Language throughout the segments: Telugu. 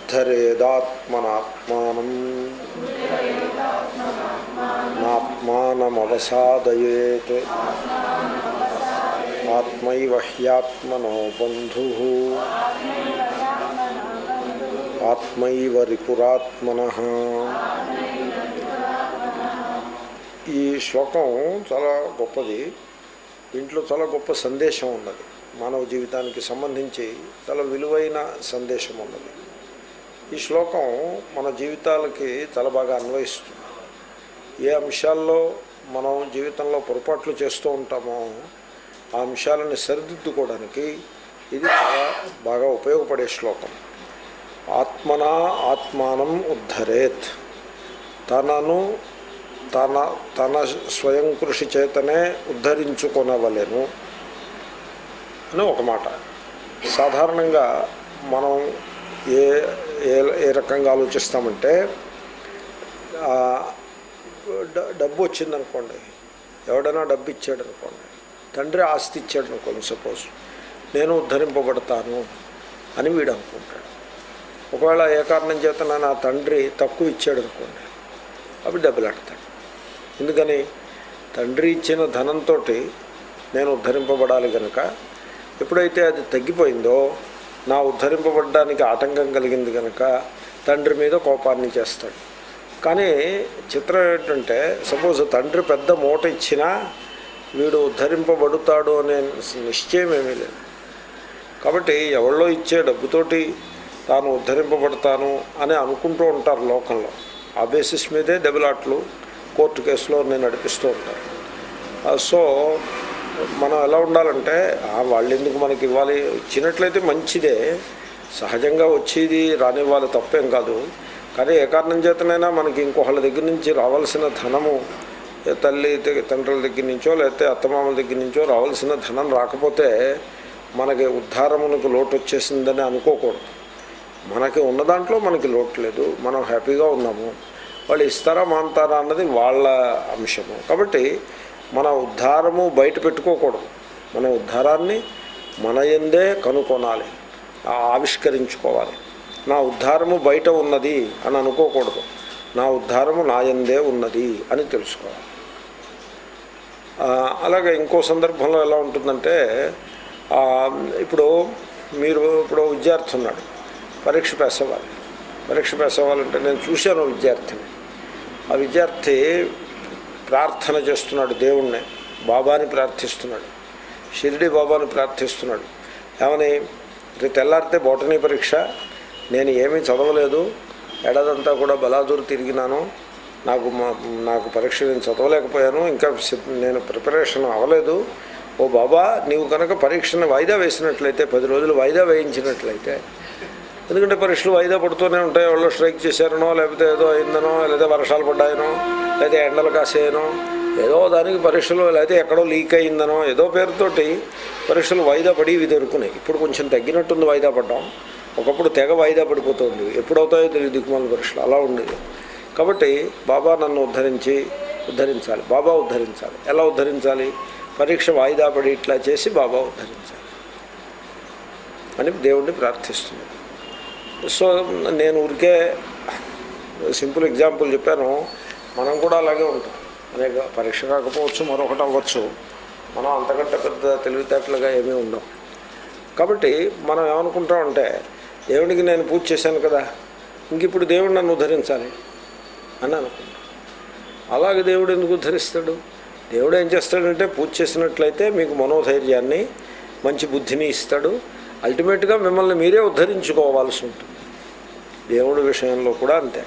ఉద్ధరేదాత్మనాత్మానం నాత్మానమవసాదయేత్ ఆత్మైవ హ్యాత్మనో బంధు ఆత్మైవ రిపురాత్మన ఈ శ్లోకం చాలా గొప్పది దీంట్లో చాలా గొప్ప సందేశం ఉన్నది మానవ జీవితానికి సంబంధించి చాలా విలువైన సందేశం ఉన్నది ఈ శ్లోకం మన జీవితాలకి చాలా బాగా అన్వయిస్తుంది ఏ అంశాల్లో మనం జీవితంలో పొరపాట్లు చేస్తూ ఉంటామో ఆ అంశాలను సరిదిద్దుకోవడానికి ఇది చాలా బాగా ఉపయోగపడే శ్లోకం ఆత్మనా ఆత్మానం ఉద్ధరేత్ తనను తన తన స్వయం కృషి చేతనే ఉద్ధరించుకొనవలెను అని ఒక మాట సాధారణంగా మనం ఏ ఏ ఏ రకంగా ఆలోచిస్తామంటే ఆ, డ- డబ్బు వచ్చిందనుకోండి ఎవడైనా డబ్బు ఇచ్చాడు అనుకోండి తండ్రి ఆస్తి ఇచ్చాడు అనుకోండి సపోజ్ నేను ఉద్ధరింపబడతాను అని వీడు అనుకుంటాడు ఒకవేళ ఏ కారణం చేత నా తండ్రి తక్కువ ఇచ్చాడు అనుకోండి అవి డబ్బులాడతాడు ఎందుకని తండ్రి ఇచ్చిన ధనంతో నేను ఉద్ధరింపబడాలి కనుక ఎప్పుడైతే అది తగ్గిపోయిందో నా ఉద్ధరింపబడడానికి ఆటంకం కలిగింది కనుక తండ్రి మీద కోపాన్ని చేస్తాడు కానీ చిత్రం ఏంటంటే సపోజ్ తండ్రి పెద్ద మూట ఇచ్చినా వీడు ఉద్ధరింపబడుతాడు అనే నిశ్చయం ఏమీ లేదు కాబట్టి ఎవళ్ళో ఇచ్చే డబ్బుతోటి తాను ఉద్ధరింపబడతాను అని అనుకుంటూ ఉంటారు లోకంలో ఆ బేసిస్ మీదే దెబ్బలాట్లు కోర్టు కేసులో నేను నడిపిస్తూ ఉంటాను ఆ, సో మనం ఎలా ఉండాలంటే ఆ, వాళ్ళు ఎందుకు మనకి ఇవ్వాలి ఇచ్చినట్లయితే మంచిదే సహజంగా వచ్చేది రానివ్వాలి తప్పేం కాదు కానీ ఏ కారణం చేతనైనా మనకి ఇంకొకళ్ళ దగ్గర నుంచి రావాల్సిన ధనము ఏ తల్లి ద- తండ్రుల దగ్గర నుంచో లేకపోతే అత్తమామల దగ్గర నుంచో రావాల్సిన ధనం రాకపోతే మనకి ఉద్ధారమునకు లోటు వచ్చేసిందని అనుకోకూడదు మనకి ఉన్న దాంట్లో మనకి లోటు లేదు మనం హ్యాపీగా ఉన్నాము వాళ్ళు ఇస్తారా మాంతారా అన్నది వాళ్ళ అంశము కాబట్టి మన ఉద్ధారము బయట పెట్టుకోకూడదు మన ఉద్ధారాన్ని మన ఎందే కనుగొనాలి ఆ ఆవిష్కరించుకోవాలి నా ఉద్ధారము బయట ఉన్నది అని అనుకోకూడదు నా ఉద్ధారము నా ఎందే ఉన్నది అని తెలుసుకోవాలి ఆ, అలాగే ఇంకో సందర్భంలో ఎలా ఉంటుందంటే ఆ, ఇప్పుడు మీరు ఇప్పుడు విద్యార్థి ఉన్నాడు పరీక్ష పాస్ అవ్వాలి పరీక్ష పాస్ అవ్వాలంటే నేను చూశాను విద్యార్థిని ఆ విద్యార్థి ప్రార్థన చేస్తున్నాడు దేవుణ్ణి బాబాని ప్రార్థిస్తున్నాడు షిరిడి బాబాని ప్రార్థిస్తున్నాడు ఏమని రేపు తెల్లారితే బోటనీ పరీక్ష నేను ఏమీ చదవలేదు ఏడాదంతా కూడా బలాదూరు తిరిగినాను నాకు మా నాకు పరీక్ష నేను చదవలేకపోయాను ఇంకా సి- నేను ప్రిపరేషన్ అవ్వలేదు ఓ బాబా నీవు కనుక పరీక్షను వాయిదా వేసినట్లయితే పది రోజులు వాయిదా వేయించినట్లయితే ఎందుకంటే పరీక్షలు వాయిదా పడుతూనే ఉంటాయి వాళ్ళు స్ట్రైక్ చేశారనో లేకపోతే ఏదో అయిందనో లేదా వర్షాలు పడ్డాయనో లేదా ఎండలు కాసేయనో ఏదో దానికి పరీక్షలు లేకపోతే ఎక్కడో లీక్ అయిందనో ఏదో పేరుతోటి పరీక్షలు వాయిదా పడి ఇవి దొరుకున్నాయి ఇప్పుడు కొంచెం తగ్గినట్టుంది వాయిదా పడ్డాం ఒకప్పుడు తెగ వాయిదా పడిపోతుంది ఎప్పుడవుతాయో తెలియదు దిక్కుమాల పరీక్షలు అలా ఉండేది కాబట్టి బాబా నన్ను ఉద్ధరించి ఉద్ధరించాలి బాబా ఉద్ధరించాలి ఎలా ఉద్ధరించాలి పరీక్ష వాయిదా పడి ఇట్లా చేసి బాబా ఉద్ధరించాలి అని దేవుణ్ణి ప్రార్థిస్తున్నాను సో నేను ఊరికే సింపుల్ ఎగ్జాంపుల్ చెప్పాను మనం కూడా అలాగే ఉంటాం అనేక పరీక్ష కాకపోవచ్చు మరొకటి అవ్వచ్చు మనం అంతకంటే పెద్ద తెలివితేటలుగా ఏమీ ఉండం కాబట్టి మనం ఏమనుకుంటామంటే దేవుడికి నేను పూజ చేశాను కదా ఇంక ఇప్పుడు దేవుడు నన్ను ఉద్ధరించాలి అని అనుకుంటాం అలాగే దేవుడు ఎందుకు ఉద్ధరిస్తాడు దేవుడు ఏం చేస్తాడంటే పూజ చేసినట్లయితే మీకు మనోధైర్యాన్ని మంచి బుద్ధిని ఇస్తాడు అల్టిమేట్గా మిమ్మల్ని మీరే ఉద్ధరించుకోవాల్సి ఉంటుంది దేవుడి విషయంలో కూడా అంతే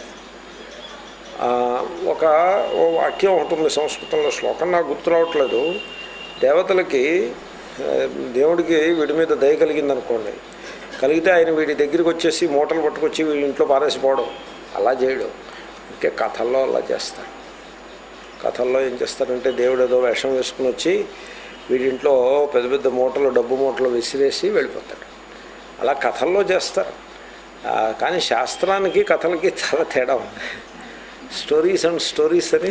ఆ, ఒక ఓ వాక్యం ఒకటి ఉంది సంస్కృతంలో శ్లోకం నాకు గుర్తు రావట్లేదు దేవతలకి ఆ, దేవుడికి వీడి మీద దయ కలిగిందనుకోండి కలిగితే ఆయన వీడి దగ్గరికి వచ్చేసి మూటలు పట్టుకొచ్చి వీళ్ళ ఇంట్లో పారేసిపోవడం అలా చేయడం ఇంకే కథల్లో అలా చేస్తాడు కథల్లో ఏం చేస్తారంటే దేవుడు ఏదో వేషం వేసుకుని వచ్చి వీడింట్లో పెద్ద పెద్ద మూటలు డబ్బు మూటలు విసిరేసి వెళ్ళిపోతాడు అలా కథల్లో చేస్తారు ఆ, కానీ శాస్త్రానికి కథలకి చాలా తేడా ఉంది స్టోరీస్ అండ్ స్టోరీస్ అని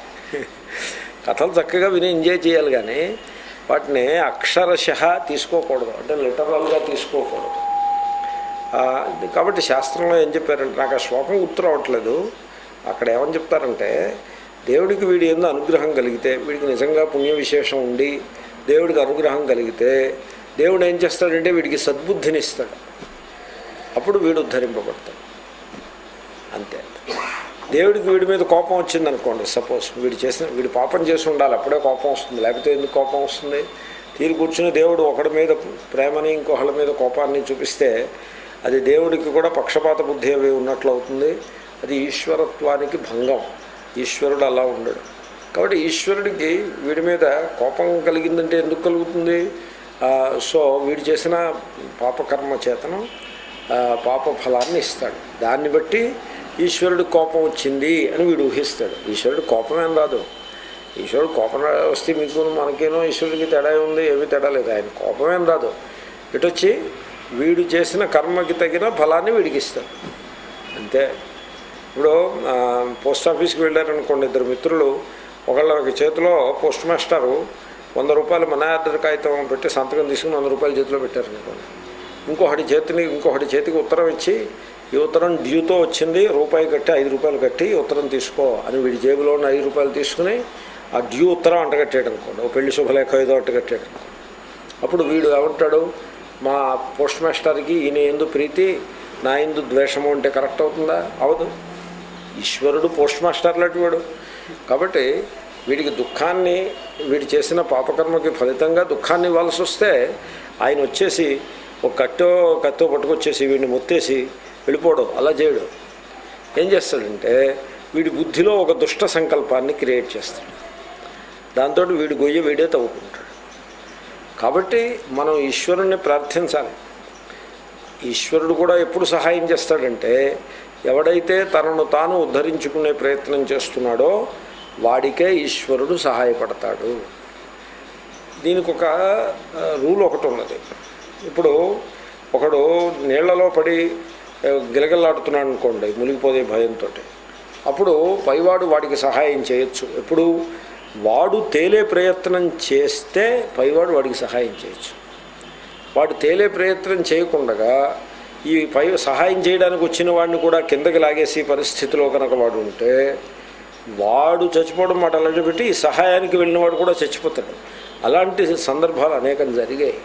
కథలు చక్కగా విని ఎంజాయ్ చేయాలి కానీ వాటిని అక్షరశ తీసుకోకూడదు అంటే లిటరల్గా తీసుకోకూడదు ఆ, కాబట్టి శాస్త్రంలో ఏం చెప్పారంటే నాకు ఆ శ్లోకం గుర్తు రావట్లేదు అక్కడ ఏమని చెప్తారంటే దేవుడికి వీడి ఎందు అనుగ్రహం కలిగితే వీడికి నిజంగా పుణ్య విశేషం ఉండి దేవుడికి అనుగ్రహం కలిగితే దేవుడు ఏం చేస్తాడంటే వీడికి సద్బుద్ధిని ఇస్తాడు అప్పుడు వీడు ఉద్ధరింపబడతాడు అంతే దేవుడికి వీడి మీద కోపం వచ్చింది అనుకోండి సపోజ్ వీడు చేసిన వీడు పాపం చేసి ఉండాలి అప్పుడే కోపం వస్తుంది లేకపోతే ఎందుకు కోపం వస్తుంది తీరు కూర్చుని దేవుడు ఒకడి మీద ప్రేమని ఇంకొకళ్ళ మీద కోపాన్ని చూపిస్తే అది దేవుడికి కూడా పక్షపాత బుద్ధి అవి ఉన్నట్లు అవుతుంది అది ఈశ్వరత్వానికి భంగం ఈశ్వరుడు అలా ఉండడు కాబట్టి ఈశ్వరుడికి వీడి మీద కోపం కలిగిందంటే ఎందుకు కలుగుతుంది ఆ, సో వీడు చేసిన పాపకర్మ చేతనం ఆ, పాప ఫలాన్ని ఇస్తాడు దాన్ని బట్టి ఈశ్వరుడు కోపం వచ్చింది అని వీడు ఊహిస్తాడు ఈశ్వరుడు కోపం ఏం రాదు ఈశ్వరుడు కోపం రా- వస్తే మీకు మనకేనో ఈశ్వరుడికి తేడా ఉంది ఏమీ తేడా లేదు ఆయన కోపం ఏం రాదు ఇటొచ్చి వీడు చేసిన కర్మకి తగిన ఫలాన్ని వీడికి ఇస్తాడు అంతే ఇప్పుడు ఆ, పోస్ట్ ఆఫీస్కి వెళ్ళారనుకోండి ఇద్దరు మిత్రులు ఒకళ్ళ చేతిలో పోస్ట్ మాస్టరు వంద రూపాయలు మన ఆర్డర్ కాగితం పెట్టి సంతకం తీసుకుని వంద రూపాయలు చేతిలో పెట్టారనుకోండి ఇంకొకటి చేతిని ఇంకొకటి చేతికి ఉత్తరం ఇచ్చి ఈ ఉత్తరం డ్యూతో వచ్చింది రూపాయి కట్టి ఐదు రూపాయలు కట్టి ఈ ఉత్తరం తీసుకో అని వీడి జేబులో ఉన్న ఐదు రూపాయలు తీసుకుని ఆ డ్యూ ఉత్తరం అంటగట్టాడు అనుకోండి ఓ పెళ్లి శుభలేఖ ఏదో అంటగట్టాడు అనుకోండి అప్పుడు వీడు ఏమంటాడు మా పోస్ట్ మాస్టర్కి ఈయన ఎందు ప్రీతి నా ఎందు ద్వేషము అంటే కరెక్ట్ అవుతుందా అవదు ఈశ్వరుడు పోస్ట్ మాస్టర్ లాంటి వాడు కాబట్టి వీడికి దుఃఖాన్ని వీడు చేసిన పాపకర్మకి ఫలితంగా దుఃఖాన్ని ఇవ్వాల్సి వస్తే ఆయన వచ్చేసి ఒక కట్టో కత్తో పట్టుకొచ్చేసి వీడిని మొత్తేసి వెళ్ళిపోవడం అలా చేయడు ఏం చేస్తాడంటే వీడి బుద్ధిలో ఒక దుష్ట సంకల్పాన్ని క్రియేట్ చేస్తాడు దాంతో వీడి గొయ్య వీడే తవ్వుకుంటాడు కాబట్టి మనం ఈశ్వరుణ్ణి ప్రార్థించాలి ఈశ్వరుడు కూడా ఎప్పుడు సహాయం చేస్తాడంటే ఎవడైతే తనను తాను ఉద్ధరించుకునే ప్రయత్నం చేస్తున్నాడో వాడికే ఈశ్వరుడు సహాయపడతాడు దీనికి ఒక ఆ, రూల్ ఒకటి ఉన్నది ఇప్పుడు ఒకడు నీళ్లలో పడి ఆ, గిలగిల్లాడుతున్నాడు అనుకోండి మునిగిపోతే భయంతో అప్పుడు పైవాడు వాడికి సహాయం చేయొచ్చు ఎప్పుడు వాడు తేలే ప్రయత్నం చేస్తే పైవాడు వాడికి సహాయం చేయొచ్చు వాడు తేలే ప్రయత్నం చేయకుండా ఈ పై సహాయం చేయడానికి వచ్చిన వాడిని కూడా కిందకి లాగేసి పరిస్థితిలో కనుక వాడు ఉంటే వాడు చచ్చిపోవడం మాట అలాంటి పెట్టి ఈ సహాయానికి వెళ్ళిన వాడు కూడా చచ్చిపోతాడు అలాంటి సందర్భాలు అనేకం జరిగాయి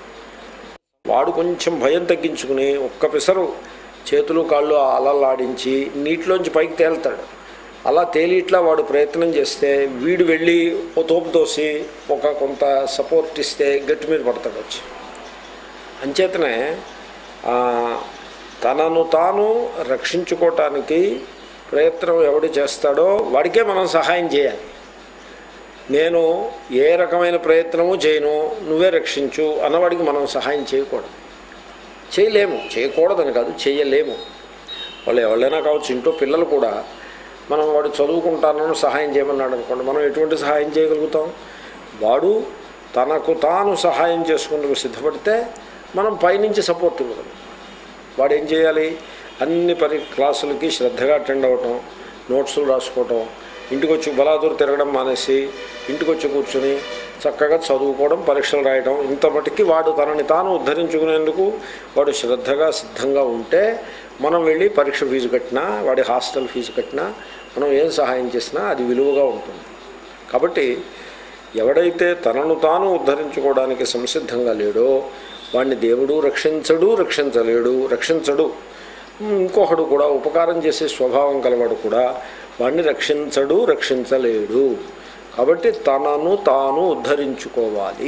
వాడు కొంచెం భయం తగ్గించుకుని ఒక్క పిసరు చేతులు కాళ్ళు అలలాడించి నీటిలోంచి పైకి తేలుతాడు అలా తేలిట్లా వాడు ప్రయత్నం చేస్తే వీడు వెళ్ళి ఓ తోపు తోసి ఒక కొంత సపోర్ట్ ఇస్తే గట్టి మీద పడతాడు వచ్చి అంచేతనే ఆ, తనను తాను రక్షించుకోవటానికి ప్రయత్నం ఎవడు చేస్తాడో వాడికే మనం సహాయం చేయాలి నేను ఏ రకమైన ప్రయత్నము చేయను నువ్వే రక్షించు అన్నవాడికి మనం సహాయం చేయకూడదు చేయలేము చేయకూడదని కాదు చేయలేము వాళ్ళు ఎవరైనా కావచ్చు ఇంట్లో పిల్లలు కూడా మనం వాడు చదువుకుంటానని సహాయం చేయమన్నాడు అనుకోండి మనం ఎటువంటి సహాయం చేయగలుగుతాం వాడు తనకు తాను సహాయం చేసుకుంటూ సిద్ధపడితే మనం పైనుంచి సపోర్ట్ ఇవ్వగలం వాడు ఏం చేయాలి అన్ని పరి క్లాసులకి శ్రద్ధగా అటెండ్ అవ్వటం నోట్సులు రాసుకోవటం ఇంటికి వచ్చి బలాదూరు తిరగడం మానేసి ఇంటికి వచ్చి కూర్చుని చక్కగా చదువుకోవడం పరీక్షలు రాయడం ఇంత మటుకి వాడు తనని తాను ఉద్ధరించుకునేందుకు వాడు శ్రద్ధగా సిద్ధంగా ఉంటే మనం వెళ్ళి పరీక్ష ఫీజు కట్టినా వాడి హాస్టల్ ఫీజు కట్టినా మనం ఏం సహాయం చేసినా అది విలువగా ఉంటుంది కాబట్టి ఎవడైతే తనను తాను ఉద్ధరించుకోవడానికి సంసిద్ధంగా లేడో వాడిని దేవుడు రక్షించడు రక్షించలేడు రక్షించడు ఇంకొకడు కూడా ఉపకారం చేసే స్వభావం కలవాడు కూడా వాడిని రక్షించడు రక్షించలేడు కాబట్టి తనను తాను ఉద్ధరించుకోవాలి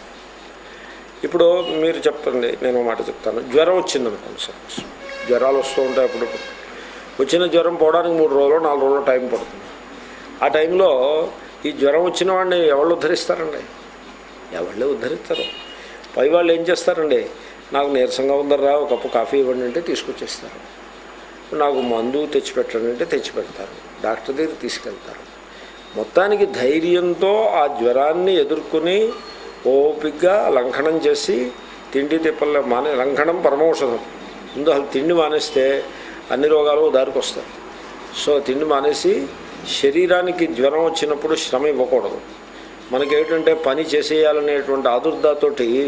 ఇప్పుడు మీరు చెప్పండి నేను ఒక మాట చెప్తాను జ్వరం వచ్చింది అనుకోండి సపోజ్ జ్వరాలు వస్తూ ఉంటాయి అప్పుడు వచ్చిన జ్వరం పోవడానికి మూడు రోజులు నాలుగు రోజులు టైం పడుతుంది ఆ టైంలో ఈ జ్వరం వచ్చిన వాడిని ఎవరు ఉద్ధరిస్తారండి ఎవళ్ళే ఉద్ధరిస్తారు పై వాళ్ళు ఏం చేస్తారండి నాకు నీరసంగా ఉందరా ఒక కప్పు కాఫీ ఇవ్వండి అంటే తీసుకొచ్చేస్తారు నాకు మందు తెచ్చిపెట్టండి అంటే తెచ్చిపెడతారు డాక్టర్ దగ్గర తీసుకెళ్తారు మొత్తానికి ధైర్యంతో ఆ జ్వరాన్ని ఎదుర్కొని ఓపిగ్గా లంఘనం చేసి తిండి తిప్పల మానే లంఘనం పరమౌషధం ముందు అసలు తిండి మానేస్తే అన్ని రోగాలు దారికి వస్తాయి సో తిండి మానేసి శరీరానికి జ్వరం వచ్చినప్పుడు శ్రమ ఇవ్వకూడదు మనకేంటంటే పని చేసేయాలనేటువంటి ఆదుర్దాతోటి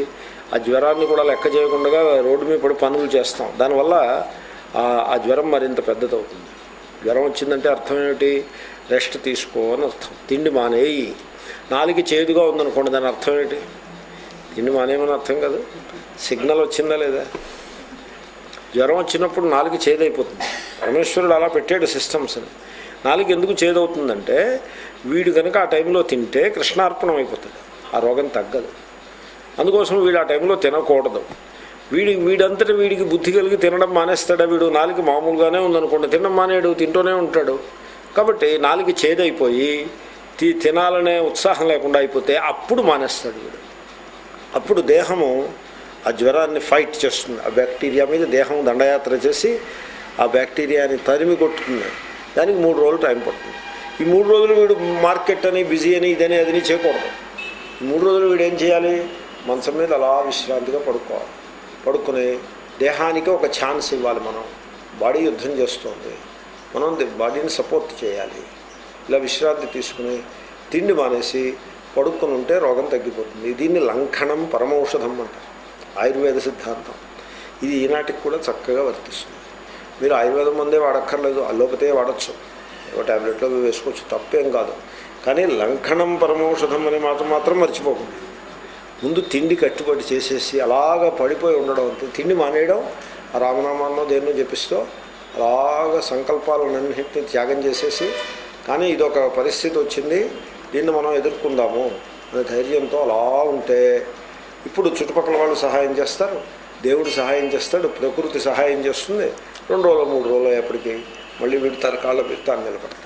ఆ జ్వరాన్ని కూడా లెక్క చేయకుండా రోడ్డు మీద పడి పనులు చేస్తాం దానివల్ల ఆ- ఆ జ్వరం మరింత పెద్దదవుతుంది జ్వరం వచ్చిందంటే అర్థం ఏమిటి రెస్ట్ తీసుకో అని అర్థం తిండి మానేయి నాలుగు చేదుగా ఉందనుకోండి దాని అర్థం ఏంటి తిండి మానేయమని అర్థం కాదు సిగ్నల్ వచ్చిందా లేదా జ్వరం వచ్చినప్పుడు నాలుగు చేదైపోతుంది పరమేశ్వరుడు అలా పెట్టాడు సిస్టమ్స్ని నాలుగు ఎందుకు చేదవుతుందంటే వీడు కనుక ఆ టైంలో తింటే కృష్ణార్పణం అయిపోతుంది ఆ రోగం తగ్గదు అందుకోసం వీడు ఆ టైంలో తినకూడదు వీడి వీడంతటి వీడికి బుద్ధి కలిగి తినడం మానేస్తాడా వీడు నాలుగు మామూలుగానే ఉందనుకోండి తినడం మానేడు తింటూనే ఉంటాడు కాబట్టి నాలుగు చేదైపోయి తి తినాలనే ఉత్సాహం లేకుండా అయిపోతే అప్పుడు మానేస్తాడు వీడు అప్పుడు దేహము ఆ జ్వరాన్ని ఫైట్ చేస్తుంది ఆ బ్యాక్టీరియా మీద దేహం దండయాత్ర చేసి ఆ బ్యాక్టీరియాని తరిమి కొట్టుతుంది దానికి మూడు రోజులు టైం పడుతుంది ఈ మూడు రోజులు వీడు మార్కెట్ అని బిజీ అని ఇదని అదని చేయకూడదు ఈ మూడు రోజులు వీడు ఏం చేయాలి మంచం మీద అలా విశ్రాంతిగా పడుకోవాలి పడుకుని దేహానికి ఒక ఛాన్స్ ఇవ్వాలి మనం బాడీ యుద్ధం చేస్తుంది మనం ది- బాడీని సపోర్ట్ చేయాలి ఇలా విశ్రాంతి తీసుకుని తిండి మానేసి పడుకుని ఉంటే రోగం తగ్గిపోతుంది దీన్ని లంఘనం పరమౌషధం అంటారు ఆయుర్వేద సిద్ధాంతం ఇది ఈనాటికి కూడా చక్కగా వర్తిస్తుంది మీరు ఆయుర్వేదం మందే వాడక్కర్లేదు అల్లోపతే వాడచ్చు ఒక ట్యాబ్లెట్లో వేసుకోవచ్చు తప్పేం కాదు కానీ లంఘనం పరమౌషధం అని మాత్రం మాత్రం మర్చిపోకండి ముందు తిండి కట్టుబడి చేసేసి అలాగ పడిపోయి ఉండడం అంతే తిండి మానేయడం ఆ రామనామాన్నో దేన్నో జపిస్తూ అలాగ సంకల్పాలన్నింటినీ త్యాగం చేసేసి కానీ ఇదొక పరిస్థితి వచ్చింది దీన్ని మనం ఎదుర్కొందాము అనే ధైర్యంతో అలా ఉంటే ఇప్పుడు చుట్టుపక్కల వాళ్ళు సహాయం చేస్తారు దేవుడు సహాయం చేస్తాడు ప్రకృతి సహాయం చేస్తుంది రెండు రోజులు మూడు రోజులు ఎప్పటికీ మళ్ళీ వీడి తన కాళ్ళ మీద తాను నిలబడతాడు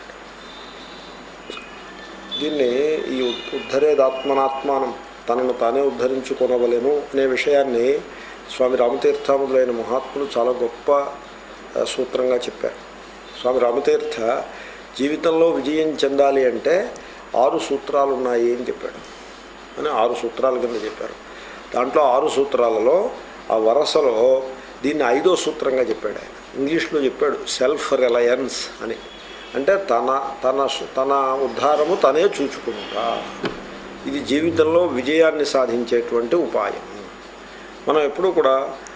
దీన్ని ఈ ఉద్ధరేదాత్మనాత్మానం తనను తానే ఉద్ధరించుకొనవలెను అనే విషయాన్ని స్వామి రామతీర్థాములైన మహాత్ములు చాలా గొప్ప ఆ, సూత్రంగా చెప్పారు స్వామి రామతీర్థ జీవితంలో విజయం చెందాలి అంటే ఆరు సూత్రాలు ఉన్నాయి అని చెప్పాడు అని ఆరు సూత్రాల కింద చెప్పారు దాంట్లో ఆరు సూత్రాలలో ఆ వరసలో దీన్ని ఐదో సూత్రంగా చెప్పాడు ఆయన ఇంగ్లీష్లో చెప్పాడు సెల్ఫ్ రిలయన్స్ అని అంటే తన తన సు- తన ఉద్ధారము తనే చూచుకుంటా ఇది జీవితంలో విజయాన్ని సాధించేటువంటి ఉపాయం మనం ఎప్పుడూ కూడా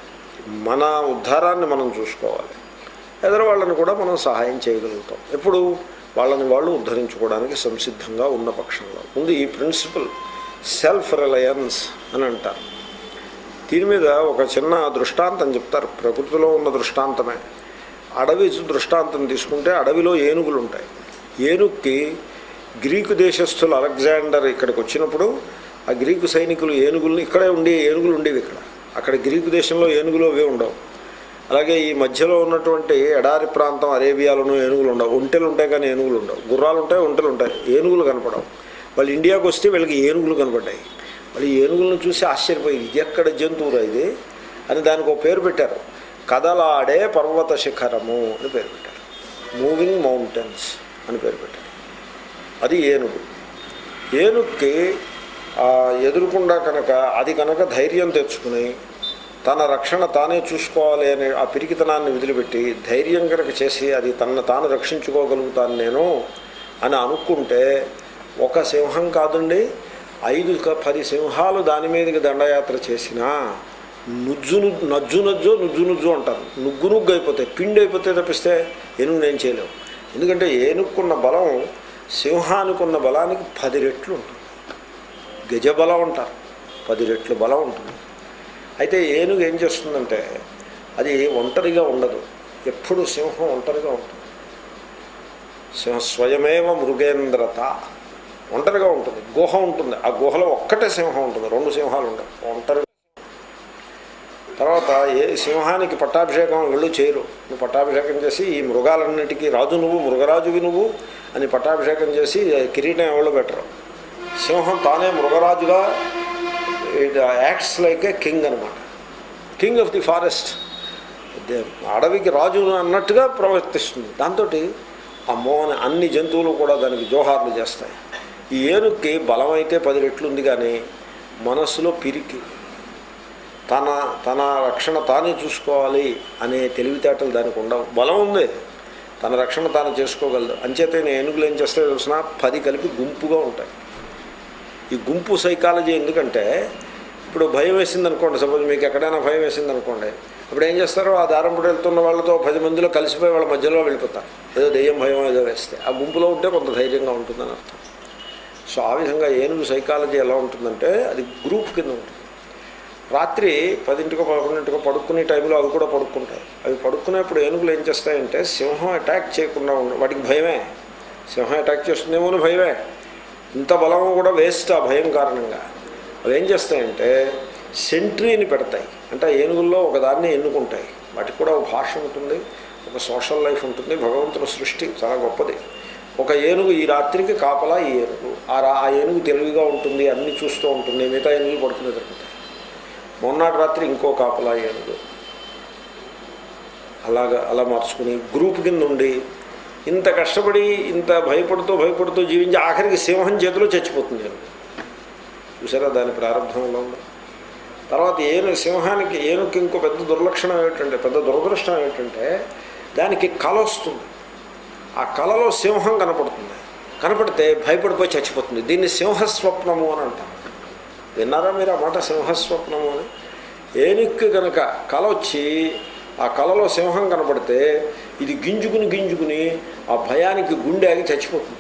మన ఉద్ధారాన్ని మనం చూసుకోవాలి ఎదురు వాళ్ళని కూడా మనం సహాయం చేయగలుగుతాం ఎప్పుడు వాళ్ళని వాళ్ళు ఉద్ధరించుకోవడానికి సంసిద్ధంగా ఉన్న పక్షంలో ముందు ఈ ప్రిన్సిపల్ సెల్ఫ్ రిలయన్స్ అని అంటారు దీని మీద ఒక చిన్న దృష్టాంతం చెప్తారు ప్రకృతిలో ఉన్న దృష్టాంతమే అడవి దృష్టాంతం తీసుకుంటే అడవిలో ఏనుగులు ఉంటాయి ఏనుగుకి గ్రీకు దేశస్థులు అలెగ్జాండర్ ఇక్కడికి వచ్చినప్పుడు ఆ గ్రీకు సైనికులు ఏనుగుల్ని ఇక్కడే ఉండే ఏనుగులు ఉండేవి ఇక్కడ అక్కడ గ్రీకు దేశంలో ఏనుగులు అవే ఉండవు అలాగే ఈ మధ్యలో ఉన్నటువంటి ఎడారి ప్రాంతం అరేబియాలోనూ ఏనుగులు ఉండవు ఒంటెలు ఉంటాయి కానీ ఏనుగులు ఉండవు గుర్రాలు ఉంటాయి ఒంటెలు ఉంటాయి ఏనుగులు కనపడవు వాళ్ళు ఇండియాకి వస్తే వీళ్ళకి ఏనుగులు కనపడ్డాయి వాళ్ళు ఈ ఏనుగులను చూసి ఆశ్చర్యపోయి ఇది ఎక్కడ జంతువురా ఇది అని దానికి ఒక పేరు పెట్టారు కదలాడే పర్వత శిఖరము అని పేరు పెట్టారు మూవింగ్ మౌంటైన్స్ అని పేరు పెట్టారు అది ఏనుగు ఏనుగుకి ఆ, ఎదురుకుండా కనుక అది కనుక ధైర్యం తెచ్చుకుని తన రక్షణ తానే చూసుకోవాలి అనే ఆ పిరికితనాన్ని వదిలిపెట్టి ధైర్యం కనుక చేసి అది తనను తాను రక్షించుకోగలుగుతాను నేను అని అనుకుంటే ఒక సింహం కాదండి ఐదు క- పది సింహాలు దాని మీదకి దండయాత్ర చేసినా నుజ్జు ను- నజ్జు నజ్జు నుజ్జు నుజ్జు అంటారు నుగ్గు నుగ్గు అయిపోతాయి పిండి అయిపోతే తప్పిస్తే ఏనుగు నేను చేయలేవు ఎందుకంటే ఏనుక్కున్న బలం సింహానికి ఉన్న బలానికి పది రెట్లు ఉంటుంది గజ బలం అంటారు పది రెట్లు బలం ఉంటుంది అయితే ఏనుగు ఏం చేస్తుందంటే అది ఒంటరిగా ఉండదు ఎప్పుడు సింహం ఒంటరిగా ఉంటుంది సింహ స్వయమేవ మృగేంద్రత ఒంటరిగా ఉంటుంది గుహ ఉంటుంది ఆ గుహలో ఒక్కటే సింహం ఉంటుంది రెండు సింహాలు ఉండవు ఒంటరి తర్వాత ఏ సింహానికి పట్టాభిషేకం వెళ్ళు చేయరు నువ్వు పట్టాభిషేకం చేసి ఈ మృగాలన్నిటికీ రాజు నువ్వు మృగరాజువి నువ్వు అని పట్టాభిషేకం చేసి కిరీటం ఎవరు పెట్టరు సింహం తానే మృగరాజుగా it acts like a king అనమాట కింగ్ ఆఫ్ ది ఫారెస్ట్ అడవికి రాజు అన్నట్టుగా ప్రవర్తిస్తుంది దాంతో అమ్మో అని అన్ని జంతువులు కూడా దానికి జోహార్లు చేస్తాయి ఈ ఏనుగుకి బలం అయితే పది రెట్లు ఉంది కానీ మనస్సులో పిరికి తన తన రక్షణ తానే చూసుకోవాలి అనే తెలివితేటలు దానికి ఉండవు బలం ఉంది తన రక్షణ తాను చేసుకోగలదు అంచేతనే ఏనుగులు ఏం చేస్తాయో తెలిసిన పది కలిపి గుంపుగా ఉంటాయి ఈ గుంపు సైకాలజీ ఎందుకంటే ఇప్పుడు భయం వేసింది అనుకోండి సపోజ్ మీకు ఎక్కడైనా భయం వేసింది అనుకోండి ఇప్పుడు ఏం చేస్తారో ఆ దారం పుట్టి వెళ్తున్న వాళ్ళతో పది మందిలో కలిసిపోయి వాళ్ళ మధ్యలో వెళ్ళిపోతారు ఏదో దెయ్యం భయం ఏదో వేస్తే ఆ గుంపులో ఉంటే కొంత ధైర్యంగా ఉంటుందని అర్థం సో ఆ విధంగా ఏనుగు సైకాలజీ ఎలా ఉంటుందంటే అది గ్రూప్ కింద ఉంటుంది రాత్రి పదింటికో పదకొండింటికో పడుకునే టైంలో అవి కూడా పడుకుంటాయి అవి పడుకునేప్పుడు ఏనుగులు ఏం చేస్తాయంటే సింహం అటాక్ చేయకుండా ఉండ వాటికి భయమే సింహం అటాక్ చేస్తుందేమో అని భయమే ఇంత బలం కూడా వేస్ట్ ఆ భయం కారణంగా అవి ఏం చేస్తాయంటే సెంట్రీని పెడతాయి అంటే ఆ ఏనుగుల్లో ఒకదాన్ని ఎన్నుకుంటాయి వాటికి కూడా ఒక భాష ఉంటుంది ఒక సోషల్ లైఫ్ ఉంటుంది భగవంతుని సృష్టి చాలా గొప్పది ఒక ఏనుగు ఈ రాత్రికి కాపలా ఈ ఏనుగు ఆ రా ఆ ఏనుగు తెలివిగా ఉంటుంది అన్నీ చూస్తూ ఉంటుంది మిగతా ఏనుగులు పడుకునే దొరుకుతాయి మొన్నటి రాత్రి ఇంకో కాపలా ఏనుగు అలాగా అలా మార్చుకుని గ్రూప్ కింద ఉండి ఇంత కష్టపడి ఇంత భయపడుతూ భయపడుతూ జీవించి ఆఖరికి సింహం చేతిలో చచ్చిపోతుంది ఏనుగు చూసారా దాని ప్రారంభంలో ఉంది తర్వాత ఏను సింహానికి ఏనుగుకి ఇంకో పెద్ద దుర్లక్షణం ఏమిటంటే పెద్ద దురదృష్టం ఏమిటంటే దానికి కల వస్తుంది ఆ కలలో సింహం కనపడుతుంది కనపడితే భయపడిపోయి చచ్చిపోతుంది దీన్ని సింహస్వప్నము అని అంటారు విన్నారా మీరు ఆ మాట సింహస్వప్నము అని ఏనుక్కి కనుక కల వచ్చి ఆ కలలో సింహం కనపడితే ఇది గింజుకుని గింజుకుని ఆ భయానికి గుండె ఆగి చచ్చిపోతుంది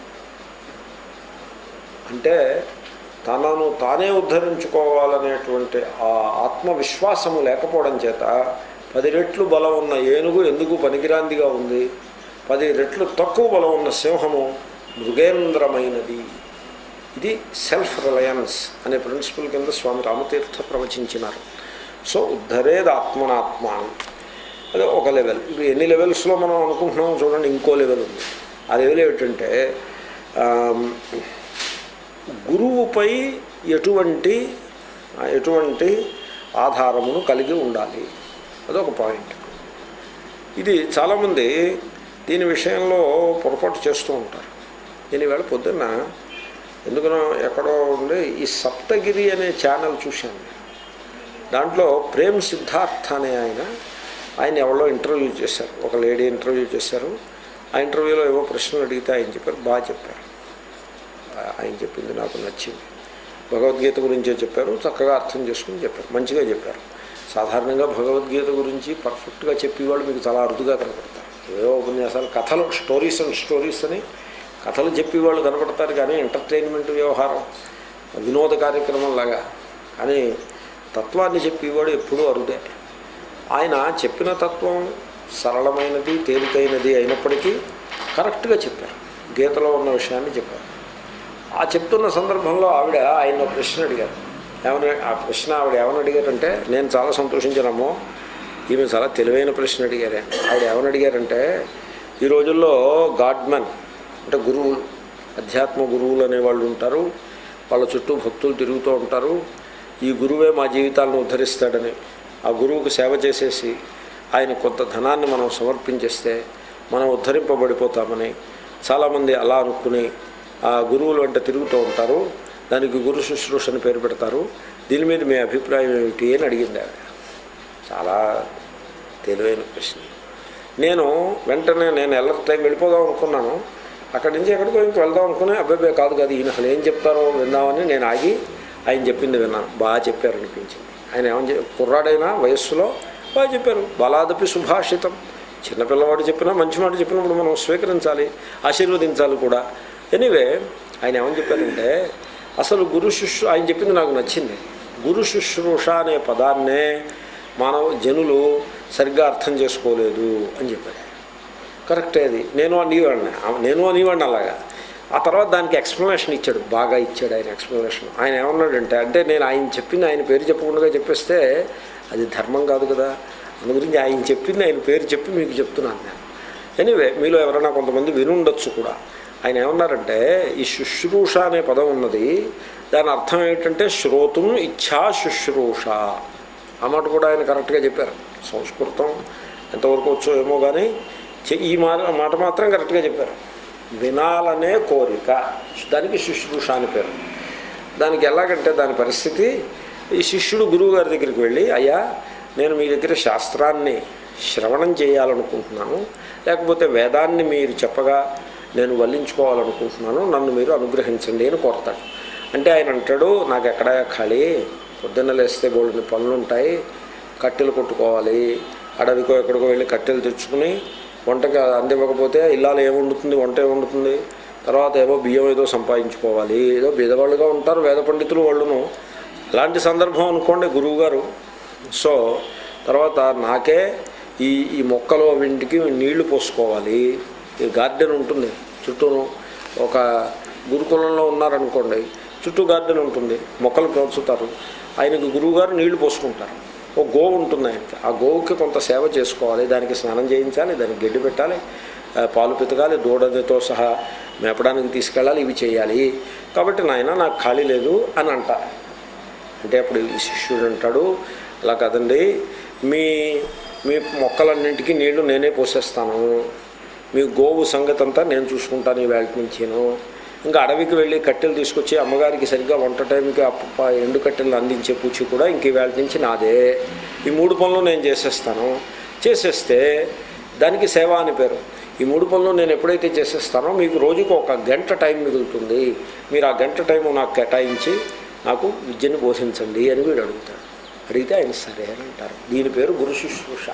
అంటే తనను తానే ఉద్ధరించుకోవాలనేటువంటి ఆ ఆత్మవిశ్వాసము లేకపోవడం చేత పది రెట్లు బలం ఉన్న ఏనుగు ఎందుకు పనికిరాందిగా ఉంది పది రెట్లు తక్కువ బలం ఉన్న సింహము మృగేంద్రమైనది ఇది సెల్ఫ్ రిలయన్స్ అనే ప్రిన్సిపల్ కింద స్వామి రామతీర్థ ప్రవచించినారు సో ఉద్ధరేది ఆత్మనాత్మ అని అదే ఒక లెవెల్ ఇప్పుడు ఎన్ని లెవెల్స్లో మనం అనుకుంటున్నాం చూడండి ఇంకో లెవెల్ ఉంది ఆ లెవెల్ ఏమిటంటే ఆమ్, గురువుపై ఎటువంటి ఎటువంటి ఆధారమును కలిగి ఉండాలి అదొక పాయింట్ ఇది చాలామంది దీని విషయంలో పొరపాటు చేస్తూ ఉంటారు నేను ఈవేళ పొద్దున్న ఎందుకనో ఎక్కడో ఉండి ఈ సప్తగిరి అనే ఛానల్ చూశాను దాంట్లో ప్రేమ్ సిద్ధార్థ అనే ఆయన ఆయన ఎవరో ఇంటర్వ్యూ చేశారు ఒక లేడీ ఇంటర్వ్యూ చేశారు ఆ ఇంటర్వ్యూలో ఏవో ప్రశ్నలు అడిగితే ఆయన చెప్పారు బాగా చెప్పారు ఆ- ఆయన చెప్పింది నాకు నచ్చింది భగవద్గీత గురించే చెప్పారు చక్కగా అర్థం చేసుకుని చెప్పారు మంచిగా చెప్పారు సాధారణంగా భగవద్గీత గురించి పర్ఫెక్ట్గా చెప్పేవాళ్ళు మీకు చాలా అరుదుగా కనపడతారు ఏవో ఉపన్యాసాలు కథలు స్టోరీస్ అండ్ స్టోరీస్ అని కథలు చెప్పేవాళ్ళు కనపడతారు కానీ ఎంటర్టైన్మెంట్ వ్యవహారం వినోద కార్యక్రమం లాగా కానీ తత్వాన్ని చెప్పేవాడు ఎప్పుడూ అరుదే ఆయన చెప్పిన తత్వం సరళమైనది తేలికైనది అయినప్పటికీ కరెక్ట్గా చెప్పారు గీతలో ఉన్న విషయాన్ని చెప్పారు ఆ చెప్తున్న సందర్భంలో ఆవిడ ఆయన ఒక ప్రశ్న అడిగారు ఏమని ఆ ప్రశ్న ఆవిడ ఏమని అడిగారంటే నేను చాలా సంతోషించానమ్మో ఈమె చాలా తెలివైన ప్రశ్న అడిగారే ఆవిడ ఏమని అడిగారంటే ఈ రోజుల్లో గాడ్మెన్ అంటే గురువులు అధ్యాత్మ గురువులు అనేవాళ్ళు ఉంటారు వాళ్ళ చుట్టూ భక్తులు తిరుగుతూ ఉంటారు ఈ గురువే మా జీవితాలను ఉద్ధరిస్తాడని ఆ గురువుకు సేవ చేసేసి ఆయన కొంత ధనాన్ని మనం సమర్పించేస్తే మనం ఉద్ధరింపబడిపోతామని చాలామంది అలా అనుకుని ఆ గురువులు వెంట తిరుగుతూ ఉంటారు దానికి గురు శుశ్రూష అని పేరు పెడతారు దీని మీద మీ అభిప్రాయం ఏమిటి అని అడిగింది ఆవిడ చాలా తెలివైన ప్రశ్న నేను వెంటనే నేను ఎల్లరి టైం వెళ్ళిపోదాం అనుకున్నాను అక్కడి నుంచి ఎక్కడికో ఇంక వెళ్దాం అనుకుని అబ్బాయి కాదు కాదు ఈయన అసలు ఏం చెప్తారో విందామని నేను ఆగి ఆయన చెప్పింది విన్నాను బాగా చెప్పారు అనిపించింది ఆయన ఏమని చెప్ కుర్రాడైనా వయస్సులో బాగా చెప్పారు బలాదపి సుభాషితం చిన్నపిల్లవాడు చెప్పినా మంచి మాట చెప్పినప్పుడు మనం స్వీకరించాలి ఆశీర్వదించాలి కూడా ఎనీవే ఆయన ఏమని చెప్పారంటే అసలు గురు శుశ్రూ ఆయన చెప్పింది నాకు నచ్చింది గురు శుశ్రూష అనే పదాన్నే మానవ జనులు సరిగ్గా అర్థం చేసుకోలేదు అని చెప్పాడు కరెక్టే అది నేను అనేవాడిని నేను అనేవాడిని అలాగా ఆ తర్వాత దానికి ఎక్స్ప్లెనేషన్ ఇచ్చాడు బాగా ఇచ్చాడు ఆయన ఎక్స్ప్లెనేషన్ ఆయన ఏమన్నాడంటే అంటే నేను ఆయన చెప్పింది ఆయన పేరు చెప్పకుండా చెప్పేస్తే అది ధర్మం కాదు కదా అందు గురించి ఆయన చెప్పింది ఆయన పేరు చెప్పి మీకు చెప్తున్నాను నేను ఎనీవే మీలో ఎవరైనా కొంతమంది వినుండొచ్చు కూడా ఆయన ఏమన్నారంటే ఈ శుశ్రూష అనే పదం ఉన్నది దాని అర్థం ఏంటంటే శ్రోతం ఇచ్ఛా శుశ్రూష ఆ మాట కూడా ఆయన కరెక్ట్గా చెప్పారు సంస్కృతం ఎంతవరకు వచ్చో ఏమో కానీ చె- ఈ మాట మాట మాత్రం కరెక్ట్గా చెప్పారు వినాలనే కోరిక దానికి శుశ్రూష అని పేరు దానికి ఎలాగంటే దాని పరిస్థితి ఈ శిష్యుడు గురువు గారి దగ్గరికి వెళ్ళి అయ్యా నేను మీ దగ్గర శాస్త్రాన్ని శ్రవణం చేయాలనుకుంటున్నాను లేకపోతే వేదాన్ని మీరు చెప్పగా నేను వల్లించుకోవాలనుకుంటున్నాను నన్ను మీరు అనుగ్రహించండి అని కోరతాడు అంటే ఆయన అంటాడు నాకు ఎక్కడ ఖాళీ పొద్దున్న లేస్తే బోల్డని పనులు ఉంటాయి కట్టెలు కొట్టుకోవాలి అడవికో ఎక్కడికో వెళ్ళి కట్టెలు తెచ్చుకుని వంటకి అందివ్వకపోతే ఇల్లాలు ఏముండుతుంది వంట ఏముండుతుంది తర్వాత ఏవో బియ్యం ఏదో సంపాదించుకోవాలి ఏదో బీదవాళ్ళుగా ఉంటారు వేద పండితులు వాళ్ళును అలాంటి సందర్భం అనుకోండి గురువుగారు సో తర్వాత నాకే ఈ ఈ మొక్కలు అవింటికి నీళ్లు పోసుకోవాలి ఈ గార్డెన్ ఉంటుంది చుట్టూను ఒక గురుకులంలో ఉన్నారనుకోండి చుట్టూ గార్డెన్ ఉంటుంది మొక్కలు పెంచుతారు ఆయనకు గురువుగారు నీళ్లు పోసుకుంటారు ఓ గోవు ఉంటుంది ఆయనకి ఆ గోవుకి కొంత సేవ చేసుకోవాలి దానికి స్నానం చేయించాలి దానికి గడ్డి పెట్టాలి ఆ, పాలు పితకాలి దూడతో సహా మేపడానికి తీసుకెళ్ళాలి ఇవి చేయాలి కాబట్టి నాయన నాకు ఖాళీ లేదు అని అంటారు అంటే అప్పుడు ఈ శిష్యుడు అంటాడు అలా కదండి మీ మీ మొక్కలన్నింటికి నీళ్లు నేనే పోసేస్తాను మీ గోవు సంగతి అంతా నేను చూసుకుంటాను ఈ వేళ నుంచిను ఇంకా అడవికి వెళ్ళి కట్టెలు తీసుకొచ్చి అమ్మగారికి సరిగ్గా వంట టైంకి అప్ప ఎండు కట్టెలు అందించే పూచి కూడా ఇంక ఈ వేళ నుంచి నాదే ఈ మూడు పనులు నేను చేసేస్తాను చేసేస్తే దానికి సేవ అని పేరు ఈ మూడు పనులు నేను ఎప్పుడైతే చేసేస్తానో మీకు రోజుకు ఒక గంట టైం మిగులుతుంది మీరు ఆ గంట టైం నాకు కేటాయించి నాకు విద్యను బోధించండి అని వీడు అడుగుతాడు అడిగితే ఆయన సరే అని అంటారు దీని పేరు గురు శుశ్రూష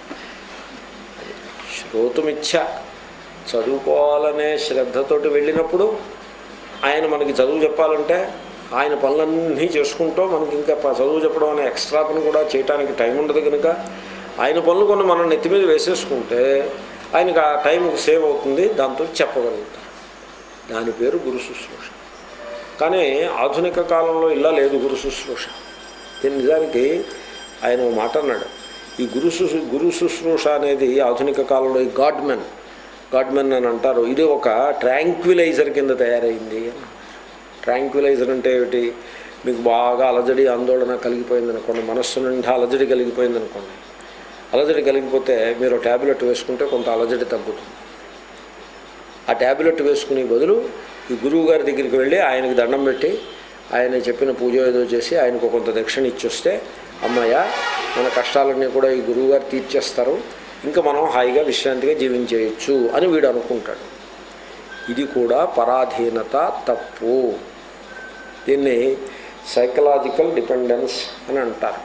శ్రోతుమిచ్చ చదువుకోవాలనే శ్రద్ధతోటి వెళ్ళినప్పుడు ఆయన మనకి చదువు చెప్పాలంటే ఆయన పనులన్నీ చేసుకుంటూ మనకి ఇంకా ప- చదువు చెప్పడం అనే ఎక్స్ట్రా పని కూడా చేయడానికి టైం ఉండదు కనుక ఆయన పనులు కొన్ని మనం నెత్తి మీద వేసేసుకుంటే ఆయనకి ఆ టైం సేవ్ అవుతుంది దాంతో చెప్పగలుగుతారు దాని పేరు గురు శుశ్రూష కానీ ఆధునిక కాలంలో ఇలా లేదు గురు శుశ్రూష దీని నిజానికి ఆయన ఓ మాట అన్నాడు ఈ గురు శుశ్రూ గురు శుశ్రూష అనేది ఆధునిక కాలంలో ఈ గాడ్మెన్ గాడ్మెన్ అని అంటారు ఇది ఒక ట్రాంక్విలైజర్ కింద తయారైంది అని ట్రాంక్విలైజర్ అంటే ఏమిటి మీకు బాగా అలజడి ఆందోళన కలిగిపోయింది అనుకోండి మనస్సు నిండా అలజడి కలిగిపోయింది అనుకోండి అలజడి కలిగిపోతే మీరు ట్యాబ్లెట్ వేసుకుంటే కొంత అలజడి తగ్గుతుంది ఆ ట్యాబ్లెట్ వేసుకునే బదులు ఈ గురువు గారి దగ్గరికి వెళ్ళి ఆయనకి దండం పెట్టి ఆయన చెప్పిన పూజ ఏదో చేసి ఆయనకు కొంత దక్షిణ ఇచ్చొస్తే అమ్మయ్య మన కష్టాలన్నీ కూడా ఈ గురువు గారు తీర్చేస్తారు ఇంకా మనం హాయిగా విశ్రాంతిగా జీవించేయచ్చు అని వీడు అనుకుంటాడు ఇది కూడా పరాధీనత తప్పు దీన్ని సైకలాజికల్ డిపెండెన్స్ అని అంటారు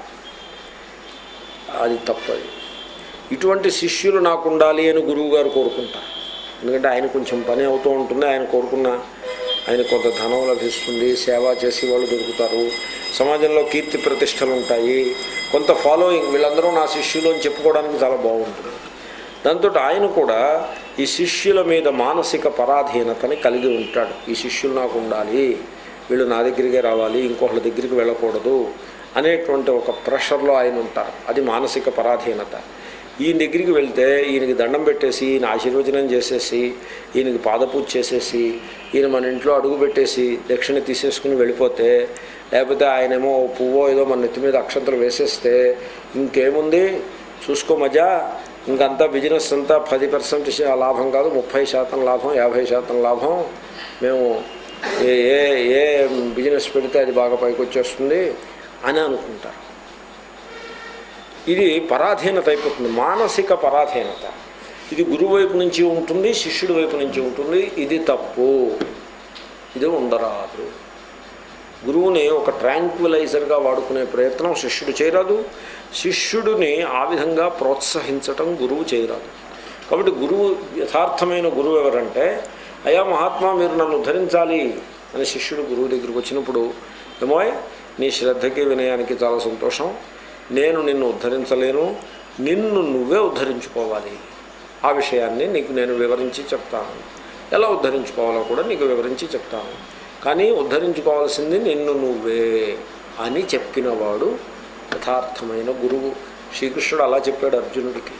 అది తప్పది ఇటువంటి శిష్యులు నాకు ఉండాలి అని గురువు గారు కోరుకుంటారు ఎందుకంటే ఆయన కొంచెం పని అవుతూ ఉంటుంది ఆయన కోరుకున్న ఆయన కొంత ధనం లభిస్తుంది సేవ చేసి వాళ్ళు దొరుకుతారు సమాజంలో కీర్తి ప్రతిష్టలు ఉంటాయి కొంత ఫాలోయింగ్ వీళ్ళందరూ నా శిష్యులు అని చెప్పుకోవడానికి చాలా బాగుంటుంది దాంతో ఆయన కూడా ఈ శిష్యుల మీద మానసిక పరాధీనతని కలిగి ఉంటాడు ఈ శిష్యులు నాకు ఉండాలి వీళ్ళు నా దగ్గరికే రావాలి ఇంకొకళ్ళ దగ్గరికి వెళ్ళకూడదు అనేటువంటి ఒక ప్రెషర్లో ఆయన ఉంటారు అది మానసిక పరాధీనత ఈయన దగ్గరికి వెళ్తే ఈయనకి దండం పెట్టేసి ఈయన ఆశీర్వచనం చేసేసి ఈయనకి పాదపూజ చేసేసి ఈయన మన ఇంట్లో అడుగు పెట్టేసి దక్షిణ తీసేసుకుని వెళ్ళిపోతే లేకపోతే ఆయనేమో ఓ పువ్వో ఏదో మన నెత్తి మీద అక్షంతలు వేసేస్తే ఇంకేముంది చూసుకో మజా ఇంకంతా బిజినెస్ అంతా పది పర్సెంట్ లాభం కాదు ముప్పై శాతం లాభం యాభై శాతం లాభం మేము ఏ ఏ ఏ బిజినెస్ పెడితే అది బాగా పైకి వచ్చేస్తుంది అని అనుకుంటారు ఇది పరాధీనత అయిపోతుంది మానసిక పరాధీనత ఇది గురువు వైపు నుంచి ఉంటుంది శిష్యుడి వైపు నుంచి ఉంటుంది ఇది తప్పు ఇది ఉండరాదు గురువుని ఒక ట్రాంక్విలైజర్గా వాడుకునే ప్రయత్నం శిష్యుడు చేయరాదు శిష్యుడిని ఆ విధంగా ప్రోత్సహించటం గురువు చేయరాదు కాబట్టి గురువు యథార్థమైన గురువు ఎవరంటే అయా మహాత్మా మీరు నన్ను ఉద్ధరించాలి అని శిష్యుడు గురువు దగ్గరికి వచ్చినప్పుడు ఏమోయ్ నీ శ్రద్ధకి వినయానికి చాలా సంతోషం నేను నిన్ను ఉద్ధరించలేను నిన్ను నువ్వే ఉద్ధరించుకోవాలి ఆ విషయాన్ని నీకు నేను వివరించి చెప్తాను ఎలా ఉద్ధరించుకోవాలో కూడా నీకు వివరించి చెప్తాను కానీ ఉద్ధరించుకోవాల్సింది నిన్ను నువ్వే అని చెప్పినవాడు యథార్థమైన గురువు శ్రీకృష్ణుడు అలా చెప్పాడు అర్జునుడికి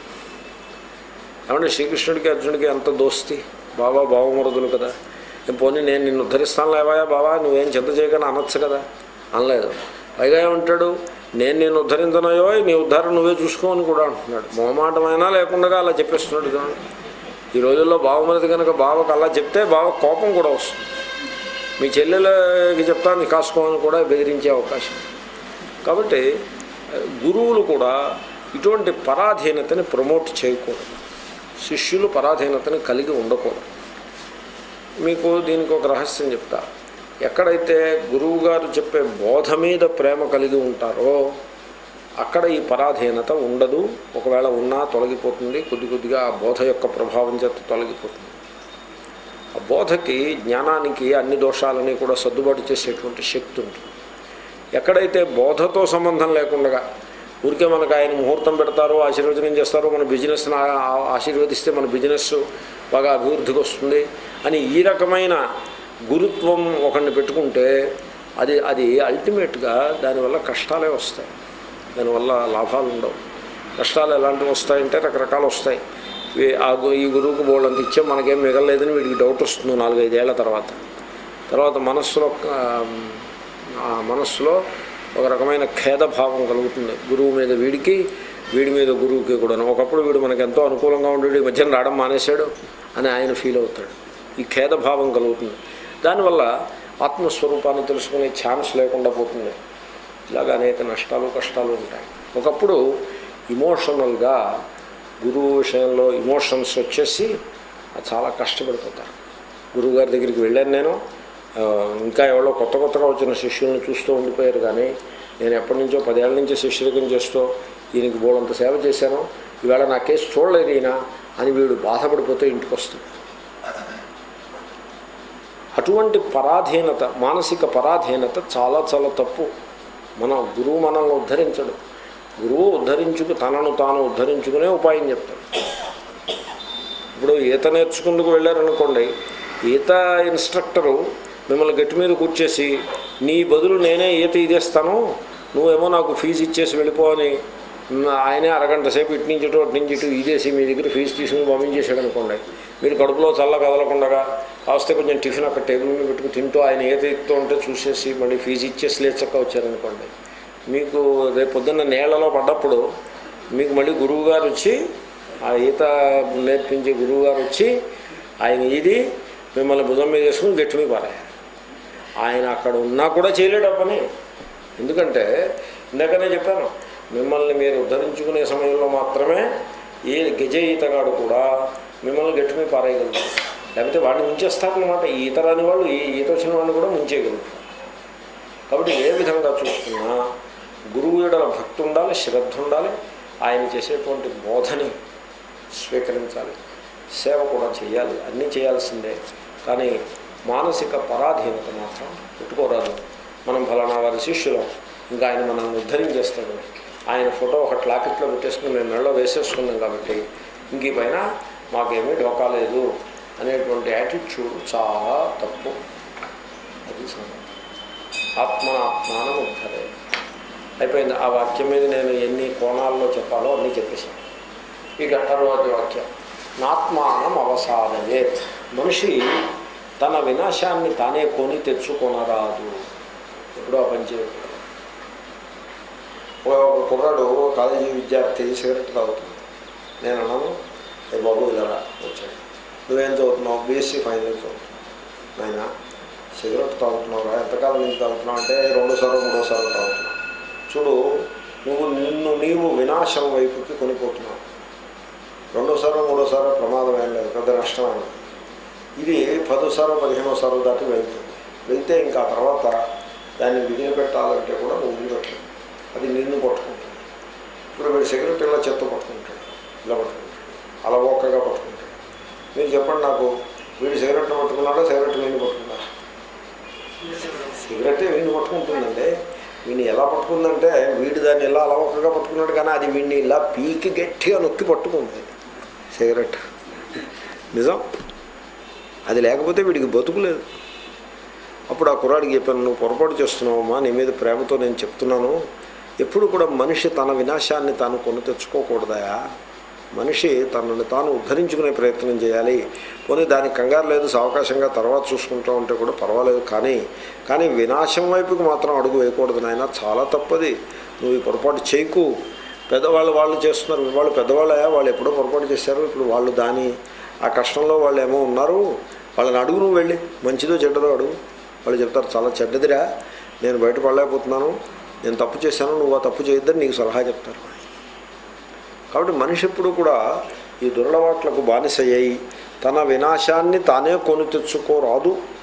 ఏమంటే శ్రీకృష్ణుడికి అర్జునుడికి ఎంత దోస్తి బాబా బావమరుదులు కదా ఏం పోనీ నేను నిన్ను ఉద్ధరిస్తాను లేవాయా బాబా నువ్వేం చింత చేయకుండా అనొచ్చు కదా అనలేదు పైగా ఏమంటాడు నేను నేను ఉద్ధరించనయో నీ ఉద్ధారం నువ్వే చూసుకో అని కూడా అంటున్నాడు మొహమాటమైనా లేకుండా అలా చెప్పేస్తున్నాడు కదా ఈ రోజుల్లో బావమరిది కనుక బావకు అలా చెప్తే బావ కోపం కూడా వస్తుంది మీ చెల్లెలకి చెప్తాను కాసుకోమని కూడా బెదిరించే అవకాశం కాబట్టి గురువులు కూడా ఇటువంటి పరాధీనతని ప్రమోట్ చేయకూడదు శిష్యులు పరాధీనతని కలిగి ఉండకూడదు మీకు దీనికి ఒక రహస్యం చెప్తా ఎక్కడైతే గురువు గారు చెప్పే బోధ మీద ప్రేమ కలిగి ఉంటారో అక్కడ ఈ పరాధీనత ఉండదు ఒకవేళ ఉన్నా తొలగిపోతుంది కొద్ది కొద్దిగా ఆ బోధ యొక్క ప్రభావం చేత తొలగిపోతుంది ఆ బోధకి జ్ఞానానికి అన్ని దోషాలని కూడా సర్దుబాటు చేసేటువంటి శక్తి ఉంటుంది ఎక్కడైతే బోధతో సంబంధం లేకుండా ఊరికే మనకు ఆయన ముహూర్తం పెడతారో ఆశీర్వచనం చేస్తారో మన బిజినెస్ని ఆ- ఆశీర్వదిస్తే మన బిజినెస్ బాగా అభివృద్ధికి వస్తుంది అని ఈ రకమైన గురుత్వం ఒకరిని పెట్టుకుంటే అది అది అల్టిమేట్గా దానివల్ల కష్టాలే వస్తాయి దానివల్ల లాభాలు ఉండవు కష్టాలు ఎలాంటివి వస్తాయంటే రకరకాలు వస్తాయి ఈ- ఆ గు- ఈ గురువుకు బోళ్ళంత ఇచ్చే మనకేం మిగలలేదని వీడికి డౌట్ వస్తుంది నాలుగైదేళ్ల తర్వాత తర్వాత మనస్సులో ఆ, ఆ మనస్సులో ఒక రకమైన ఖేదభావం కలుగుతుంది గురువు మీద వీడికి వీడి మీద గురువుకి కూడా ఒకప్పుడు వీడు మనకు ఎంతో అనుకూలంగా ఉండేది ఈ మధ్యన రావడం మానేశాడు అని ఆయన ఫీల్ అవుతాడు ఈ ఖేదభావం కలుగుతుంది దానివల్ల ఆత్మస్వరూపాన్ని తెలుసుకునే ఛాన్స్ లేకుండా పోతుంది ఇలాగ అనేక నష్టాలు కష్టాలు ఉంటాయి ఒకప్పుడు ఇమోషనల్గా గురువు విషయంలో ఇమోషన్స్ వచ్చేసి చాలా కష్టపడిపోతారు గురువుగారి దగ్గరికి వెళ్ళాను నేను ఆ, ఇంకా ఎవరో కొత్త కొత్తగా వచ్చిన శిష్యుల్ని చూస్తూ ఉండిపోయారు కానీ నేను ఎప్పటి నుంచో పదేళ్ల నుంచి శిష్యులకం చేస్తూ ఈయనకి బోడంత సేవ చేశాను ఈవేళ నా కేసు చూడలేదు ఈయన అని వీడు బాధపడిపోతే ఇంటికి వస్తుంది అటువంటి పరాధీనత మానసిక పరాధీనత చాలా చాలా తప్పు మన గురువు మనల్ని ఉద్ధరించడు గురువు ఉద్ధరించుకు తనను తాను ఉద్ధరించుకునే ఉపాయం చెప్తాడు ఇప్పుడు ఈత నేర్చుకుందుకు వెళ్ళారనుకోండి ఈత ఇన్స్ట్రక్టరు మిమ్మల్ని గట్టి మీద కూర్చేసి నీ బదులు నేనే ఈత ఇదేస్తాను నువ్వేమో నాకు ఫీజు ఇచ్చేసి వెళ్ళిపో అని మ్, ఆయనే అరగంట సేపు ఇటు నుంచి ఇటు అటు నుంచి ఇటు ఇదేసి మీ దగ్గర ఫీజు తీసుకుని పంపించేసాడు అనుకోండి మీరు కడుపులో చల్ల కదలకుండా కావస్తే కొంచెం టిఫిన్ అక్కడ టేబుల్ మీద పెట్టుకుని తింటూ ఆయన ఈత ఎత్తుతూ ఉంటే చూసేసి మళ్ళీ ఫీజు ఇచ్చేసి లేచక్క వచ్చారనుకోండి మీకు రేపు పొద్దున్న నీళ్లలో పడ్డప్పుడు మీకు మళ్ళీ గురువు గారు వచ్చి ఆ ఈత నేర్పించే గురువు గారు వచ్చి ఆయన ఇది మిమ్మల్ని భుజం మీద వేసుకుని గట్టి మీద పారాయాలి ఆయన అక్కడ ఉన్నా కూడా చేయలేడు ఆ పని ఎందుకంటే ఇందాకనే చెప్పాను మిమ్మల్ని మీరు ఉద్ధరించుకునే సమయంలో మాత్రమే ఏ గజ ఈతగాడు కూడా మిమ్మల్ని గట్టి మీద పారేయగలుగుతారు లేకపోతే వాడిని ముంచేస్తారనమాట ఈ ఈత రాని వాళ్ళు ఈ ఈత వచ్చిన వాడిని కూడా ముంచేయగలుగుతారు కాబట్టి ఏ విధంగా చూసుకున్నా గురువు ఎడల భక్తి ఉండాలి శ్రద్ధ ఉండాలి ఆయన చేసేటువంటి బోధని స్వీకరించాలి సేవ కూడా చేయాలి అన్నీ చేయాల్సిందే కానీ మానసిక పరాధీనత మాత్రం పెట్టుకోరాదు మనం ఫలానా వారి శిష్యులం ఇంకా ఆయన మనల్ని ఉద్ధరించేస్తాడు ఆయన ఫోటో ఒక లాకెట్లో పెట్టేసుకుని మేము మెడలో వేసేసుకున్నాం కాబట్టి ఇంక ఈ పైన మాకేమీ ఢోకా లేదు అనేటువంటి యాటిట్యూడ్ చాలా తప్పు అది సంగతి ఆత్మాత్మానం ఉద్ధరే అయిపోయింది ఆ వాక్యం మీద నేను ఎన్ని కోణాల్లో చెప్పాలో అన్నీ చెప్పేశాను ఇక తర్వాత వాక్యం నాత్మానం అవసాదయేత్ మనిషి తన వినాశాన్ని తానే కొని తెచ్చుకొనరాదు ఎప్పుడో ఆ పని చేయకూడదు ఒక కుర్రాడు కాలేజీ విద్యార్థి సిగరెట్ తాగుతుంది నేను అన్నాను ఏ బాబు ఇలా రా, వచ్చాడు నువ్వేం చదువుతున్నావు బీఎస్సీ ఫైనల్ చదువుతున్నావు నాయన సిగరెట్ తాగుతున్నావురా ఎంతకాలం నుంచి తాగుతున్నావు అంటే రెండోసారో మూడోసారో తాగుతున్నావు చూడు నువ్వు నిన్ను నీవు వినాశం వైపుకి కొనిపోతున్నావు రెండోసారో మూడోసారో ప్రమాదం ఏం లేదు పెద్ద నష్టం ఏం లేదు ఇది పదోసారో పదిహేనోసారో దాటి వెళ్తుంది వెళ్తే ఇంకా ఆ తర్వాత దాన్ని విధిని పెట్టాలంటే కూడా నువ్వు వదిలిపెట్టలేదు అది నిన్ను పట్టుకుంటుంది ఇప్పుడు వీడు సిగరెట్ ఇలా చెత్త పట్టుకుంటాడు ఇలా పట్టుకుంటాడు అలవోకగా పట్టుకుంటాడు మీరు చెప్పండి నాకు వీడు సిగరెట్ పట్టుకున్నాడా సిగరెట్ వీడిని పట్టుకున్నాడా సిగరెట్ వీడిని పట్టుకుంటుందండి వీడిని ఎలా పట్టుకుందంటే వీడు దాన్ని ఇలా అలవోకగా పట్టుకున్నాడు కానీ అది వీడిని ఇలా పీకి గట్టిగా నొక్కి పట్టుకుంది సిగరెట్ నిజం అది లేకపోతే వీడికి బతుకులేదు అప్పుడు ఆ కుర్రాడికి చెప్పాను నువ్వు పొరపాటు చేస్తున్నావమ్మా నీ మీద ప్రేమతో నేను చెప్తున్నాను ఎప్పుడు కూడా మనిషి తన వినాశాన్ని తాను కొని తెచ్చుకోకూడదయా మనిషి తనని తాను ఉద్ధరించుకునే ప్రయత్నం చేయాలి పోనీ దానికి కంగారు లేదు అవకాశంగా తర్వాత చూసుకుంటూ ఉంటే కూడా పర్వాలేదు కానీ కానీ వినాశం వైపుకి మాత్రం అడుగు వేయకూడదు నాయన చాలా తప్పది నువ్వు ఈ పొరపాటు చేయకు పెద్దవాళ్ళు వాళ్ళు చేస్తున్నారు వాళ్ళు పెద్దవాళ్ళయా వాళ్ళు ఎప్పుడో పొరపాటు చేశారు ఇప్పుడు వాళ్ళు దాని ఆ కష్టంలో వాళ్ళు ఏమో ఉన్నారు వాళ్ళని అడుగు నువ్వు వెళ్ళి మంచిదో చెడ్డదో అడుగు వాళ్ళు చెప్తారు చాలా చెడ్డదిరా నేను బయటపడలేకపోతున్నాను నేను తప్పు చేశాను నువ్వు ఆ తప్పు చేయొద్దని నీకు సలహా చెప్తారు కాబట్టి మనిషి ఎప్పుడు కూడా ఈ దురలవాట్లకు బానిసయ్యాయి తన వినాశాన్ని తానే కొని తెచ్చుకోరాదు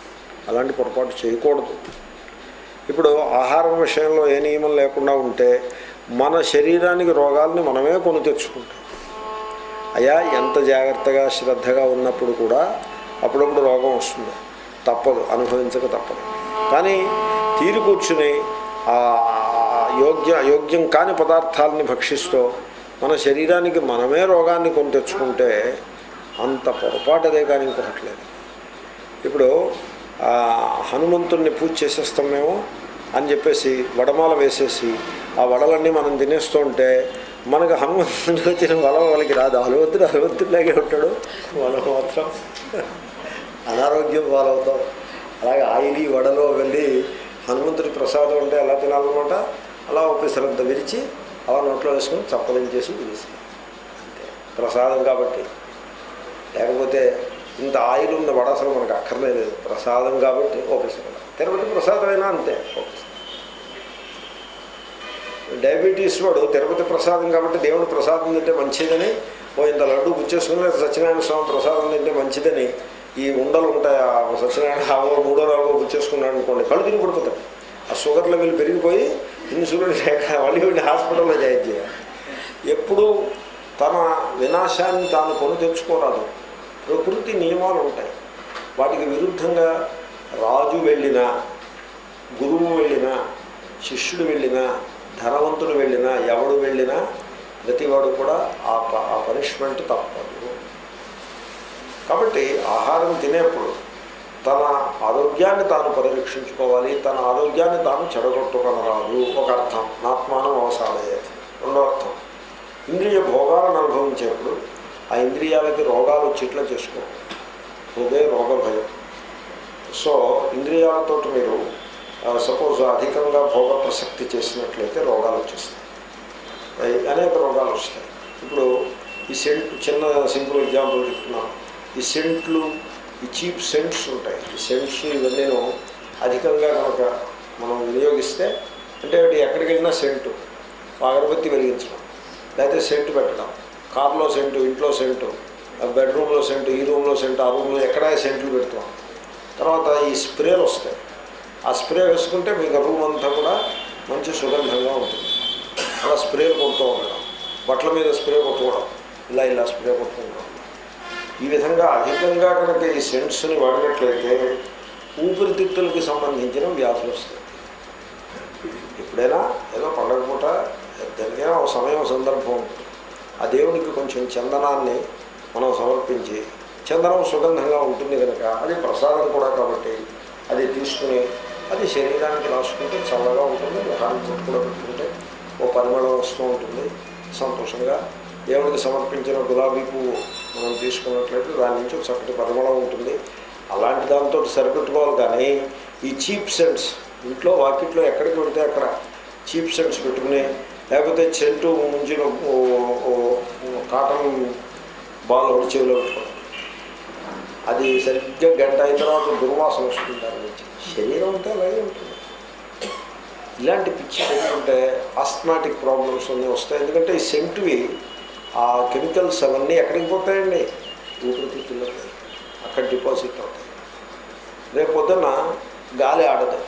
అలాంటి పొరపాటు చేయకూడదు ఇప్పుడు ఆహారం విషయంలో ఏ నియమం లేకుండా ఉంటే మన శరీరానికి రోగాల్ని మనమే కొని తెచ్చుకుంటాం అయ్యా ఎంత జాగ్రత్తగా శ్రద్ధగా ఉన్నప్పుడు కూడా అప్పుడప్పుడు రోగం వస్తుంది తప్పదు అనుభవించక తప్పదు కానీ తీరి కూర్చుని ఆ యోగ్య యోగ్యం కాని పదార్థాలని భక్షిస్తూ మన శరీరానికి మనమే రోగాన్ని కొని తెచ్చుకుంటే అంత పొరపాటు అదే కానీ ఇంకొకటి లేదు ఇప్పుడు ఆ, హనుమంతుణ్ణి పూజ చేసేస్తాం మేము అని చెప్పేసి వడమాల వేసేసి ఆ వడలన్నీ మనం తినేస్తూ ఉంటే మనకు హనుమంతుడికి వచ్చిన వల వాళ్ళకి రాదు హనుమంతుడు హనుమంతుడిలాగే ఉంటాడు మనం మాత్రం అనారోగ్యం పాలవుతాం అలాగే ఆయిలీ వడలో వెళ్ళి హనుమంతుడి ప్రసాదం ఉంటే ఎలా తినాలన్నమాట అలా ఒక శ్రద్ధ విరిచి అలా నోట్లో వేసుకొని చప్పలించేసి విరిసి అంతే ప్రసాదం కాబట్టి లేకపోతే ఇంత ఆయిల్ ఉన్న వడ అసలు మనకు అక్కర్లేదు ప్రసాదం కాబట్టి ఓపెసరం తిరుపతి ప్రసాదమైనా అంతే ఓపెసరం డయాబెటీస్ వాడు తిరుపతి ప్రసాదం కాబట్టి దేవుడు ప్రసాదం తింటే మంచిదని ఓ ఇంత లడ్డు గుచ్చేసుకుని లేదా సత్యనారాయణ స్వామి ప్రసాదం తింటే మంచిదని ఈ ఉండలు ఉంటాయి ఆ సత్యనారాయణ హావో మూడో నాలుగో గుచ్చేసుకున్నాడు అనుకోండి కళ్ళు తిరిగి పడిపోతాయి ఆ షుగర్ లెవెల్ పెరిగిపోయి ఇన్సులిన్ లేక మళ్ళీ వీడిని హాస్పిటల్లో జాయిన్ చేయాలి ఎప్పుడు తన వినాశాన్ని తాను కొని తెచ్చుకోరాదు ప్రకృతి నియమాలు ఉంటాయి వాటికి విరుద్ధంగా రాజు వెళ్ళినా గురువు వెళ్ళినా శిష్యుడు వెళ్ళినా ధనవంతుడు వెళ్ళినా ఎవడు వెళ్ళినా ప్రతివాడు కూడా ఆ ప ఆ పనిష్మెంట్ తప్పదు కాబట్టి ఆహారం తినేప్పుడు తన ఆరోగ్యాన్ని తాను పరిరక్షించుకోవాలి తన ఆరోగ్యాన్ని తాను చెడగొట్టుకొనరాదు ఒక అర్థం నాత్మానం అవసాదయ్యేది రెండో అర్థం ఇంద్రియ భోగాలను అనుభవించేప్పుడు ఆ ఇంద్రియాలకి రోగాలు వచ్చేట్లా చేసుకో హృదయ రోగ భయం సో ఇంద్రియాలతో మీరు సపోజ్ అధికంగా భోగ ప్రసక్తి చేసినట్లయితే రోగాలు వచ్చేస్తాయి అయి- అనేక రోగాలు వస్తాయి ఇప్పుడు ఈ సెంట్ చిన్న సింపుల్ ఎగ్జాంపుల్ చెప్తున్నాను ఈ సెంట్లు ఈ చీప్ సెంట్స్ ఉంటాయి ఈ సెంట్స్ ఇవన్నీను అధికంగా కనుక మనం వినియోగిస్తే అంటే ఒకటి ఎక్కడికి వెళ్ళినా సెంటు అగరబత్తి వెలిగించడం లేకపోతే సెంటు పెట్టడం కార్లో సెంటు ఇంట్లో సెంటు బెడ్రూమ్లో సెంటు ఈ రూమ్లో సెంటు ఆ రూమ్లో ఎక్కడ సెంట్లు పెడుతాం తర్వాత ఈ స్ప్రేలు వస్తాయి ఆ స్ప్రే వేసుకుంటే మీకు రూమ్ అంతా కూడా మంచి సుగంధంగా ఉంటుంది అలా స్ప్రేలు కొడుతూ ఉండడం బట్టల మీద స్ప్రే కొట్టుకోవడం ఇలా ఇలా స్ప్రే కొట్టుకుంటూ ఉండడం ఈ విధంగా అధికంగా కనుక ఈ సెంట్స్ని వాడినట్లయితే ఊపిరితిత్తులకి సంబంధించిన వ్యాధులు వస్తాయి ఎప్పుడైనా ఏదో పండగ పూట దానికైనా ఒక సమయం సందర్భం ఉంటుంది. ఆ దేవునికి కొంచెం చందనాన్ని మనం సమర్పించి చందనం సుగంధంగా ఉంటుంది కనుక అది ప్రసాదం కూడా కాబట్టి అది తీసుకుని అది శరీరానికి రాసుకుంటే చల్లగా ఉంటుంది ముఖానికి కూడా పెట్టుకుంటే ఓ పరిమళం వస్తూ ఉంటుంది సంతోషంగా దేవుడికి సమర్పించిన గులాబీ పువ్వు మనం తీసుకున్నట్లయితే దాని నుంచి ఒక చక్కటి పరిమళం ఉంటుంది అలాంటి దాంతో సరిపెట్టుకోవాలి కానీ ఈ చీప్ సెంట్స్ ఇంట్లో వాకిట్లో ఎక్కడికి వెళ్తే అక్కడ చీప్ సెంట్స్ పెట్టుకుని లేకపోతే చెంటు ముంచిన ఓ- ఓ- ఓ కాటన్ బాల్ ఒకటి చెవిలో పెట్టుకోవడం అది సరిగ్గా గంట అయిన తర్వాత దుర్వాసన వస్తుంది దాని నుంచి శరీరం అంటే అలాగే ఉంటుంది ఇలాంటి పిచ్చి పెట్టుకుంటే ఆస్మాటిక్ ప్రాబ్లమ్స్ అన్నీ వస్తాయి ఎందుకంటే ఈ సెంటువి ఆ కెమికల్స్ అవన్నీ ఎక్కడికి పోతాయండి ఊపిరితిత్తుల్లోకి అక్కడ డిపాజిట్ అవుతాయి రేపు పొద్దున్న గాలి ఆడదు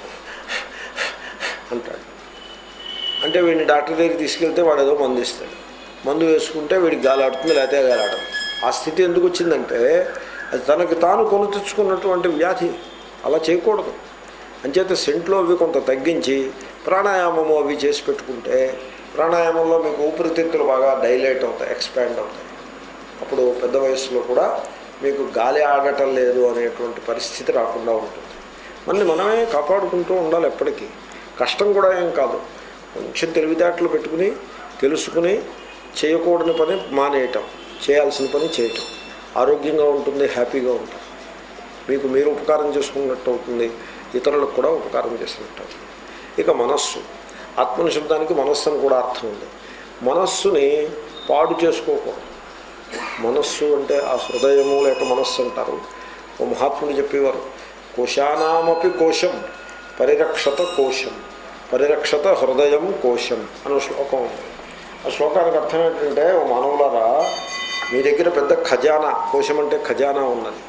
అంటాడు అంటే వీడిని డాక్టర్ దగ్గరికి తీసుకెళ్తే వాడు ఏదో మందు ఇస్తాడు మందు వేసుకుంటే వీడికి గాలి ఆడుతుంది లేకపోతే గాలి ఆడదు ఆ స్థితి ఎందుకు వచ్చిందంటే అది తనకి తాను కొని తెచ్చుకున్నటువంటి వ్యాధి అలా చేయకూడదు అంచేత సెంట్లో అవి కొంత తగ్గించి ప్రాణాయామము అవి చేసి పెట్టుకుంటే ప్రాణాయామంలో మీకు ఊపిరితిత్తులు బాగా డైలేట్ అవుతాయి ఎక్స్పాండ్ అవుతాయి అప్పుడు పెద్ద వయసులో కూడా మీకు గాలి ఆడటం లేదు అనేటువంటి పరిస్థితి రాకుండా ఉంటుంది మళ్ళీ మనమే కాపాడుకుంటూ ఉండాలి ఎప్పటికీ కష్టం కూడా ఏం కాదు కొంచెం తెలివితేటలు పెట్టుకుని తెలుసుకుని చేయకూడని పని మానేయటం చేయాల్సిన పని చేయటం ఆరోగ్యంగా ఉంటుంది హ్యాపీగా ఉంటుంది మీకు మీరు ఉపకారం చేసుకున్నట్టు అవుతుంది ఇతరులకు కూడా ఉపకారం చేసినట్టు అవుతుంది ఇక మనస్సు ఆత్మనిశబ్దానికి మనస్సు అని కూడా అర్థం ఉంది మనస్సుని పాడు చేసుకోకూడదు మనస్సు అంటే ఆ హృదయము లేక మనస్సు అంటారు ఓ మహాత్ముడు చెప్పేవారు కోశానామపి కోశం పరిరక్షత కోశం పరిరక్షత హృదయం కోశం అనే శ్లోకం ఉంది ఆ శ్లోకానికి అర్థం ఏంటంటే ఓ మానవులారా మీ దగ్గర పెద్ద ఖజానా కోశం అంటే ఖజానా ఉన్నది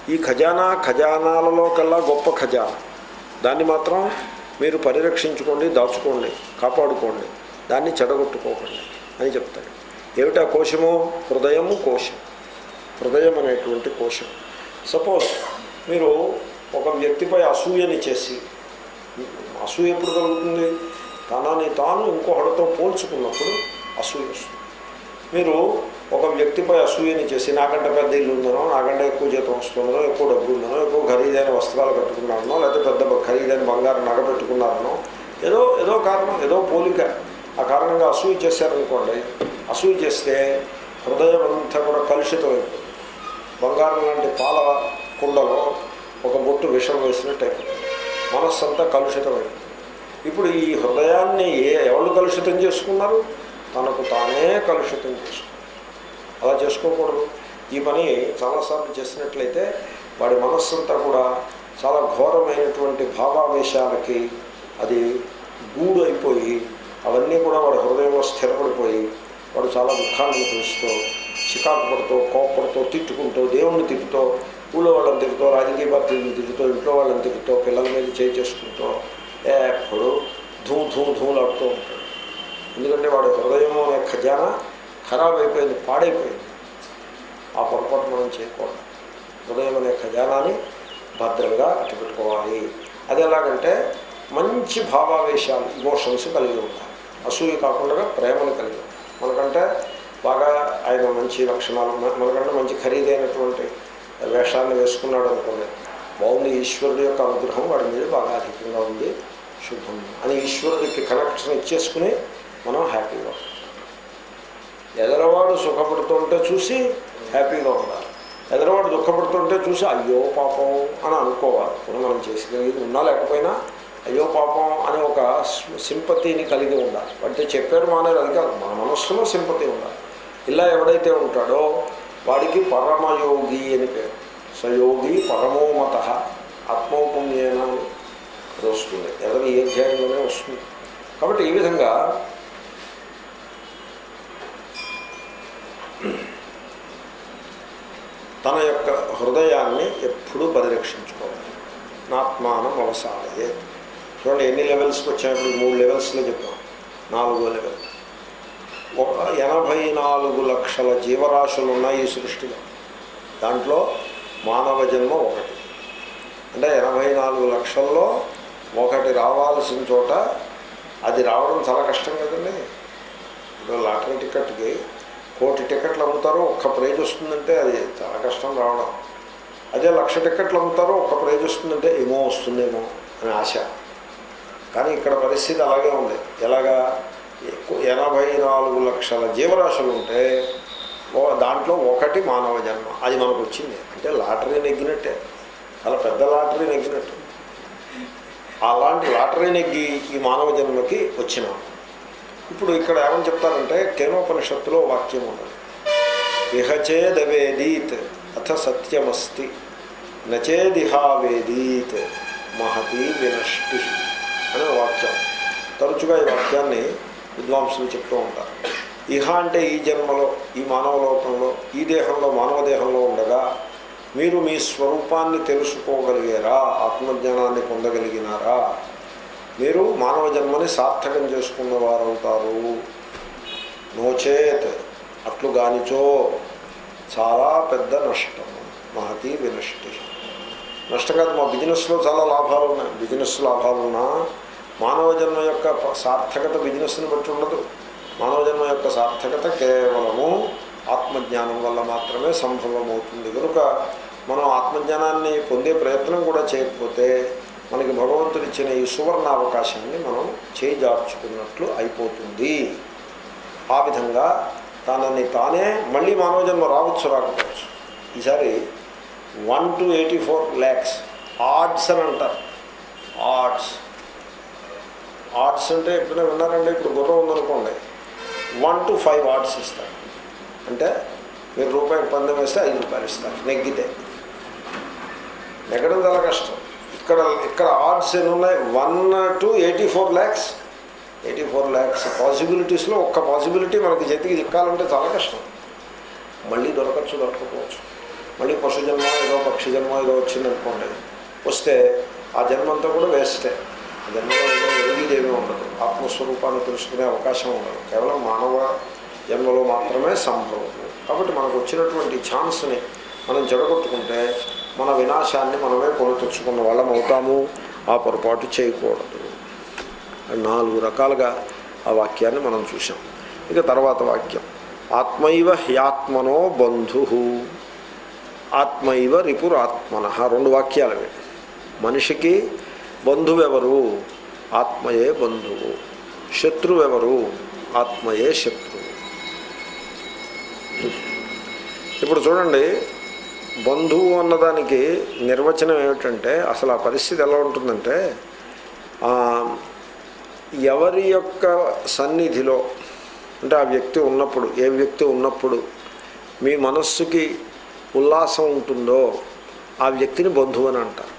ఈ ఖజానా ఖజానాలలో కల్లా గొప్ప ఖజానా దాన్ని మాత్రం మీరు పరిరక్షించుకోండి దాచుకోండి కాపాడుకోండి దాన్ని చెడగొట్టుకోకండి అని చెప్తాడు ఏమిటా కోశము హృదయము కోశం హృదయం అనేటువంటి కోశం సపోజ్ మీరు ఒక వ్యక్తిపై అసూయని చేసి అసూయ ఎప్పుడు కలుగుతుంది తనని తాను ఇంకొకటితో పోల్చుకున్నప్పుడు అసూయ వస్తుంది మీరు ఒక వ్యక్తిపై అసూయని చేసి నాకంటే పెద్ద ఇల్లు ఉందనో నాకంటే ఎక్కువ జీతం వస్తుందనో ఎక్కువ డబ్బు ఉందనో ఎక్కువ ఖరీదైన వస్త్రాలు కట్టుకున్నారనో లేకపోతే పెద్ద ఖరీదైన బంగారం నగ పెట్టుకున్నారనో ఏదో ఏదో కారణం ఏదో పోలిక ఆ కారణంగా అసూయ చేశారనుకోండి అసూయ చేస్తే హృదయం అంతా కూడా కలుషితం అయిపోతుంది బంగారం లాంటి పాల కుండలో ఒక బొట్టు విషం వేసినట్టు అయిపోతుంది మనస్సు అంతా కలుషితం అయిపోతుంది ఇప్పుడు ఈ హృదయాన్ని ఏ ఎవరు కలుషితం చేసుకున్నారు తనకు తానే కలుషితం చేసుకున్నారు అలా చేసుకోకూడదు ఈ పని చాలాసార్లు చేసినట్లయితే వాడి మనస్సు అంతా కూడా చాలా ఘోరమైనటువంటి భావావేశాలకి అది గూడు అయిపోయి అవన్నీ కూడా వాడి హృదయంలో స్థిరపడిపోయి వాడు చాలా దుఃఖాన్ని అనుభవిస్తూ చికాకు పడుతూ కోపడుతూ తిట్టుకుంటూ దేవుణ్ణి తిట్టుతూ ఊళ్ళో వాళ్ళని తిరుగుతూ రాజకీయ పార్టీలను తిరుగుతూ ఇంట్లో వాళ్ళని తిరుగుతూ పిల్లల మీద చేయి చేసుకుంటూ ఎప్పుడు ధూ ధూ ధూలాడుతూ ఉంటాడు ఎందుకంటే వాడి హృదయం అనే ఖజానా ఖరాబ్ అయిపోయింది పాడైపోయింది ఆ పొరపాటు మనం చేయకూడదు హృదయం అనే ఖజానాని భద్రంగా అట్టుపెట్టుకోవాలి అది ఎలాగంటే మంచి భావావేశాలు ఇమోషన్స్ కలిగి ఉండాలి అసూయ కాకుండా ప్రేమను కలిగి ఉండాలి మనకంటే బాగా ఆయన మంచి లక్షణాలు మన- మనకంటే మంచి ఖరీదైనటువంటి వేషాన్ని వేసుకున్నాడు అనుకోండి బాగుంది ఈశ్వరుడు యొక్క అనుగ్రహం వాడి మీద బాగా అధికంగా ఉంది శుభం అని ఈశ్వరుడికి కనెక్షన్ ఇచ్చేసుకుని మనం హ్యాపీగా ఉంటాం ఎదరవాడు సుఖపడుతుంటే చూసి హ్యాపీగా ఉండాలి ఎదరవాడు దుఃఖపడుతుంటే చూసి అయ్యో పాపం అని అనుకోవాలి ఇప్పుడు మనం చేసేది ఉన్నా లేకపోయినా అయ్యో పాపం అనే ఒక సింపతిని కలిగి ఉండాలి అంటే చెప్పారు మానేది అది కాదు మన మనస్సులో సింపతి ఉండాలి ఇలా ఎవడైతే ఉంటాడో వాడికి పరమయోగి అని పేరు సయోగి పరమోమత ఆత్మౌపుణ్యేన అని అది వస్తుంది ఎవరి ఏ అధ్యాయంలోనే వస్తుంది కాబట్టి ఈ విధంగా తన యొక్క హృదయాన్ని ఎప్పుడూ పరిరక్షించుకోవాలి నాత్మానం అవసానయే చూడండి ఎన్ని లెవెల్స్కి వచ్చాయి మూడు లెవెల్స్లో చెప్పాం నాలుగో లెవెల్ ఒక ఎనభై నాలుగు లక్షల జీవరాశులు ఉన్నాయి ఈ సృష్టిలో దాంట్లో మానవ జన్మ ఒకటి అంటే ఎనభై నాలుగు లక్షల్లో ఒకటి రావాల్సిన చోట అది రావడం చాలా కష్టం కదండి ఇప్పుడు లాటరీ టికెట్కి కోటి టికెట్లు అమ్ముతారు ఒక్క ప్రైజ్ వస్తుందంటే అది చాలా కష్టం రావడం అదే లక్ష టికెట్లు అమ్ముతారు ఒక్క ప్రైజ్ వస్తుందంటే ఏమో వస్తుందేమో అని ఆశ కానీ ఇక్కడ పరిస్థితి అలాగే ఉంది ఎలాగా ఎక్కువ ఎనభై నాలుగు లక్షల జీవరాశులు ఉంటే ఓ- దాంట్లో ఒకటి మానవ జన్మ అది మనకు వచ్చింది అంటే లాటరీ నెగ్గినట్టే చాలా పెద్ద లాటరీ నెగ్గినట్టు అలాంటి లాటరీ నెగ్గి ఈ మానవ జన్మకి వచ్చినాం ఇప్పుడు ఇక్కడ ఏమని చెప్తారంటే కేనోపనిషత్తులో వాక్యం ఉన్నది ఇహచేదవేదీత్ అథ సత్యమస్తి నచేదిహావేదీత్ మహతి వినష్టి అనే వాక్యం తరచుగా ఈ వాక్యాన్ని విద్వాంసులు చెప్తూ ఉంటారు ఇహ అంటే ఈ జన్మలో ఈ మానవ లోకంలో ఈ దేహంలో మానవ దేహంలో ఉండగా మీరు మీ స్వరూపాన్ని తెలుసుకోగలిగారా ఆత్మజ్ఞానాన్ని పొందగలిగినారా మీరు మానవ జన్మని సార్థకం చేసుకున్న వారు అవుతారు నోచేత్ అట్లు గానిచో చాలా పెద్ద నష్టం మహతి వినష్టి నష్టం కాదు మా బిజినెస్లో చాలా లాభాలు ఉన్నాయి బిజినెస్ లాభాలు ఉన్నా మానవ జన్మ యొక్క ప- సార్థకత బిజినెస్ని బట్టి ఉండదు మానవ జన్మ యొక్క సార్థకత కేవలము ఆత్మజ్ఞానం వల్ల మాత్రమే సంభవమవుతుంది కనుక మనం ఆత్మజ్ఞానాన్ని పొందే ప్రయత్నం కూడా చేయకపోతే మనకి భగవంతుడు ఇచ్చిన ఈ సువర్ణ అవకాశాన్ని మనం చేజార్చుకున్నట్లు అయిపోతుంది ఆ విధంగా తనని తానే మళ్ళీ మానవ జన్మ రావచ్చు రాకపోవచ్చు ఈసారి one to eighty four lakhs arts అని అంటారు ఆర్ట్స్ ఆర్ట్స్ అంటే ఎప్పుడైనా విన్నారండి ఇప్పుడు గుర్రం ఉందనుకోండి వన్ టు ఫైవ్ ఆర్ట్స్ ఇస్తారు అంటే మీరు రూపాయలు పందెం వేస్తే ఐదు రూపాయలు ఇస్తారు నెగ్గితే నెగ్గడం చాలా కష్టం ఇక్కడ ఇక్కడ ఆర్ట్స్ ఎన్ని ఉన్నాయి one to eighty four lakhs eighty four lakhs పాసిబిలిటీస్లో ఒక్క పాసిబిలిటీ మనకి చేతికి చిక్కాలంటే చాలా కష్టం మళ్ళీ దొరకచ్చు దొరకపోవచ్చు మళ్ళీ పశు జన్మ ఏదో పక్షి జన్మ ఏదో వచ్చిందనుకోండి వస్తే ఆ జన్మ అంతా కూడా వేస్టే ఆ జన్మలో ఏదో ఎదిగిదేమీ ఉండదు ఆత్మస్వరూపాన్ని తెలుసుకునే అవకాశం ఉండదు కేవలం మానవ జన్మలో మాత్రమే సంభవం కాబట్టి మనకు వచ్చినటువంటి ఛాన్స్ని మనం చెడగొట్టుకుంటే మన వినాశాన్ని మనమే కొని తెచ్చుకున్న వాళ్ళం అవుతాము ఆ పొరపాటు చేయకూడదు నాలుగు రకాలుగా ఆ వాక్యాన్ని మనం చూసాం ఇక తర్వాత వాక్యం ఆత్మైవ హ్యాత్మనో బంధు ఆత్మైవ రిపురాత్మన రెండు వాక్యాలు అవి మనిషికి బంధువెవరు ఆత్మయే బంధువు శత్రువెవరు ఆత్మయే శత్రువు ఇప్పుడు చూడండి బంధువు అన్నదానికి నిర్వచనం ఏమిటంటే అసలు ఆ పరిస్థితి ఎలా ఉంటుందంటే ఆ, ఎవరి యొక్క సన్నిధిలో అంటే ఆ వ్యక్తి ఉన్నప్పుడు ఏ వ్యక్తి ఉన్నప్పుడు మీ మనస్సుకి ఉల్లాసం ఉంటుందో ఆ వ్యక్తిని బంధువు అని అంటారు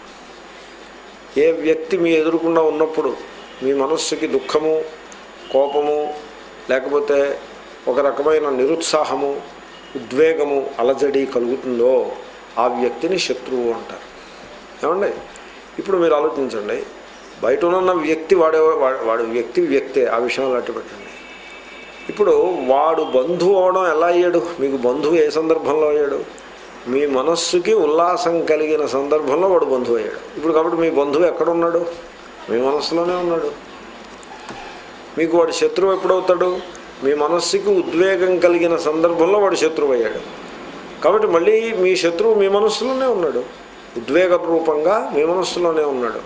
ఏ వ్యక్తి మీ ఎదురుకుండా ఉన్నప్పుడు మీ మనస్సుకి దుఃఖము కోపము లేకపోతే ఒక రకమైన నిరుత్సాహము ఉద్వేగము అలజడి కలుగుతుందో ఆ వ్యక్తిని శత్రువు అంటారు ఏమండి ఇప్పుడు మీరు ఆలోచించండి బయట ఉన్న వ్యక్తి వాడే వాడు- వాడు వ్యక్తి వ్యక్తే ఆ విషయంలో అట్టు పెట్టండి ఇప్పుడు వాడు బంధువు అవడం ఎలా అయ్యాడు మీకు బంధువు ఏ సందర్భంలో అయ్యాడు మీ మనస్సుకి ఉల్లాసం కలిగిన సందర్భంలో వాడు బంధువు అయ్యాడు ఇప్పుడు కాబట్టి మీ బంధువు ఎక్కడున్నాడు మీ మనస్సులోనే ఉన్నాడు మీకు వాడు శత్రువు ఎప్పుడవుతాడు మీ మనస్సుకి ఉద్వేగం కలిగిన సందర్భంలో వాడు శత్రువు అయ్యాడు కాబట్టి మళ్ళీ మీ శత్రువు మీ మనస్సులోనే ఉన్నాడు ఉద్వేగ రూపంగా మీ మనస్సులోనే ఉన్నాడు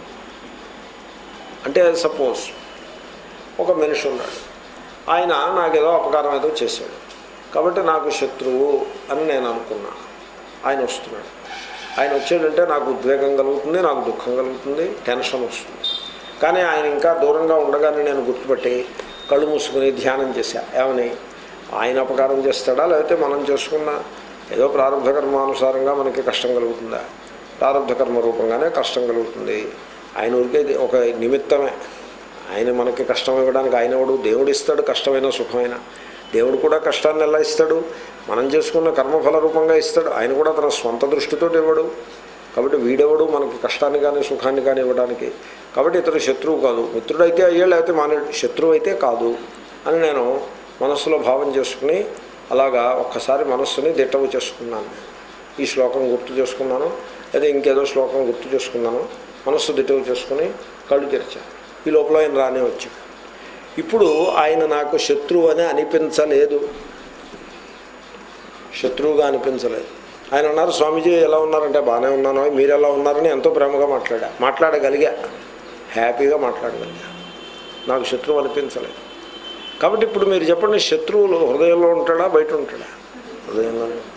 అంటే సపోజ్ ఒక మనిషి ఉన్నాడు ఆయన నాకేదో అపకారం ఏదో చేశాడు కాబట్టి నాకు శత్రువు అని నేను అనుకున్నాను ఆయన వస్తున్నాడు ఆయన వచ్చాడంటే నాకు ఉద్వేగం కలుగుతుంది నాకు దుఃఖం కలుగుతుంది టెన్షన్ వస్తుంది కానీ ఆయన ఇంకా దూరంగా ఉండగానే నేను గుర్తుపట్టి కళ్ళు మూసుకుని ధ్యానం చేశా ఏమని ఆయన అపకారం చేస్తాడా లేకపోతే మనం చేసుకున్న ఏదో ప్రారంభ కర్మానుసారంగా మనకి కష్టం కలుగుతుందా ప్రారంభ కర్మ రూపంగానే కష్టం కలుగుతుంది ఆయన ఊరికే ఇది ఒక నిమిత్తమే ఆయన మనకి కష్టం ఇవ్వడానికి ఆయన ఎవడు దేవుడు ఇస్తాడు కష్టమైన సుఖమైన దేవుడు కూడా కష్టాన్ని ఎలా ఇస్తాడు మనం చేసుకున్న కర్మఫల రూపంగా ఇస్తాడు ఆయన కూడా తన స్వంత దృష్టితో ఇవ్వడు కాబట్టి వీడెవడు మనకి కష్టాన్ని కానీ సుఖాన్ని కానీ ఇవ్వడానికి కాబట్టి ఇతడు శత్రువు కాదు మిత్రుడైతే అయ్యే లేకపోతే మానేడు శత్రువు అయితే కాదు అని నేను మనస్సులో భావం చేసుకుని అలాగా ఒక్కసారి మనస్సుని దిట్టవు చేసుకున్నాను ఈ శ్లోకం గుర్తు చేసుకున్నాను లేదా ఇంకేదో శ్లోకం గుర్తు చేసుకున్నాను మనస్సు దిట్టవు చేసుకుని కళ్ళు తెరిచాను ఈ లోపల ఆయన రానే వచ్చాడు ఇప్పుడు ఆయన నాకు శత్రువు అని అనిపించలేదు శత్రువుగా అనిపించలేదు ఆయన అన్నారు స్వామీజీ ఎలా ఉన్నారంటే బాగానే ఉన్నాను మీరు ఎలా ఉన్నారని ఎంతో ప్రేమగా మాట్లాడా మాట్లాడగలిగా హ్యాపీగా మాట్లాడగలిగా నాకు శత్రువు అనిపించలేదు కాబట్టి ఇప్పుడు మీరు చెప్పండి శత్రువులు హృదయంలో ఉంటాడా బయట ఉంటాడా హృదయంలోనే ఉంటాడు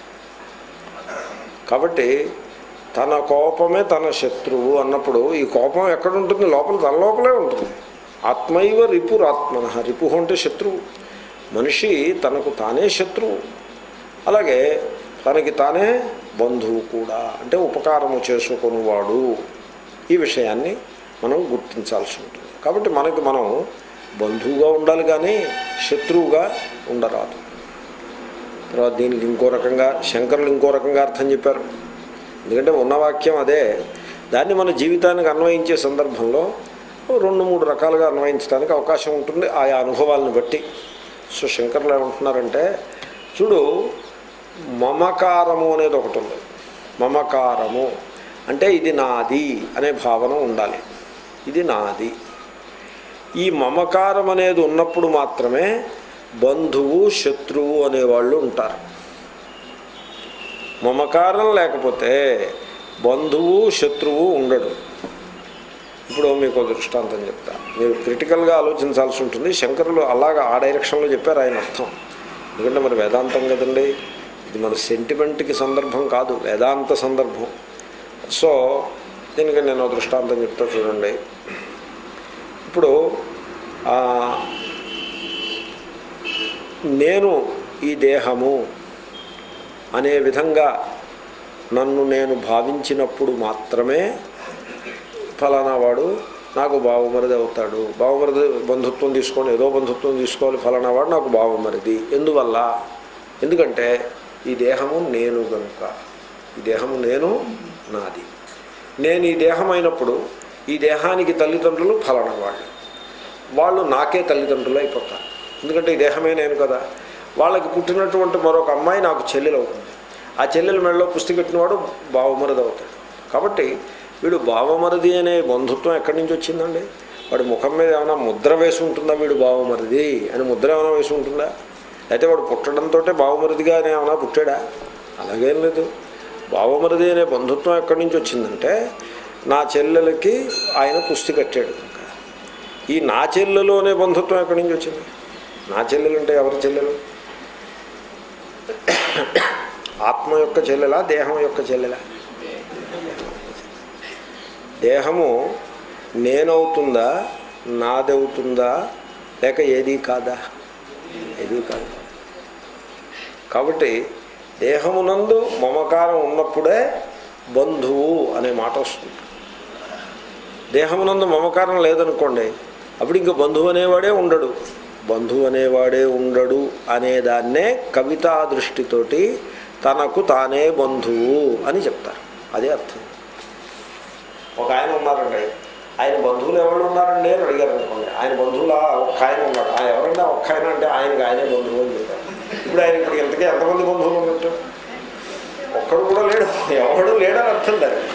కాబట్టి తన కోపమే తన శత్రువు అన్నప్పుడు ఈ కోపం ఎక్కడ ఉంటుంది లోపల తన లోపలే ఉంటుంది ఆత్మైవ రిపురాత్మన రిపు అంటే శత్రువు మనిషి తనకు తానే శత్రువు అలాగే తనకి తానే బంధువు కూడా అంటే ఉపకారము చేసుకునివాడు ఈ విషయాన్ని మనం గుర్తించాల్సి ఉంటుంది కాబట్టి మనకి మనం బంధువుగా ఉండాలి కానీ శత్రువుగా ఉండరాదు తర్వాత దీనికి ఇంకో రకంగా శంకరులు ఇంకో రకంగా అర్థం చెప్పారు ఎందుకంటే ఉన్న వాక్యం అదే దాన్ని మన జీవితానికి అన్వయించే సందర్భంలో రెండు మూడు రకాలుగా అన్వయించడానికి అవకాశం ఉంటుంది ఆయా అనుభవాలను బట్టి సో శంకర్లు ఏమంటున్నారంటే చూడు మమకారము అనేది ఒకటి ఉంది మమకారము అంటే ఇది నాది అనే భావన ఉండాలి ఇది నాది ఈ మమకారం అనేది ఉన్నప్పుడు మాత్రమే బంధువు శత్రువు అనేవాళ్ళు ఉంటారు మమకారం లేకపోతే బంధువు శత్రువు ఉండడు ఇప్పుడు మీకు ఒక దృష్టాంతం చెప్తా మీరు క్రిటికల్గా ఆలోచించాల్సి ఉంటుంది శంకరులు అలాగా ఆ డైరెక్షన్లో చెప్పారు ఆయన అర్థం ఎందుకంటే మరి వేదాంతం కదండి ఇది మన సెంటిమెంట్కి సందర్భం కాదు వేదాంత సందర్భం సో దీనికి నేను ఒక దృష్టాంతం చెప్తా చూడండి ఇప్పుడు ఆ, నేను ఈ దేహము అనే విధంగా నన్ను నేను భావించినప్పుడు మాత్రమే ఫలానా వాడు నాకు బావమరిది అవుతాడు బావమరిది బంధుత్వం తీసుకొని ఏదో బంధుత్వం తీసుకోవాలి ఫలానా వాడు నాకు బావమరిది ఎందువల్ల ఎందుకంటే ఈ దేహము నేను గనుక ఈ దేహము నేను నాది నేను ఈ దేహం అయినప్పుడు ఈ దేహానికి తల్లిదండ్రులు ఫలానా వాళ్ళు వాళ్ళు నాకే తల్లిదండ్రులు అయిపోతారు ఎందుకంటే ఈ దేహమే నేను కదా వాళ్ళకి పుట్టినటువంటి మరొక అమ్మాయి నాకు చెల్లెలు అవుతుంది ఆ చెల్లెల మెడలో పుస్తి కట్టినవాడు బావమరిది అవుతాడు కాబట్టి వీడు బావమరిది అనే బంధుత్వం ఎక్కడి నుంచి వచ్చిందండి వాడి ముఖం మీద ఏమైనా ముద్ర వేసి ఉంటుందా వీడు బావమరిది అని ముద్ర ఏమైనా వేసి ఉంటుందా అయితే వాడు పుట్టడంతో బావమరిదిగా అని ఏమైనా పుట్టాడా అలాగేం లేదు బావమరిది అనే బంధుత్వం ఎక్కడి నుంచి వచ్చిందంటే నా చెల్లెలకి ఆయన పుస్తి కట్టాడు కనుక ఈ నా చెల్లెలు అనే బంధుత్వం ఎక్కడి నుంచి వచ్చింది నా చెల్లెలు అంటే ఎవరి చెల్లెలు ఆత్మ యొక్క చెల్లెలా దేహం యొక్క చెల్లెలా దేహము నేనవుతుందా నాదవుతుందా లేక ఏది కాదా ఏది కాదు కాబట్టి దేహమునందు మమకారం ఉన్నప్పుడే బంధువు అనే మాట వస్తుంది దేహమునందు మమకారం లేదనుకోండి అప్పుడు ఇంకా బంధువు అనేవాడే ఉండడు బంధువు అనేవాడే ఉండడు అనేదాన్నే కవితా దృష్టితోటి తనకు తానే బంధువు అని చెప్తారు అదే అర్థం ఒక ఆయన ఉన్నారండి ఆయన బంధువులు ఎవరు ఉన్నారండి అని అడిగారు అనుకోండి ఆయన బంధువులా ఒక్క ఆయన ఉన్నాడు ఆ ఎవరన్నా ఒక్క ఆయన అంటే ఆయనకి ఆయనే బంధువు అని చెప్పారు ఇప్పుడు ఆయన ఇప్పుడు ఇంతకీ ఎంతమంది బంధువులు ఉన్నట్టు ఒక్కడు కూడా లేడు ఎవడు లేడని అర్థం దానికి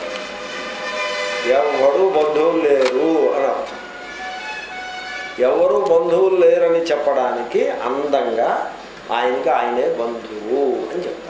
ఎవడు బంధువులు లేరు అని అర్థం ఎవరు బంధువులు లేరని చెప్పడానికి అందంగా ఆయనకి ఆయనే బంధువు అని చెప్తారు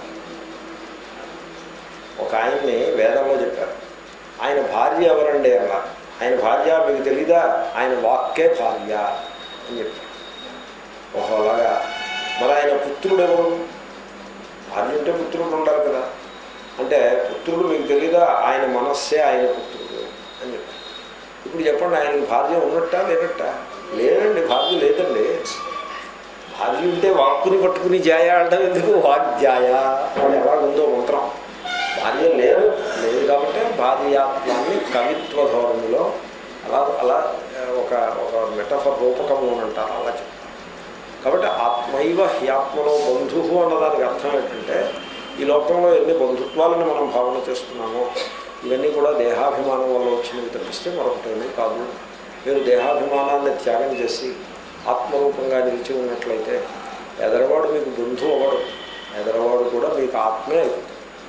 ఒక ఆయన్ని వేదంలో చెప్పారు ఆయన భార్య ఎవరండి అన్నారు ఆయన భార్య మీకు తెలీదా ఆయన వాక్కే భార్య అని చెప్పారు ఓహో అలాగా మరి ఆయన పుత్రుడు ఎవరు భార్య ఉంటే పుత్రుడు ఉండాలి కదా అంటే పుత్రుడు మీకు తెలీదా ఆయన మనస్సే ఆయన పుత్రుడు అని చెప్పారు ఇప్పుడు చెప్పండి ఆయనకి భార్య ఉన్నట్టా లేనట్టా లేదండి భార్య లేదండి భార్య ఉంటే వాక్కుని పట్టుకుని జాయ ఆడడం ఎందుకు వాగ్జాయ అని ఎలా ఉందో మంత్రం భార్య లేదు లేదు కాబట్టి భార్యాత్మాన్ని కవిత్వ ధోరణిలో అలా అలా ఒక ఒక మెటఫర్ రూపకము అని అంటారు అలా చెప్తారు కాబట్టి ఆత్మైవ హ్యాత్మలో బంధువు అన్నదానికి అర్థం ఏంటంటే ఈ లోకంలో ఎన్ని బంధుత్వాలను మనం భావన చేస్తున్నామో ఇవన్నీ కూడా దేహాభిమానం వల్ల వచ్చినవి తప్పిస్తే మరొకటేమీ కాదు మీరు దేహాభిమానాన్ని త్యాగం చేసి ఆత్మరూపంగా నిలిచి ఉన్నట్లయితే ఎదరవాడు మీకు బంధువు అవ్వడు ఎదరవాడు కూడా మీకు ఆత్మే అవుతుంది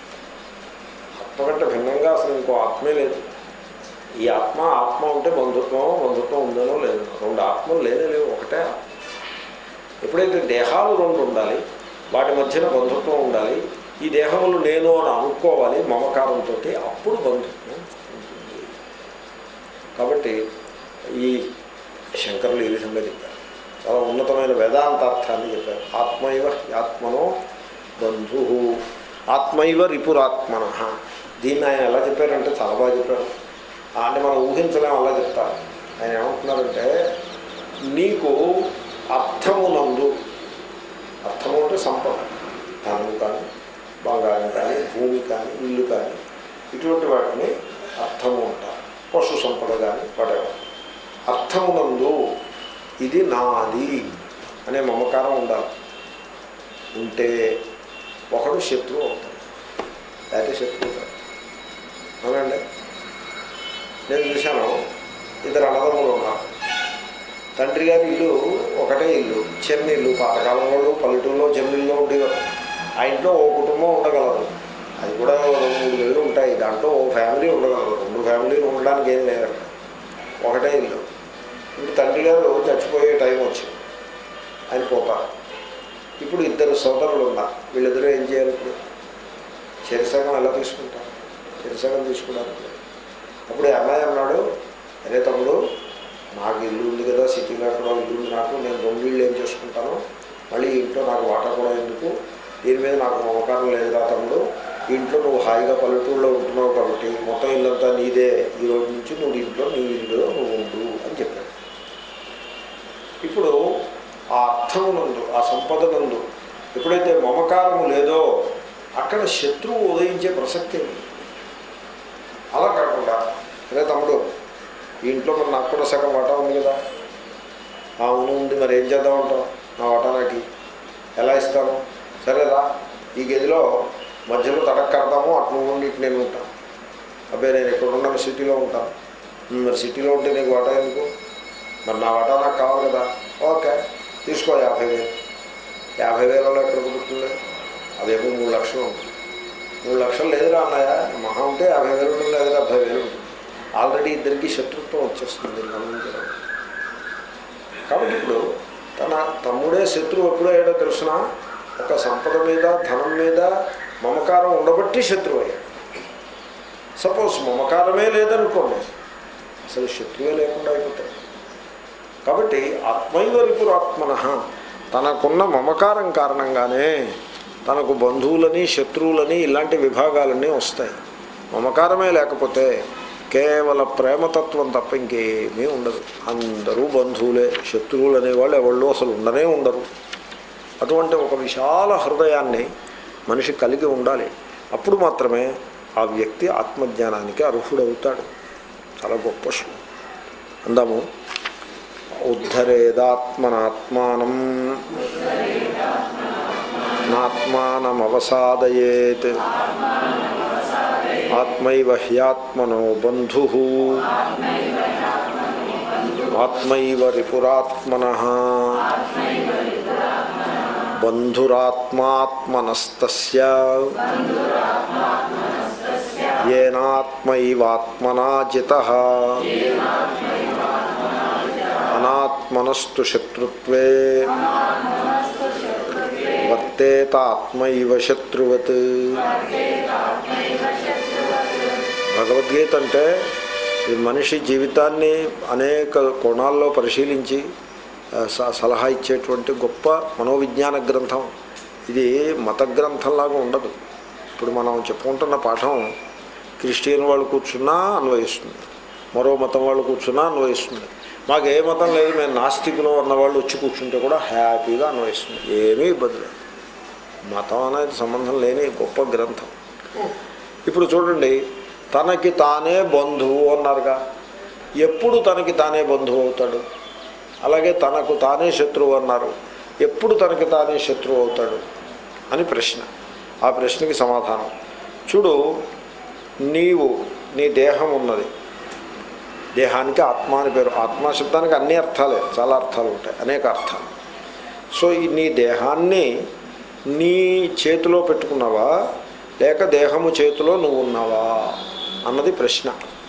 ఆత్మ కంటే భిన్నంగా అసలు ఇంకో ఆత్మే లేదు ఈ ఆత్మ ఆత్మ ఉంటే బంధుత్వం బంధుత్వం ఉందనో లేదు రెండు ఆత్మలు లేనే లేవు ఒకటే ఆత్మ ఎప్పుడైతే దేహాలు రెండు ఉండాలి వాటి మధ్యన బంధుత్వం ఉండాలి ఈ దేహములు నేను అని అనుకోవాలి మమకారంతో అప్పుడు బంధుత్వం ఉంటుంది కాబట్టి ఈ శంకరులు ఈ విధంగా చెప్పారు చాలా ఉన్నతమైన వేదాంతార్థాన్ని చెప్పారు ఆత్మైవ ఆత్మనో బంధు ఆత్మైవ రిపురాత్మన దీన్ని ఆయన ఎలా చెప్పారంటే చాలా బాగా చెప్పారు అంటే మనం ఊహించలేం అలా చెప్తారు ఆయన ఏమంటున్నారంటే నీకు అర్థమునందు అర్థము అంటే సంపద ధనము కానీ బంగారం కానీ భూమి కానీ ఇల్లు కానీ ఇటువంటి వాటిని అర్థము అంటారు పశు సంపద కానీ వాటెవర్ అర్థమునందు ఇది నాది అనే మమకారం ఉండాలి ఉంటే ఒకడు శత్రువు అవుతాడు లేకపోతే శత్రువు కాదు అవునండి నేను చూశాను ఇద్దరు అన్నదమ్ములు ఉన్నారు తండ్రి గారి ఇల్లు ఒకటే ఇల్లు చిన్న ఇల్లు పాతకాలం వాళ్ళు పల్లెటూరులో చిన్న ఇల్లు ఉండేవారు ఆ ఇంట్లో ఓ కుటుంబం ఉండగలరు అది కూడా రెండు మూడు ఇళ్ళు ఉంటాయి దాంట్లో ఓ ఫ్యామిలీ ఉండగలరు రెండు ఫ్యామిలీలు ఉండడానికి ఏం లేదు అక్కడ ఒకటే ఇల్లు ఇప్పుడు తండ్రి గారు చచ్చిపోయే టైం వచ్చింది ఆయన పోతారు ఇప్పుడు ఇద్దరు సోదరులు ఉన్నారు వీళ్ళిద్దరూ ఏం చేయాలి ఇప్పుడు చెరిసగం ఎలా తీసుకుంటారు చెరిసగం తీసుకున్నారు అప్పుడు ఈ అమ్మాయి అన్నాడు అరే తమ్ముడు నాకు ఇల్లు ఉంది కదా సిటీలో కూడా ఇల్లు ఉంది నాకు నేను రెండు ఇళ్ళు ఏం చేసుకుంటాను మళ్ళీ ఈ ఇంట్లో నాకు వాటా కూడా ఎందుకు దీని మీద నాకు మమకారం లేదురా తమ్ముడు ఈ ఇంట్లో నువ్వు హాయిగా పల్లెటూరులో ఉంటున్నావు కాబట్టి మొత్తం ఇల్లంతా నీదే ఈ రోజు నుంచి నువ్వు ఇంట్లో నీ ఇల్లులో నువ్వు ఉండు అని చెప్పాడు ఇప్పుడు ఆ అర్థమునందు ఆ సంపదనందు ఎప్పుడైతే మమకారము లేదో అక్కడ శత్రువు ఉదయించే ప్రసక్తి ఉంది అలా కాకుండా అదే తమ్ముడు ఈ ఇంట్లో మరి నాకు కూడా సగం వాటా ఉంది కదా ఆ అవును ఉంది మరి ఏం చేద్దాం అంటావు నా వాటా నాకు ఎలా ఇస్తాను సరేరా ఈ గదిలో మధ్యలో తడక్కడతాము అటు నువ్వు ఉండి ఇటు నేను ఉంటాను అబ్బాయి నేను ఇక్కడ ఉన్నాను సిటీలో ఉంటాను "ఉమ్, మరి సిటీలో ఉంటే నీకు వాటా ఎందుకు మరి నా వాటా నాకు కావాలి కదా ఓకే తీసుకో యాభై వేలు యాభై వేలలో ఎక్కడ కుదురుతుంది అదేమో మూడు లక్షలు ఉంటుంది మూడు లక్షలు లేదురా అన్నయ్య మహా ఉంటే యాభై వేలు ఉంటుంది లేదా డెబ్బై వేలు ఉంటుంది ఆల్రెడీ ఇద్దరికి శత్రుత్వం వచ్చేస్తుంది దీన్ని గమనించడం కాబట్టి ఇప్పుడు తన తమ్ముడే శత్రువు ఎప్పుడయ్యాడో తెలుసిన ఒక సంపద మీద ధనం మీద మమకారం ఉండబట్టి శత్రువు అయ్యాడు సపోజ్ మమకారమే లేదనుకోండి అసలు శత్రువే లేకుండా అయిపోతాడు కాబట్టి ఆత్మైవ రిపురాత్మన తనకున్న మమకారం కారణంగానే తనకు బంధువులని శత్రువులని ఇలాంటి విభాగాలన్నీ వస్తాయి మమకారమే లేకపోతే కేవల ప్రేమతత్వం తప్ప ఇంకేమీ ఉండదు అందరూ బంధువులే శత్రువులు అనేవాళ్ళు ఎవళ్ళు అసలు ఉండనే ఉండరు అటువంటి ఒక విశాల హృదయాన్ని మనిషి కలిగి ఉండాలి అప్పుడు మాత్రమే ఆ వ్యక్తి ఆత్మజ్ఞానానికి అర్హుడవుతాడు చాలా గొప్ప శ్లోకం అందాము ఉద్ధరేదాత్మనాత్మానం నాత్మానమవసాదయేత్ ఆత్మైవ హ్యాత్మనో బంధు ఆత్మైవ రిపురాత్మన బంధురాత్మాత్మనస్తస్య ఏనాత్మైవాత్మనా జిత అనాత్మనస్తు శత్రుత్వే వర్తేత ఆత్మైవ శత్రువత్ భగవద్గీత అంటే ఈ మనిషి జీవితాన్ని అనేక కోణాల్లో పరిశీలించి ఆ, స- సలహా ఇచ్చేటువంటి గొప్ప మనోవిజ్ఞాన గ్రంథం ఇది మత గ్రంథంలాగా ఉండదు ఇప్పుడు మనం చెప్పుకుంటున్న పాఠం క్రిస్టియన్ వాళ్ళు కూర్చున్నా అన్వయిస్తుంది మరో మతం వాళ్ళు కూర్చున్నా అన్వయిస్తుంది మాకు ఏ మతం లేదు మేము నాస్తికులు అన్న వాళ్ళు వచ్చి కూర్చుంటే కూడా హ్యాపీగా అన్వయిస్తుంది ఏమీ ఇబ్బంది లేదు మతం అనేది సంబంధం లేని గొప్ప గ్రంథం ఇప్పుడు చూడండి తనకి తానే బంధువు అన్నారుగా ఎప్పుడు తనకి తానే బంధువు అవుతాడు అలాగే తనకు తానే శత్రువు అన్నారు ఎప్పుడు తనకి తానే శత్రువు అవుతాడు అని ప్రశ్న ఆ ప్రశ్నకి సమాధానం చూడు నీవు నీ దేహం ఉన్నది దేహానికి ఆత్మ అని పేరు ఆత్మ శబ్దానికి అన్ని అర్థాలే చాలా అర్థాలు ఉంటాయి అనేక అర్థాలు సో ఈ నీ దేహాన్ని నీ చేతిలో పెట్టుకున్నావా లేక దేహము చేతిలో నువ్వు ఉన్నావా అన్నది ప్రశ్న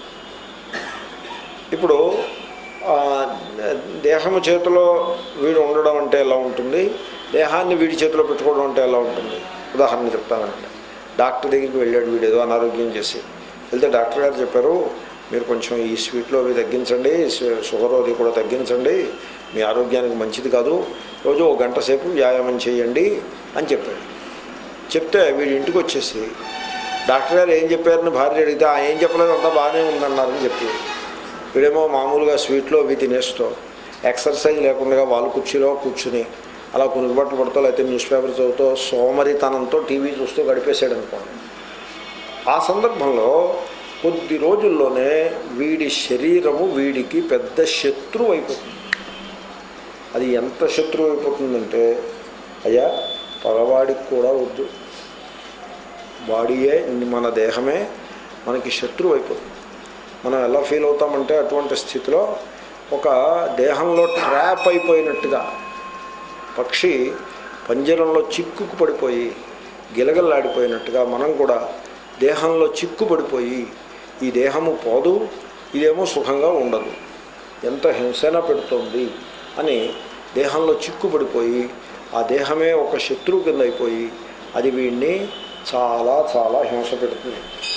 ఇప్పుడు ఆ, దేహము చేతిలో వీడు ఉండడం అంటే ఎలా ఉంటుంది దేహాన్ని వీడి చేతిలో పెట్టుకోవడం అంటే ఎలా ఉంటుంది ఉదాహరణ చెప్తానండి డాక్టర్ దగ్గరికి వెళ్ళాడు వీడు ఏదో అనారోగ్యం చేసి వెళ్తే డాక్టర్ గారు చెప్పారు మీరు కొంచెం ఈ స్వీట్లో అవి తగ్గించండి షు- షుగర్ అది కూడా తగ్గించండి మీ ఆరోగ్యానికి మంచిది కాదు రోజు ఒక గంట సేపు వ్యాయామం చేయండి అని చెప్పాడు చెప్తే వీడి ఇంటికి వచ్చేసి డాక్టర్ గారు ఏం చెప్పారని భార్య అడిగితే "ఆ, ఏం చెప్పలేదు అంతా బాగానే ఉందన్నారని చెప్పి వీడేమో మామూలుగా స్వీట్లో అవి తినేస్తూ ఎక్సర్సైజ్ లేకుండా వాళ్ళ కుర్చీలో కూర్చుని అలా కొనుగబట్టలు పడుతూ లేకపోతే న్యూస్ పేపర్ చదువుతూ సోమరితనంతో టీవీ చూస్తూ గడిపేశాడు అనుకోండి ఆ సందర్భంలో కొద్ది రోజుల్లోనే వీడి శరీరము వీడికి పెద్ద శత్రువు అయిపోతుంది అది ఎంత శత్రువు అయిపోతుందంటే అయ్యా పగవాడికి కూడా వద్దు బాడీయే మన దేహమే మనకి శత్రువు అయిపోతుంది మనం ఎలా ఫీల్ అవుతామంటే అటువంటి స్థితిలో ఒక దేహంలో ట్రాప్ అయిపోయినట్టుగా పక్షి పంజరంలో చిక్కుకు పడిపోయి గిలగల్లాడిపోయినట్టుగా మనం కూడా దేహంలో చిక్కు పడిపోయి ఈ దేహము పోదు ఇదేమో సుఖంగా ఉండదు ఎంత హింసైనా పెడుతోంది అని దేహంలో చిక్కుపడిపోయి ఆ దేహమే ఒక శత్రువు కింద అయిపోయి అది వీడిని చాలా చాలా హింస పెడుతుంది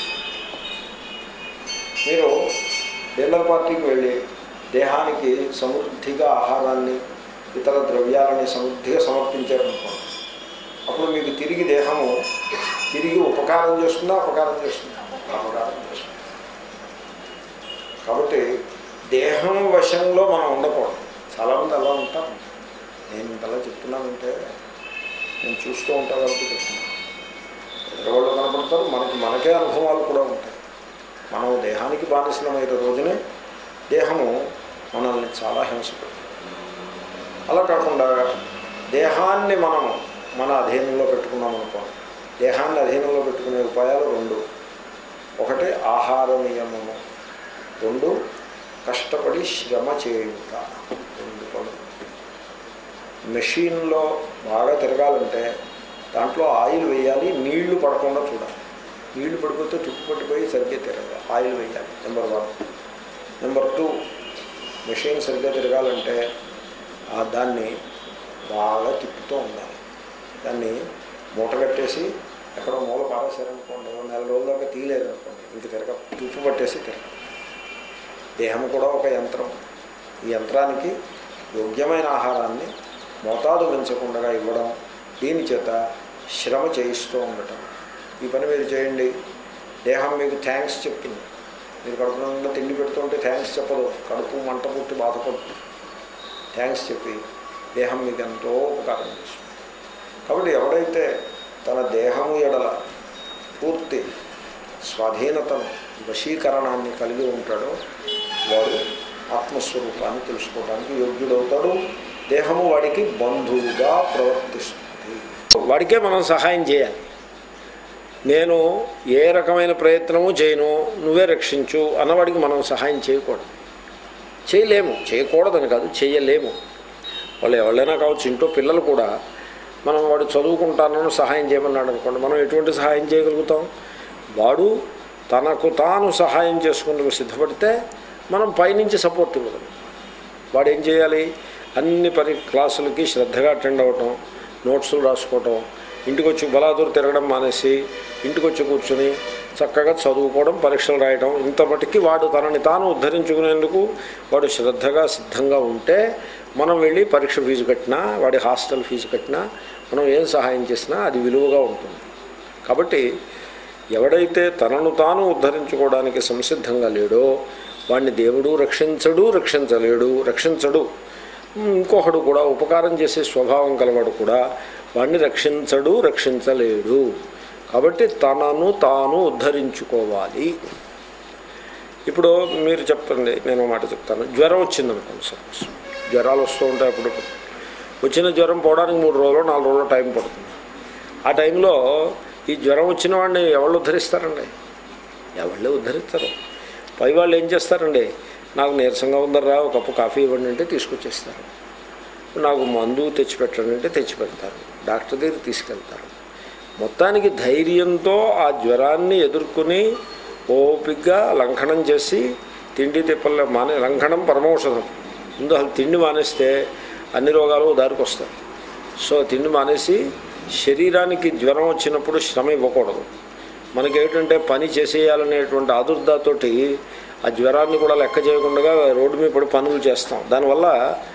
మీరు డిన్నర్ పార్టీకి వెళ్ళి దేహానికి సమృద్ధిగా ఆహారాన్ని ఇతర ద్రవ్యాలని సమృద్ధిగా సమర్పించారనుకోండి అప్పుడు మీకు తిరిగి దేహము తిరిగి ఉపకారం చేస్తుందా అపకారం చేస్తుందా అపకారం చేస్తుంది కాబట్టి దేహం వశంలో మనం ఉండకూడదు చాలామంది అలా ఉంటాం నేను ఇంతలా చెప్తున్నానంటే నేను చూస్తూ ఉంటాను కాబట్టి చెప్తున్నాను ఎదురువాళ్ళు కనపడతారు మనకి మనకే అనుభవాలు కూడా ఉంటాయి మనం దేహానికి బానిసలమైన రోజునే దేహము మనల్ని చాలా హింస పెడుతుంది అలా కాకుండా దేహాన్ని మనము మన అధీనంలో పెట్టుకున్నాం అనుకోండి దేహాన్ని అధీనంలో పెట్టుకునే ఉపాయాలు రెండు ఒకటి ఆహార నియమము రెండు కష్టపడి శ్రమ చేయుట రెండు పనులు మెషిన్లో బాగా తిరగాలంటే దాంట్లో ఆయిల్ వేయాలి నీళ్లు పడకుండా చూడాలి నీళ్లు పడిపోతే తుప్పుపట్టిపోయి సరిగ్గా తిరగాలి ఆయిల్ వేయాలి number one number two machine సరిగ్గా తిరగాలంటే ఆ దాన్ని బాగా తిప్పుతూ ఉండాలి దాన్ని మూట కట్టేసి ఎక్కడో మూల పారేశారనుకోండి ఓ నెల రోజుల దాకా తీయలేదు అనుకోండి ఇంక తిరగ తుప్పు పట్టేసి తిరగ దేహం కూడా ఒక యంత్రం ఈ యంత్రానికి యోగ్యమైన ఆహారాన్ని మోతాదు పెంచకుండా ఇవ్వడం దీని చేత శ్రమ చేయిస్తూ ఉండటం ఈ పని మీరు చేయండి దేహం మీకు థ్యాంక్స్ చెప్తుంది మీరు కడుపు నిండా తిండి పెడుతుంటే థ్యాంక్స్ చెప్పదు కడుపు మంట పుట్టి బాధపడుతుంది థ్యాంక్స్ చెప్పి దేహం మీకు ఎంతో ఉపకారం చేస్తుంది కాబట్టి ఎవడైతే తన దేహము ఎడల పూర్తి స్వాధీనతను వశీకరణాన్ని కలిగి ఉంటాడో వాడు ఆత్మస్వరూపాన్ని తెలుసుకోవడానికి యోగ్యుడవుతాడు దేహము వాడికి బంధువుగా ప్రవర్తిస్తుంది వాడికే మనం సహాయం చేయాలి నేను ఏ రకమైన ప్రయత్నము చేయను నువ్వే రక్షించు అన్నవాడికి మనం సహాయం చేయకూడదు చేయలేము చేయకూడదని కాదు చేయలేము వాళ్ళు ఎవరైనా కావచ్చు ఇంట్లో పిల్లలు కూడా మనం వాడు చదువుకుంటానని సహాయం చేయమన్నాడు అనుకోండి మనం ఎటువంటి సహాయం చేయగలుగుతాం వాడు తనకు తాను సహాయం చేసుకునేందుకు సిద్ధపడితే మనం పైనుంచి సపోర్ట్ ఇవ్వగలం వాడు ఏం చేయాలి అన్ని పరి క్లాసులకి శ్రద్ధగా అటెండ్ అవ్వటం నోట్సులు రాసుకోవటం ఇంటికి వచ్చి బలాదూరు తిరగడం మానేసి ఇంటికి వచ్చి కూర్చుని చక్కగా చదువుకోవడం పరీక్షలు రాయడం ఇంత మటుకి వాడు తనని తాను ఉద్ధరించుకునేందుకు వాడు శ్రద్ధగా సిద్ధంగా ఉంటే మనం వెళ్ళి పరీక్ష ఫీజు కట్టినా వాడి హాస్టల్ ఫీజు కట్టినా మనం ఏం సహాయం చేసినా అది విలువగా ఉంటుంది కాబట్టి ఎవడైతే తనను తాను ఉద్ధరించుకోవడానికి సంసిద్ధంగా లేడో వాడిని దేవుడు రక్షించడు రక్షించలేడు రక్షించడు ఇంకొకడు కూడా ఉపకారం చేసే స్వభావం కలవాడు కూడా వాడిని రక్షించడు రక్షించలేడు కాబట్టి తనను తాను ఉద్ధరించుకోవాలి ఇప్పుడు మీరు చెప్పండి నేను ఒక మాట చెప్తాను జ్వరం వచ్చిందనుకోండి సపోజ్ జ్వరాలు వస్తూ ఉంటాయి అప్పుడు వచ్చిన జ్వరం పోవడానికి మూడు రోజులు నాలుగు రోజులు టైం పడుతుంది ఆ టైంలో ఈ జ్వరం వచ్చిన వాడిని ఎవరు ఉద్ధరిస్తారండి ఎవళ్ళే ఉద్ధరిస్తారు పై వాళ్ళు ఏం చేస్తారండి నాకు నీరసంగా ఉందర్రా ఒక కప్పు కాఫీ ఇవ్వండి అంటే తీసుకొచ్చేస్తారు నాకు మందు తెచ్చిపెట్టండి అంటే తెచ్చిపెడతారు డాక్టర్ దగ్గర తీసుకెళ్తారు మొత్తానికి ధైర్యంతో ఆ జ్వరాన్ని ఎదుర్కొని ఓపిగ్గా లంఘనం చేసి తిండి తిప్పల మానే లంఘనం పరమౌషధం ముందు అసలు తిండి మానేస్తే అన్ని రోగాలు దారికి వస్తాయి సో తిండి మానేసి శరీరానికి జ్వరం వచ్చినప్పుడు శ్రమ ఇవ్వకూడదు మనకేంటంటే పని చేసేయాలనేటువంటి ఆదుర్దాతోటి ఆ జ్వరాన్ని కూడా లెక్క చేయకుండా రోడ్డు మీద పడి పనులు చేస్తాం దానివల్ల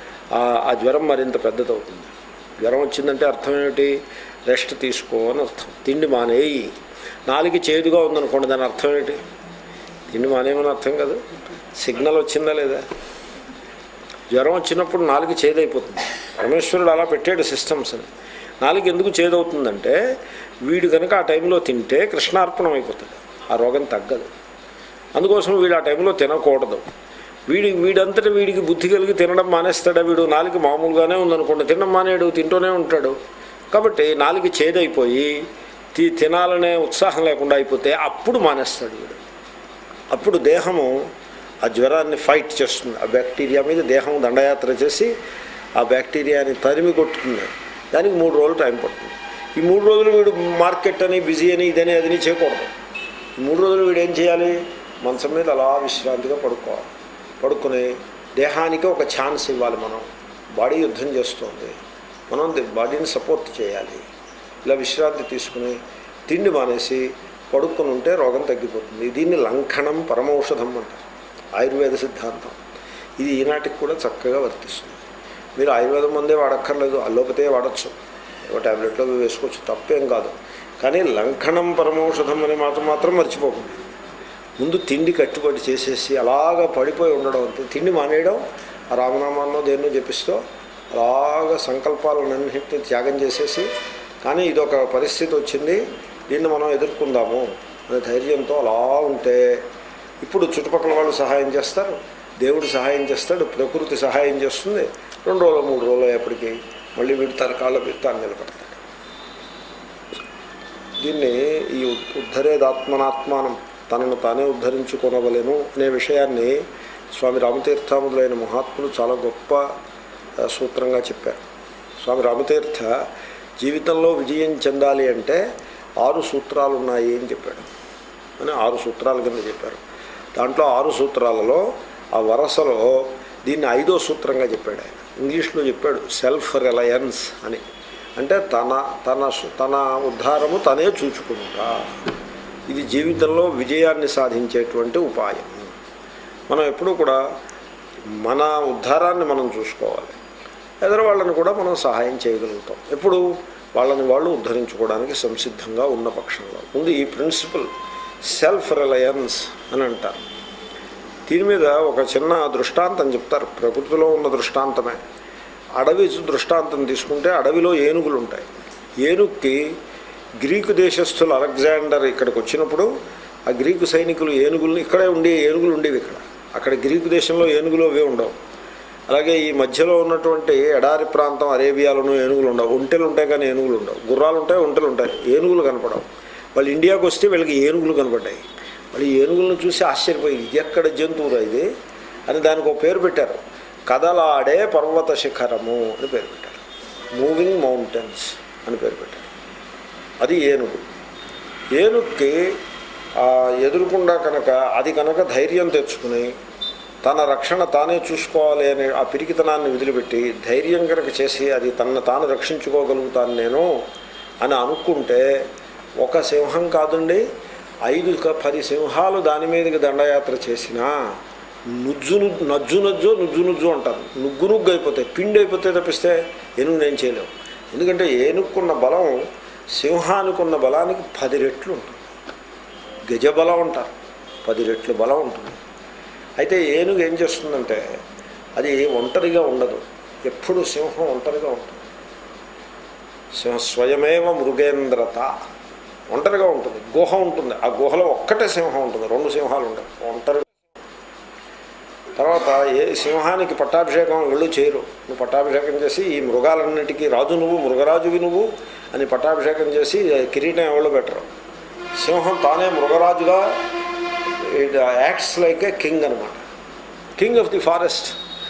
ఆ జ్వరం మరింత పెద్దదవుతుంది జ్వరం వచ్చిందంటే అర్థం ఏమిటి రెస్ట్ తీసుకో అని అర్థం తిండి మానేయి నాలుగు చేదుగా ఉందనుకోండి దాని అర్థం ఏంటి తిండి మానేయమని అర్థం కదా సిగ్నల్ వచ్చిందా లేదా జ్వరం వచ్చినప్పుడు నాలుగు చేదైపోతుంది పరమేశ్వరుడు అలా పెట్టాడు సిస్టమ్స్ అని నాలుగు ఎందుకు చేదవుతుందంటే వీడు కనుక ఆ టైంలో తింటే కృష్ణార్పణం అయిపోతుంది ఆ రోగం తగ్గదు అందుకోసం వీడు ఆ టైంలో తినకూడదు వీడి వీడంతటా వీడికి బుద్ధి కలిగి తినడం మానేస్తాడా వీడు నాలుగు మామూలుగానే ఉందనుకోండి తినడం మానేడు తింటూనే ఉంటాడు కాబట్టి నాలుగు చేదైపోయి తి తినాలనే ఉత్సాహం లేకుండా అయిపోతే అప్పుడు మానేస్తాడు వీడు అప్పుడు దేహము ఆ జ్వరాన్ని ఫైట్ చేస్తుంది ఆ బ్యాక్టీరియా మీద దేహం దండయాత్ర చేసి ఆ బ్యాక్టీరియాని తరిమి కొట్టుతుంది దానికి మూడు రోజులు టైం పడుతుంది ఈ మూడు రోజులు వీడు మార్కెట్ అని బిజీ అని ఇదని అదని చేయకూడదు ఈ మూడు రోజులు వీడు ఏం చేయాలి మంచం మీద అలా విశ్రాంతిగా పడుకోవాలి పడుకుని దేహానికి ఒక ఛాన్స్ ఇవ్వాలి మనం బాడీ యుద్ధం చేస్తుంది మనం బాడీని సపోర్ట్ చేయాలి ఇలా విశ్రాంతి తీసుకుని తిండి మానేసి పడుకుని ఉంటే రోగం తగ్గిపోతుంది దీన్ని లంఘనం పరమౌషధం అంటారు ఆయుర్వేద సిద్ధాంతం ఇది ఈనాటికి కూడా చక్కగా వర్తిస్తుంది మీరు ఆయుర్వేదం మందే వాడక్కర్లేదు అల్లోపతే వాడచ్చు ఒక ట్యాబ్లెట్లో వేసుకోవచ్చు తప్పేం కాదు కానీ లంఘనం పరమౌషధం అనే మాట మాత్రం మర్చిపోకండి ముందు తిండి కట్టుబడి చేసేసి అలాగా పడిపోయి ఉండడం అంతే తిండి మానేయడం ఆ రామనామాన్నో దేన్నో జపిస్తూ అలాగా సంకల్పాలన్నింటినీ త్యాగం చేసేసి కానీ ఇదొక పరిస్థితి వచ్చింది దీన్ని మనం ఎదుర్కొందాము అనే ధైర్యంతో అలా ఉంటే ఇప్పుడు చుట్టుపక్కల వాళ్ళు సహాయం చేస్తారు దేవుడు సహాయం చేస్తాడు ప్రకృతి సహాయం చేస్తుంది రెండు రోజులు మూడు రోజులు ఎప్పటికీ మళ్ళీ వీడు తన కాళ్ళ మీద తాను నిలబడతాడు దీన్ని ఈ ఉద్- ఉద్ధరేదాత్మనాత్మానం తనను తానే ఉద్ధరించుకొనవలెను అనే విషయాన్ని స్వామి రామతీర్థాములైన మహాత్ములు చాలా గొప్ప ఆ, సూత్రంగా చెప్పారు స్వామి రామతీర్థ జీవితంలో విజయం చెందాలి అంటే ఆరు సూత్రాలు ఉన్నాయి అని చెప్పాడు అని ఆరు సూత్రాల కింద చెప్పారు దాంట్లో ఆరు సూత్రాలలో ఆ వరసలో దీన్ని ఐదో సూత్రంగా చెప్పాడు ఆయన ఇంగ్లీష్లో చెప్పాడు సెల్ఫ్ రిలయన్స్ అని అంటే తన తన సు- తన ఉద్ధారము తనే చూచుకుంటా ఇది జీవితంలో విజయాన్ని సాధించేటువంటి ఉపాయం మనం ఎప్పుడూ కూడా మన ఉద్ధారాన్ని మనం చూసుకోవాలి ఎదురు వాళ్ళని కూడా మనం సహాయం చేయగలుగుతాం ఎప్పుడు వాళ్ళని వాళ్ళు ఉద్ధరించుకోవడానికి సంసిద్ధంగా ఉన్న పక్షంలో ముందు ఈ ప్రిన్సిపల్ సెల్ఫ్ రిలయన్స్ అని అంటారు దీని మీద ఒక చిన్న దృష్టాంతం చెప్తారు ప్రకృతిలో ఉన్న దృష్టాంతమే అడవి దృష్టాంతం తీసుకుంటే అడవిలో ఏనుగులు ఉంటాయి ఏనుగుకి గ్రీకు దేశస్థులు అలెగ్జాండర్ ఇక్కడికి వచ్చినప్పుడు ఆ గ్రీకు సైనికులు ఏనుగులు ఇక్కడే ఉండే ఏనుగులు ఉండేవి ఇక్కడ అక్కడ గ్రీకు దేశంలో ఏనుగులు అవే ఉండవు అలాగే ఈ మధ్యలో ఉన్నటువంటి ఎడారి ప్రాంతం అరేబియాలోనూ ఏనుగులు ఉండవు ఒంటెలు ఉంటాయి కానీ ఏనుగులు ఉండవు గుర్రాలు ఉంటాయి ఒంటెలు ఉంటాయి ఏనుగులు కనపడవు వాళ్ళు ఇండియాకి వస్తే వీళ్ళకి ఏనుగులు కనపడ్డాయి వాళ్ళు ఈ ఏనుగులను చూసి ఆశ్చర్యపోయి ఇది ఎక్కడ జంతువురా ఇది అని దానికి ఒక పేరు పెట్టారు కదలాడే పర్వత శిఖరము అని పేరు పెట్టారు మూవింగ్ మౌంటైన్స్ అని పేరు పెట్టారు అది ఏనుగు ఏనుగుకి ఆ, ఎదురుకుండా కనుక అది కనుక ధైర్యం తెచ్చుకుని తన రక్షణ తానే చూసుకోవాలి అనే ఆ పిరికితనాన్ని వదిలిపెట్టి ధైర్యం కనుక చేసి అది తనను తాను రక్షించుకోగలుగుతాను నేను అని అనుకుంటే ఒక సింహం కాదండి ఐదు క- పది సింహాలు దాని మీదకి దండయాత్ర చేసినా నుజ్జు ను- నజ్జు నజ్జు నుజ్జు నుజ్జు అంటారు నుగ్గు నుగ్గు అయిపోతాయి పిండి అయిపోతే తప్పిస్తే ఏనుగు నేను చేయలేవు ఎందుకంటే ఏనుక్కున్న బలం సింహానికున్న బలానికి పది రెట్లు ఉంటుంది గజబలం ఉంటారు పది రెట్లు బలం ఉంటుంది అయితే ఏనుగు ఏం చేస్తుందంటే అది ఒంటరిగా ఉండదు ఎప్పుడు సింహం ఒంటరిగా ఉంటుంది సింహ స్వయమేవ మృగేంద్రత ఒంటరిగా ఉంటుంది గుహ ఉంటుంది ఆ గుహలో ఒక్కటే సింహం ఉంటుంది రెండు సింహాలు ఉంటాయి ఒంటరి తర్వాత ఏ సింహానికి పట్టాభిషేకం వెళ్ళు చేయరు నువ్వు పట్టాభిషేకం చేసి ఈ మృగాలన్నిటికీ రాజు నువ్వు మృగరాజువి నువ్వు అని పట్టాభిషేకం చేసి కిరీటం ఎవరు పెట్టరు సింహం తానే మృగరాజుగా it acts like a king అనమాట కింగ్ ఆఫ్ ది ఫారెస్ట్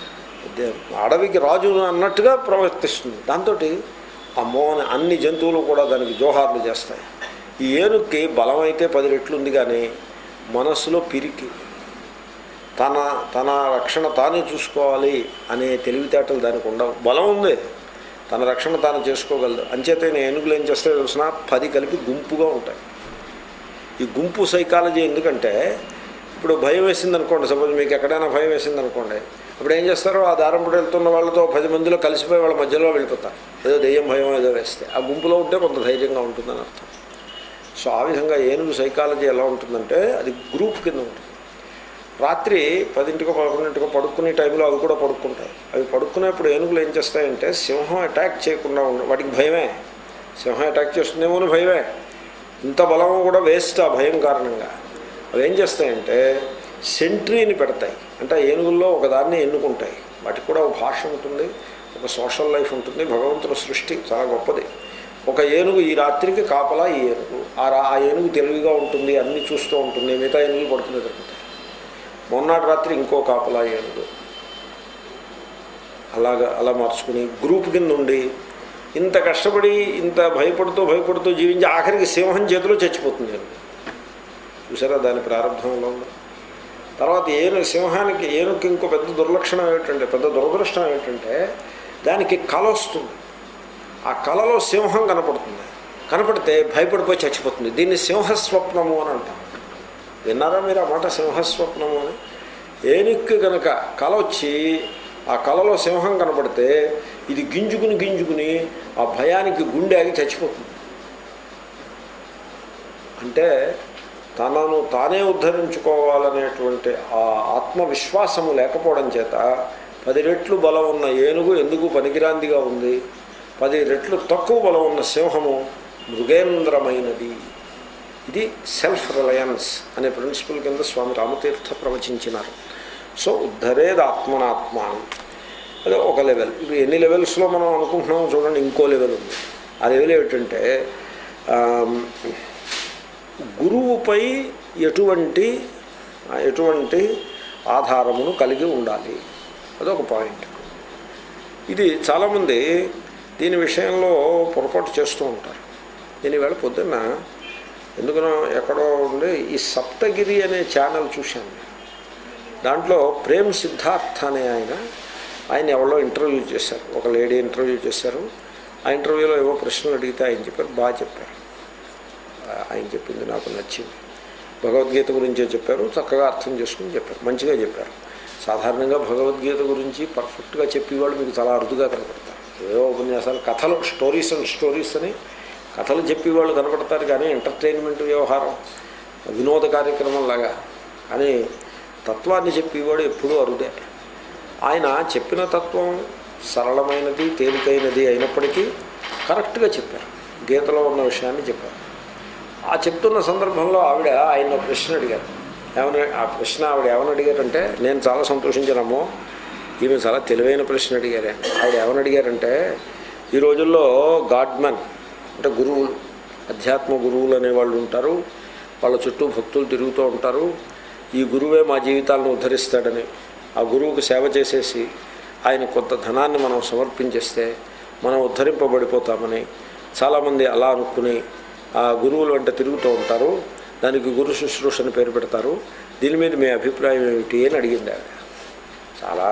అడవికి రాజు అన్నట్టుగా ప్రవర్తిస్తుంది దాంతో అమ్మో అని అన్ని జంతువులు కూడా దానికి జోహార్లు చేస్తాయి ఈ ఏనుగుకి బలం అయితే పది రెట్లు ఉంది కానీ మనస్సులో పిరికి తన తన రక్షణ తానే చూసుకోవాలి అనే తెలివితేటలు దానికి ఉండవు బలం ఉంది తన రక్షణ తాను చేసుకోగలదు అంచేతైన ఏనుగులు ఏం చేస్తాయో తెలిసిన పది కలిపి గుంపుగా ఉంటాయి ఈ గుంపు సైకాలజీ ఎందుకంటే ఇప్పుడు భయం వేసింది అనుకోండి సపోజ్ మీకు ఎక్కడైనా భయం వేసింది అనుకోండి అప్పుడు ఏం చేస్తారో ఆ దారం పుడి వెళ్తున్న వాళ్ళతో పది మందిలో కలిసిపోయి వాళ్ళ మధ్యలో వెళ్ళిపోతారు ఏదో దెయ్యం భయం ఏదో వేస్తే ఆ గుంపులో ఉంటే కొంత ధైర్యంగా ఉంటుందని అర్థం సో ఆ విధంగా ఏనుగు సైకాలజీ ఎలా ఉంటుందంటే అది గ్రూప్ కింద ఉంటుంది రాత్రి పదింటికో పదకొండింటికో పడుకునే టైంలో అవి కూడా పడుకుంటాయి అవి పడుకునేప్పుడు ఏనుగులు ఏం చేస్తాయంటే సింహం అటాక్ చేయకుండా ఉండ వాటికి భయమే సింహం అటాక్ చేస్తుందేమో అని భయమే ఇంత బలం కూడా వేస్ట్ ఆ భయం కారణంగా అవి ఏం చేస్తాయంటే సెంట్రీని పెడతాయి అంటే ఆ ఏనుగుల్లో ఒకదాన్ని ఎన్నుకుంటాయి వాటికి కూడా ఒక భాష ఉంటుంది ఒక సోషల్ లైఫ్ ఉంటుంది భగవంతుల సృష్టి చాలా గొప్పది ఒక ఏనుగు ఈ రాత్రికి కాపలా ఈ ఏనుగు ఆ రా ఆ ఏనుగు తెలివిగా ఉంటుంది అన్నీ చూస్తూ ఉంటుంది మిగతా ఏనుగులు పడుకునే దొరుకుతాయి మొన్నటి రాత్రి ఇంకో కాపలా ఏనుగు అలాగా అలా మార్చుకుని గ్రూప్ కింద ఉండి ఇంత కష్టపడి ఇంత భయపడుతూ భయపడుతూ జీవించి ఆఖరికి సింహం చేతిలో చచ్చిపోతుంది ఏనుగు చూసారా దాని ప్రారంభంలో ఉంది తర్వాత ఏను సింహానికి ఏనుగుకి ఇంకో పెద్ద దుర్లక్షణం ఏమిటంటే పెద్ద దురదృష్టం ఏమిటంటే దానికి కళ వస్తుంది ఆ కళలో సింహం కనపడుతుంది కనపడితే భయపడిపోయి చచ్చిపోతుంది దీన్ని సింహస్వప్నము అని అంటాం విన్నారా మీరు ఆ మాట సింహస్వప్నము అని ఏనుక్కి కనుక కళ వచ్చి ఆ కళలో సింహం కనపడితే ఇది గింజుకుని గింజుకుని ఆ భయానికి గుండె ఆగి చచ్చిపోతుంది అంటే తనను తానే ఉద్ధరించుకోవాలనేటువంటి ఆ ఆత్మవిశ్వాసము లేకపోవడం చేత పది రెట్లు బలం ఉన్న ఏనుగు ఎందుకు పనికిరాందిగా ఉంది పది రెట్లు తక్కువ బలం ఉన్న సింహము మృగేంద్రమైనది ఇది సెల్ఫ్ రిలయన్స్ అనే ప్రిన్సిపల్ కింద స్వామి రామతీర్థ ప్రవచించినారు సో ఉద్ధరేది ఆత్మనాత్మానం అదే ఒక లెవెల్ ఇప్పుడు ఎన్ని లెవెల్స్లో మనం అనుకుంటున్నామో చూడండి ఇంకో లెవెల్ ఉంది ఆ లెవెల్ ఏమిటంటే గురువుపై ఎటువంటి ఎటువంటి ఆధారమును కలిగి ఉండాలి అదొక పాయింట్ ఇది చాలామంది దీని విషయంలో పొరపాటు చేస్తూ ఉంటారు నేను ఈవేళ పొద్దున్న ఎందుకనో ఎక్కడో ఉండి ఈ సప్తగిరి అనే ఛానల్ చూశాను దాంట్లో ప్రేమ్ సిద్ధార్థ అనే ఆయన ఆయన ఎవరో ఇంటర్వ్యూ చేశారు ఒక లేడీ ఇంటర్వ్యూ చేశారు ఆ ఇంటర్వ్యూలో ఏవో ప్రశ్నలు అడిగితే ఆయన చెప్పారు బాగా చెప్పారు ఆ- ఆయన చెప్పింది నాకు నచ్చింది భగవద్గీత గురించే చెప్పారు చక్కగా అర్థం చేసుకుని చెప్పారు మంచిగా చెప్పారు సాధారణంగా భగవద్గీత గురించి పర్ఫెక్ట్గా చెప్పేవాళ్ళు మీకు చాలా అరుదుగా కనపడతారు ఏవో ఉపన్యాసాలు కథలు స్టోరీస్ అండ్ స్టోరీస్ అని కథలు చెప్పేవాళ్ళు కనపడతారు కానీ ఎంటర్టైన్మెంట్ వ్యవహారం వినోద కార్యక్రమం లాగా అని తత్వాన్ని చెప్పేవాడు ఎప్పుడూ అరుదే ఆయన చెప్పిన తత్వం సరళమైనది తేలికైనది అయినప్పటికీ కరెక్ట్గా చెప్పారు గీతలో ఉన్న విషయాన్ని చెప్పారు ఆ చెప్తున్న సందర్భంలో ఆవిడ ఆయన ఒక ప్రశ్న అడిగారు ఏమని ఆ ప్రశ్న ఆవిడ ఏమని అడిగారంటే నేను చాలా సంతోషించానమ్మో ఈమె చాలా తెలివైన ప్రశ్న అడిగారు ఆవిడ ఏమని అడిగారంటే ఈ రోజుల్లో గాడ్మెన్ అంటే గురువులు అధ్యాత్మ గురువులు అనేవాళ్ళు ఉంటారు వాళ్ళ చుట్టూ భక్తులు తిరుగుతూ ఉంటారు ఈ గురువే మా జీవితాలను ఉద్ధరిస్తాడని ఆ గురువుకు సేవ చేసేసి ఆయన కొంత ధనాన్ని మనం సమర్పించేస్తే మనం ఉద్ధరింపబడిపోతామని చాలామంది అలా అనుకుని ఆ గురువులు వెంట తిరుగుతూ ఉంటారు దానికి గురు శుశ్రూష అని పేరు పెడతారు దీని మీద మీ అభిప్రాయం ఏమిటి అని అడిగింది ఆవిడ చాలా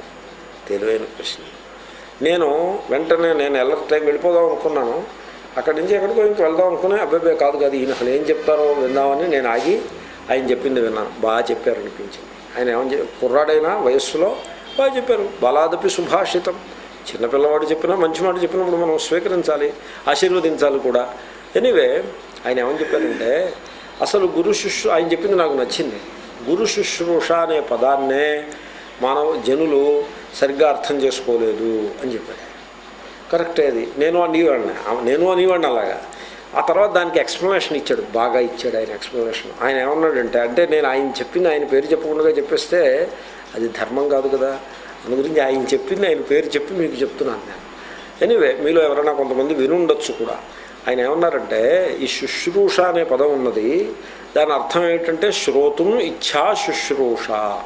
తెలివైన ప్రశ్న నేను వెంటనే నేను ఎల్లరి టైం వెళ్ళిపోదాం అనుకున్నాను అక్కడి నుంచి ఎక్కడికో ఇంక వెళ్దాం అనుకునే అబ్బాయి కాదు కాదు ఈయన అసలు ఏం చెప్తారో విందామని నేను ఆగి ఆయన చెప్పింది విన్నాను బాగా చెప్పారు అనిపించింది ఆయన ఏమని చెప్ కుర్రాడైనా వయస్సులో బాగా చెప్పారు బలాదపి సుభాషితం చిన్నపిల్లవాడు చెప్పినా మంచి మాట చెప్పినప్పుడు మనం స్వీకరించాలి ఆశీర్వదించాలి కూడా ఎనీవే ఆయన ఏమని చెప్పారంటే అసలు గురు శుశ్రూ ఆయన చెప్పింది నాకు నచ్చింది గురు శుశ్రూష అనే పదాన్నే మానవ జనులు సరిగ్గా అర్థం చేసుకోలేదు అని చెప్పాడు కరెక్టే అది నేను అనేవాడిని నేను అనేవాడిని అలాగా ఆ తర్వాత దానికి ఎక్స్ప్లెనేషన్ ఇచ్చాడు బాగా ఇచ్చాడు ఆయన ఎక్స్ప్లెనేషన్ ఆయన ఏమన్నాడంటే అంటే నేను ఆయన చెప్పింది ఆయన పేరు చెప్పకుండా చెప్పేస్తే అది ధర్మం కాదు కదా అందు గురించి ఆయన చెప్పింది ఆయన పేరు చెప్పి మీకు చెప్తున్నాను నేను ఎనీవే మీలో ఎవరైనా కొంతమంది వినుండొచ్చు కూడా ఆయన ఏమన్నారంటే ఈ శుశ్రూష అనే పదం ఉన్నది దాని అర్థం ఏంటంటే శ్రోతుం ఇచ్ఛా శుశ్రూష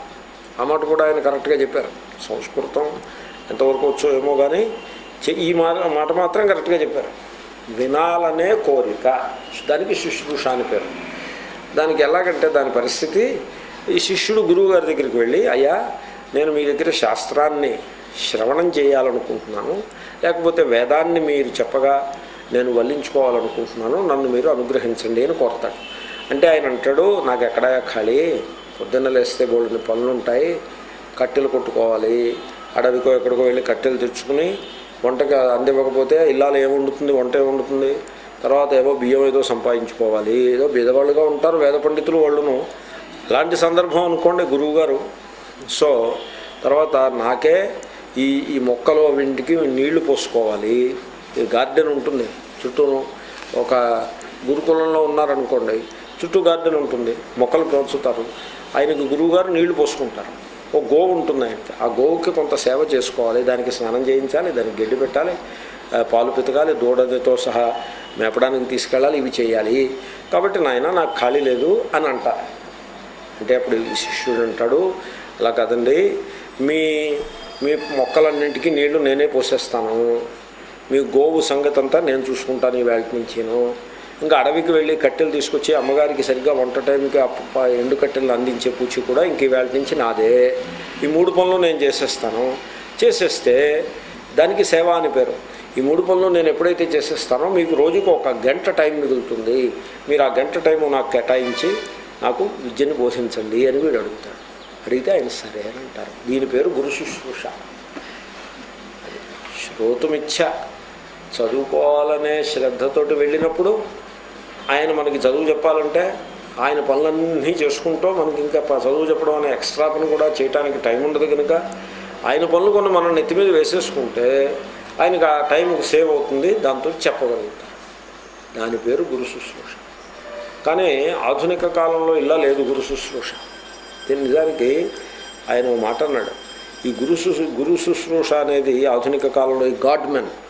ఆ మాట కూడా ఆయన కరెక్ట్గా చెప్పారు సంస్కృతం ఎంతవరకు వచ్చో ఏమో కానీ చె- ఈ మాట మాట మాత్రం కరెక్ట్గా చెప్పారు వినాలనే కోరిక దానికి శుశ్రూష అని పేరు దానికి ఎలాగంటే దాని పరిస్థితి ఈ శిష్యుడు గురువు గారి దగ్గరికి వెళ్ళి అయ్యా నేను మీ దగ్గర శాస్త్రాన్ని శ్రవణం చేయాలనుకుంటున్నాను లేకపోతే వేదాన్ని మీరు చెప్పగా నేను వల్లించుకోవాలనుకుంటున్నాను నన్ను మీరు అనుగ్రహించండి అని కోరతాడు అంటే ఆయన అంటాడు నాకు ఎక్కడ ఖాళీ పొద్దున్న లేస్తే బోళ్ళని పనులు ఉంటాయి కట్టెలు కొట్టుకోవాలి అడవికో ఎక్కడికో వెళ్ళి కట్టెలు తెచ్చుకుని వంటకి అందివ్వకపోతే ఇల్లాలు ఏం వండుతుంది వంట ఏం వండుతుంది తర్వాత ఏవో బియ్యం ఏదో సంపాదించుకోవాలి ఏదో బీదవాళ్ళుగా ఉంటారు వేద పండితులు వాళ్ళును అలాంటి సందర్భం అనుకోండి గురువుగారు సో తర్వాత నాకే ఈ ఈ మొక్కలు వీటికి నీళ్లు పోసుకోవాలి ఈ గార్డెన్ ఉంటుంది చుట్టూను ఒక గురుకులంలో ఉన్నారనుకోండి చుట్టూ గార్డెన్ ఉంటుంది మొక్కలు పెంచుతారు ఆయనకు గురువుగారు నీళ్లు పోసుకుంటారు ఒక గోవు ఉంటుంది ఆయనకి ఆ గోవుకి కొంత సేవ చేసుకోవాలి దానికి స్నానం చేయించాలి దానికి గడ్డి పెట్టాలి ఆ, పాలు పితకాలి దూడతో సహా మేపడానికి తీసుకెళ్ళాలి ఇవి చేయాలి కాబట్టి నాయన నాకు ఖాళీ లేదు అని అంటారు అంటే అప్పుడు ఈ శిష్యుడు అంటాడు అలా కదండి మీ మీ మొక్కలన్నింటికి నీళ్లు నేనే పోసేస్తాను మీ గోవు సంగతి అంతా నేను చూసుకుంటాను ఈ వేళ నుంచిను ఇంకా అడవికి వెళ్ళి కట్టెలు తీసుకొచ్చి అమ్మగారికి సరిగ్గా వంట టైంకి ఆ ప- ఎండు కట్టెలు అందించే పూచి కూడా ఇంక ఈ వేళ నుంచి నాదే ఈ మూడు పనులు నేను చేసేస్తాను చేసేస్తే దానికి సేవ అని పేరు ఈ మూడు పనులు నేను ఎప్పుడైతే చేసేస్తానో మీకు రోజుకు ఒక గంట టైం మిగులుతుంది మీరు ఆ గంట టైం నాకు కేటాయించి నాకు విద్యను బోధించండి అని వీడు అడుగుతాడు అడిగితే ఆయన సరే అని అంటారు దీని పేరు గురు శుశ్రూష శ్రోతుమిచ్చ చదువుకోవాలనే శ్రద్ధతోటి వెళ్ళినప్పుడు ఆయన మనకి చదువు చెప్పాలంటే ఆయన పనులన్నీ చేసుకుంటూ మనకి ఇంకా ప- చదువు చెప్పడం అనే ఎక్స్ట్రా పని కూడా చేయడానికి టైం ఉండదు కనుక ఆయన పనులు కొన్ని మనం నెత్తి మీద వేసేసుకుంటే ఆయనకు ఆ టైం సేవ్ అవుతుంది దాంతో చెప్పగలుగుతారు దాని పేరు గురు శుశ్రూష కానీ ఆధునిక కాలంలో ఇలా లేదు గురు శుశ్రూష దీని నిజానికి ఆయన ఓ మాట అన్నాడు ఈ గురు శుశ్రూ గురు శుశ్రూష అనేది ఆధునిక కాలంలో ఈ గాడ్మెన్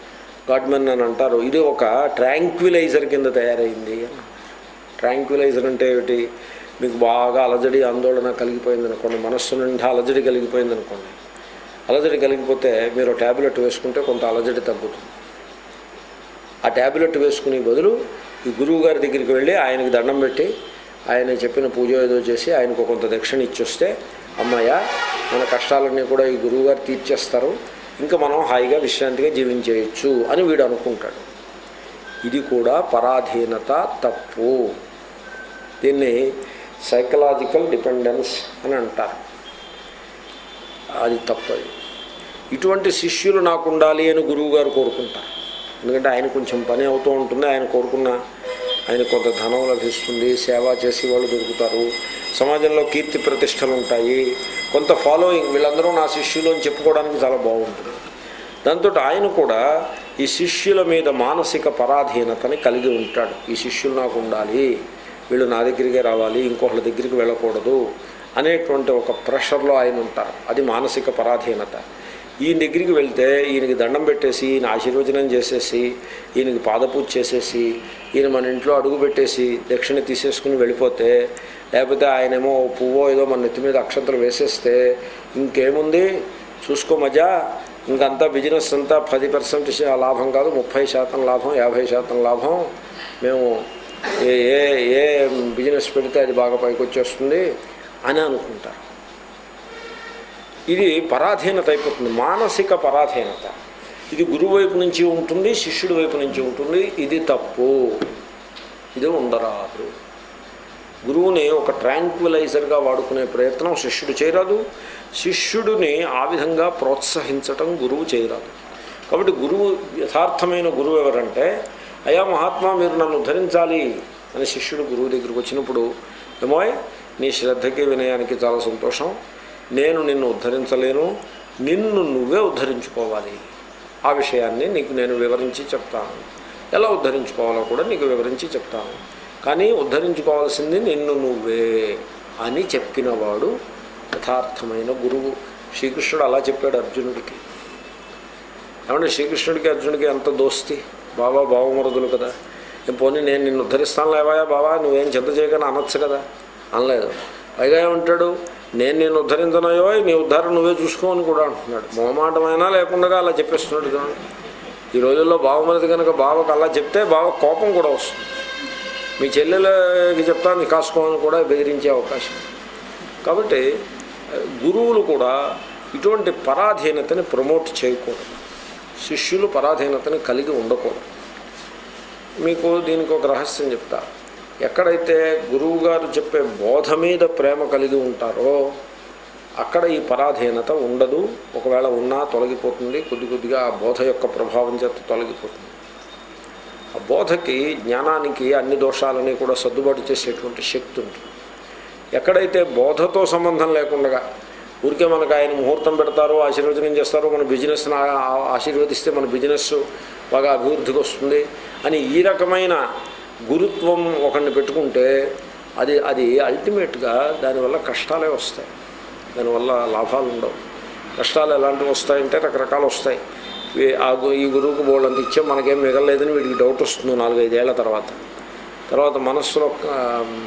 గాడ్మెన్ అని అంటారు ఇది ఒక ట్రాంక్విలైజర్ కింద తయారైంది అని ట్రాంక్విలైజర్ అంటే ఏమిటి మీకు బాగా అలజడి ఆందోళన కలిగిపోయింది అనుకోండి మనస్సు నిండా అలజడి కలిగిపోయింది అనుకోండి అలజడి కలిగిపోతే మీరు ట్యాబ్లెట్ వేసుకుంటే కొంత అలజడి తగ్గుతుంది ఆ ట్యాబ్లెట్ వేసుకునే బదులు ఈ గురువు గారి దగ్గరికి వెళ్ళి ఆయనకి దండం పెట్టి ఆయన చెప్పిన పూజ ఏదో చేసి ఆయనకు కొంత దక్షిణ ఇచ్చొస్తే అమ్మయ్య మన కష్టాలన్నీ కూడా ఈ గురువుగారు తీర్చేస్తారు ఇంకా మనం హాయిగా విశ్రాంతిగా జీవించేయచ్చు అని వీడు అనుకుంటాడు ఇది కూడా పరాధీనత తప్పు దీన్ని సైకలాజికల్ డిపెండెన్స్ అని అంటారు అది తప్పది ఇటువంటి శిష్యులు నాకు ఉండాలి అని గురువు గారు కోరుకుంటారు ఎందుకంటే ఆయన కొంచెం పని అవుతూ ఉంటుంది ఆయన కోరుకున్న ఆయన కొంత ధనం లభిస్తుంది సేవ చేసి వాళ్ళు దొరుకుతారు సమాజంలో కీర్తి ప్రతిష్టలు ఉంటాయి కొంత ఫాలోయింగ్ వీళ్ళందరూ నా శిష్యులు అని చెప్పుకోవడానికి చాలా బాగుంటుంది దాంతో ఆయన కూడా ఈ శిష్యుల మీద మానసిక పరాధీనతని కలిగి ఉంటాడు ఈ శిష్యులు నాకు ఉండాలి వీళ్ళు నా దగ్గరికే రావాలి ఇంకొకళ్ళ దగ్గరికి వెళ్ళకూడదు అనేటువంటి ఒక ప్రెషర్లో ఆయన ఉంటారు అది మానసిక పరాధీనత ఈయన దగ్గరికి వెళ్తే ఈయనకి దండం పెట్టేసి ఈయన ఆశీర్వచనం చేసేసి ఈయనకి పాదపూజ చేసేసి ఈయన మన ఇంట్లో అడుగు పెట్టేసి దక్షిణ తీసేసుకుని వెళ్ళిపోతే లేకపోతే ఆయనేమో ఓ పువ్వో ఏదో మన నెత్తి మీద అక్షంతలు వేసేస్తే ఇంకేముంది చూసుకో మజా ఇంకంతా బిజినెస్ అంతా పది పర్సెంట్ లాభం కాదు ముప్పై శాతం లాభం యాభై శాతం లాభం మేము ఏ ఏ ఏ బిజినెస్ పెడితే అది బాగా పైకి వచ్చేస్తుంది అని అనుకుంటారు ఇది పరాధీనత అయిపోతుంది మానసిక పరాధీనత ఇది గురువు వైపు నుంచి ఉంటుంది శిష్యుడి వైపు నుంచి ఉంటుంది ఇది తప్పు ఇది ఉండరాదు గురువుని ఒక ట్రాంక్విలైజర్గా వాడుకునే ప్రయత్నం శిష్యుడు చేయరాదు శిష్యుడిని ఆ విధంగా ప్రోత్సహించటం గురువు చేయరాదు కాబట్టి గురువు యథార్థమైన గురువు ఎవరంటే అయా మహాత్మా మీరు నన్ను ఉద్ధరించాలి అని శిష్యుడు గురువు దగ్గరికి వచ్చినప్పుడు ఏమోయ్ నీ శ్రద్ధకి వినయానికి చాలా సంతోషం నేను నిన్ను ఉద్ధరించలేను నిన్ను నువ్వే ఉద్ధరించుకోవాలి ఆ విషయాన్ని నీకు నేను వివరించి చెప్తాను ఎలా ఉద్ధరించుకోవాలో కూడా నీకు వివరించి చెప్తాను కానీ ఉద్ధరించుకోవాల్సింది నిన్ను నువ్వే అని చెప్పినవాడు యథార్థమైన గురువు శ్రీకృష్ణుడు అలా చెప్పాడు అర్జునుడికి ఏమంటే శ్రీకృష్ణుడికి అర్జునుడికి ఎంత దోస్తి బాబా బావమరుదులు కదా ఏం పోనీ నేను నిన్ను ఉద్ధరిస్తాను లేవాయా బాబా నువ్వేం చింత చేయకని అనొచ్చు కదా అనలేదు పైగా ఏమంటాడు నేను నేను ఉద్ధరించనయో నీ ఉద్ధారం నువ్వే చూసుకో అని కూడా అంటున్నాడు మొహమాటమైనా లేకుండా అలా చెప్పేస్తున్నాడు చూడండి ఈ రోజుల్లో బావమరిది కనుక బావకు అలా చెప్తే బావ కోపం కూడా వస్తుంది మీ చెల్లెలకి చెప్తాను కాసుకోమని కూడా బెదిరించే అవకాశం కాబట్టి గురువులు కూడా ఇటువంటి పరాధీనతని ప్రమోట్ చేయకూడదు శిష్యులు పరాధీనతని కలిగి ఉండకూడదు మీకు దీనికి ఒక రహస్యం చెప్తా ఎక్కడైతే గురువు గారు చెప్పే బోధ మీద ప్రేమ కలిగి ఉంటారో అక్కడ ఈ పరాధీనత ఉండదు ఒకవేళ ఉన్నా తొలగిపోతుంది కొద్ది కొద్దిగా ఆ బోధ యొక్క ప్రభావం చేత తొలగిపోతుంది ఆ బోధకి జ్ఞానానికి అన్ని దోషాలని కూడా సర్దుబాటు చేసేటువంటి శక్తి ఉంటుంది ఎక్కడైతే బోధతో సంబంధం లేకుండా ఊరికే మనకు ఆయన ముహూర్తం పెడతారు ఆశీర్వచనం చేస్తారు మన బిజినెస్ని ఆశీర్వదిస్తే మన బిజినెస్ బాగా అభివృద్ధికి వస్తుంది అని ఈ రకమైన గురుత్వం ఒకరిని పెట్టుకుంటే అది అది అల్టిమేట్గా దానివల్ల కష్టాలే వస్తాయి దానివల్ల లాభాలు ఉండవు కష్టాలు ఎలాంటివి వస్తాయంటే రకరకాలు వస్తాయి ఈ- ఆ గు- ఈ గురువుకు బోళ్ళంత ఇచ్చే మనకేం మిగలలేదని వీడికి డౌట్ వస్తుంది నాలుగైదేళ్ల తర్వాత తర్వాత మనస్సులో ఆ,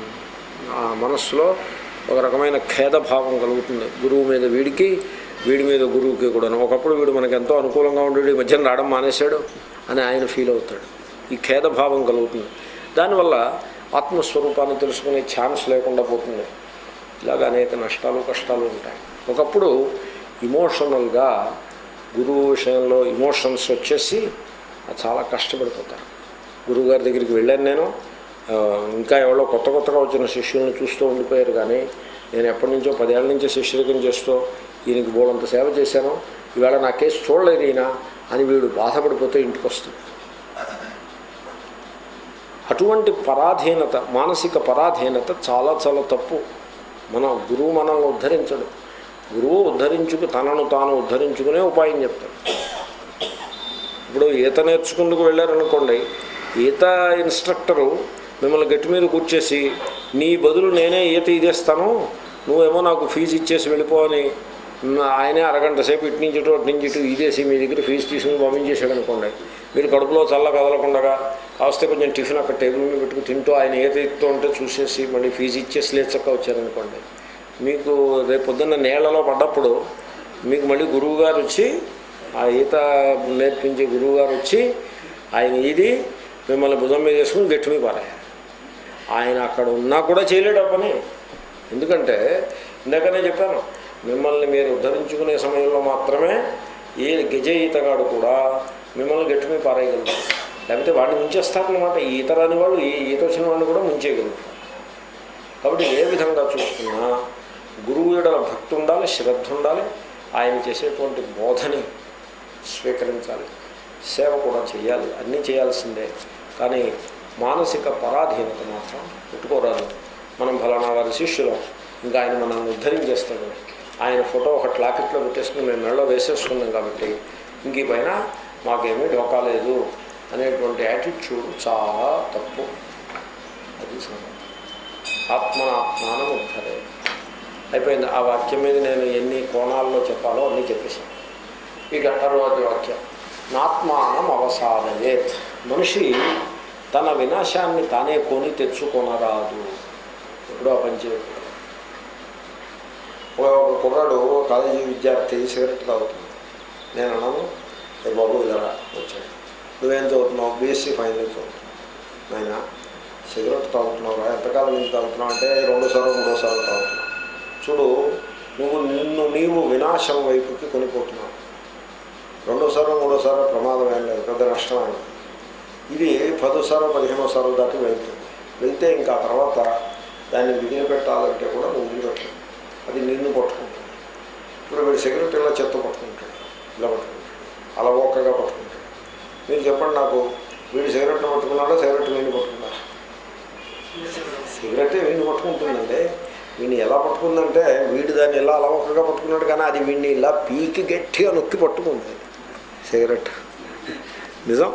ఆ మనస్సులో ఒక రకమైన ఖేదభావం కలుగుతుంది గురువు మీద వీడికి వీడి మీద గురువుకి కూడా ఒకప్పుడు వీడు మనకు ఎంతో అనుకూలంగా ఉండేది ఈ మధ్యన రావడం మానేశాడు అని ఆయన ఫీల్ అవుతాడు ఈ ఖేదభావం కలుగుతుంది దానివల్ల ఆత్మస్వరూపాన్ని తెలుసుకునే ఛాన్స్ లేకుండా పోతుంది ఇలాగ అనేక నష్టాలు కష్టాలు ఉంటాయి ఒకప్పుడు ఇమోషనల్గా గురువు విషయంలో ఇమోషన్స్ వచ్చేసి చాలా కష్టపడిపోతారు గురువుగారి దగ్గరికి వెళ్ళాను నేను ఆ, ఇంకా ఎవరో కొత్త కొత్తగా వచ్చిన శిష్యుల్ని చూస్తూ ఉండిపోయారు కానీ నేను ఎప్పటి నుంచో పదేళ్ల నుంచి శిష్యులకం చేస్తూ ఈయనకి బోలంత సేవ చేశాను ఈవేళ నా కేసు చూడలేదు ఈయన అని వీడు బాధపడిపోతే ఇంటికి వస్తుంది అటువంటి పరాధీనత మానసిక పరాధీనత చాలా చాలా తప్పు మన గురువు మనల్ని ఉద్ధరించడు గురువు ఉద్ధరించుకు తనను తాను ఉద్ధరించుకునే ఉపాయం చెప్తాడు ఇప్పుడు ఈత నేర్చుకుందుకు వెళ్ళారనుకోండి ఈత ఇన్స్ట్రక్టరు మిమ్మల్ని గట్టి మీద కూర్చేసి నీ బదులు నేనే ఈత ఇదేస్తాను నువ్వేమో నాకు ఫీజు ఇచ్చేసి వెళ్ళిపో అని మ్, ఆయనే అరగంట సేపు ఇటు నుంచి ఇటు అటు నుంచి ఇటు ఇదేసి మీ దగ్గర ఫీజు తీసుకుని పంపించేసాడు అనుకోండి మీరు కడుపులో చల్ల కదలకుండా కాస్తే కొంచెం టిఫిన్ అక్కడ టేబుల్ మీద పెట్టుకుని తింటూ ఆయన ఏది ఇస్తూ ఉంటే చూసేసి మళ్ళీ ఫీజు ఇచ్చేసి లేచక్క వచ్చారనుకోండి మీకు రేపు పొద్దున్న నీళ్లలో పడ్డప్పుడు మీకు మళ్ళీ గురువు గారు వచ్చి ఆ ఈత నేర్పించే గురువు గారు వచ్చి ఆయన ఇది మిమ్మల్ని భుజం మీద వేసుకుని గట్టి మీద పారాయాలి ఆయన అక్కడ ఉన్నా కూడా చేయలేడు ఆ పని ఎందుకంటే ఇందాకనే చెప్పాను మిమ్మల్ని మీరు ఉద్ధరించుకునే సమయంలో మాత్రమే ఏ గజ ఈతగాడు కూడా మిమ్మల్ని గట్టి మీద పారేయగలుగుతారు లేకపోతే వాడిని ముంచేస్తారనమాట ఈ ఈత రాని వాళ్ళు ఈ ఈత వచ్చిన వాడిని కూడా ముంచేయగలుగుతారు కాబట్టి ఏ విధంగా చూసుకున్నా గురువు ఎడల భక్తి ఉండాలి శ్రద్ధ ఉండాలి ఆయన చేసేటువంటి బోధని స్వీకరించాలి సేవ కూడా చేయాలి అన్నీ చేయాల్సిందే కానీ మానసిక పరాధీనత మాత్రం పెట్టుకోరాదు మనం ఫలానా వారి శిష్యులం ఇంకా ఆయన మనల్ని ఉద్ధరించేస్తాడు ఆయన ఫోటో ఒక లాకెట్లో పెట్టేసుకుని మేము మెడలో వేసేసుకున్నాం కాబట్టి ఇంక ఈ పైన మాకేమీ ఢోకా లేదు అనేటువంటి యాటిట్యూడ్ చాలా తప్పు అది సంగతి ఆత్మనాత్మానం ఉద్ధరే అయిపోయింది ఆ వాక్యం మీద నేను ఎన్ని కోణాల్లో చెప్పాలో అన్నీ చెప్పేశాను ఇక తర్వాత వాక్యం నాత్మానం అవసాదయేత్ మనిషి తన వినాశాన్ని తానే కొని తెచ్చుకొనరాదు ఎప్పుడో ఆ పని చేయకూడదు ఒక ఒక కుర్రాడు కాలేజీ విద్యార్థి సిగరెట్ తాగుతుంది నేను అన్నాను "ఏ బాబు ఇలా రా, వచ్చాడు నువ్వేం చదువుతున్నావు బీఎస్సీ ఫైనల్ చదువుతున్నావు నాయన సిగరెట్ తాగుతున్నావు ఎంతకాలం నుంచి తాగుతున్నావు అంటే రెండోసారి మూడోసారి తాగుతున్నావు చూడు నువ్వు నిన్ను నీవు వినాశం వైపుకి కొనిపోతున్నావు రెండోసారి మూడోసారి ప్రమాదం ఏం లేదు పెద్ద నష్టం ఏం లేదు. ఇది పదోసారో పదిహేనోసారో దాటి వెళ్తుంది వెళ్తే ఇంకా ఆ తర్వాత దాన్ని వదిలిపెట్టాలంటే కూడా నువ్వు వదిలిపెట్టలేదు అది నిన్ను పట్టుకుంటుంది ఇప్పుడు వీడు సిగరెట్ ఇలా చెత్త పట్టుకుంటాడు ఇలా పట్టుకుంటాడు అలవోకగా పట్టుకుంటాడు మీరు చెప్పండి నాకు వీడు సిగరెట్ పట్టుకున్నాడో సిగరెట్ వీడిని పట్టుకున్నాడా సిగరెట్ వీడిని పట్టుకుంటుందండి వీడిని ఎలా పట్టుకుందంటే వీడు దాన్ని ఇలా అలవోకగా పట్టుకున్నాడు కానీ అది వీడిని ఇలా పీకి గట్టిగా నొక్కి పట్టుకుంది సిగరెట్ నిజం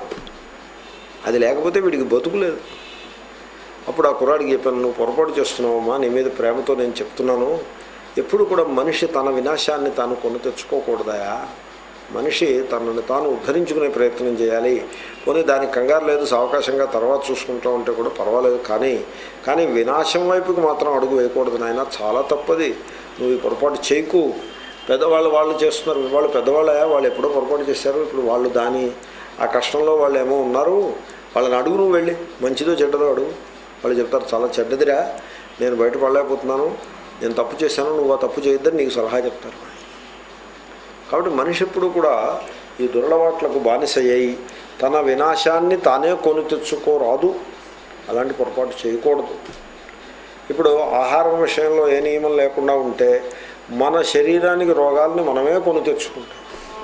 అది లేకపోతే వీడికి బతుకులేదు అప్పుడు ఆ కుర్రాడికి చెప్పాను నువ్వు పొరపాటు చేస్తున్నావమ్మా నీ మీద ప్రేమతో నేను చెప్తున్నాను ఎప్పుడు కూడా మనిషి తన వినాశాన్ని తాను కొని తెచ్చుకోకూడదాయా మనిషి తనని తాను ఉద్ధరించుకునే ప్రయత్నం చేయాలి పోనీ దానికి కంగారు లేదు సావకాశంగా తర్వాత చూసుకుంటూ ఉంటే కూడా పర్వాలేదు కానీ కానీ వినాశం వైపుకి మాత్రం అడుగు వేయకూడదు నాయన చాలా తప్పది నువ్వు ఈ పొరపాటు చేయకు పెద్దవాళ్ళు వాళ్ళు చేస్తున్నారు వాళ్ళు పెద్దవాళ్ళయా వాళ్ళు ఎప్పుడో పొరపాటు చేశారు ఇప్పుడు వాళ్ళు దాని ఆ కష్టంలో వాళ్ళు ఏమో ఉన్నారు వాళ్ళని అడుగు నువ్వు వెళ్ళి మంచిదో చెడ్డదో అడుగు వాళ్ళు చెప్తారు చాలా చెడ్డదిరా నేను బయట పడలేకపోతున్నాను నేను తప్పు చేశాను నువ్వు ఆ తప్పు చేయొద్దని నీకు సలహా చెప్తారు కాబట్టి మనిషి ఎప్పుడు కూడా ఈ దురలవాట్లకు బానిసయ్యాయి తన వినాశాన్ని తానే కొని తెచ్చుకోరాదు అలాంటి పొరపాటు చేయకూడదు ఇప్పుడు ఆహారం విషయంలో ఏ నియమం లేకుండా ఉంటే మన శరీరానికి రోగాల్ని మనమే కొని తెచ్చుకుంటాం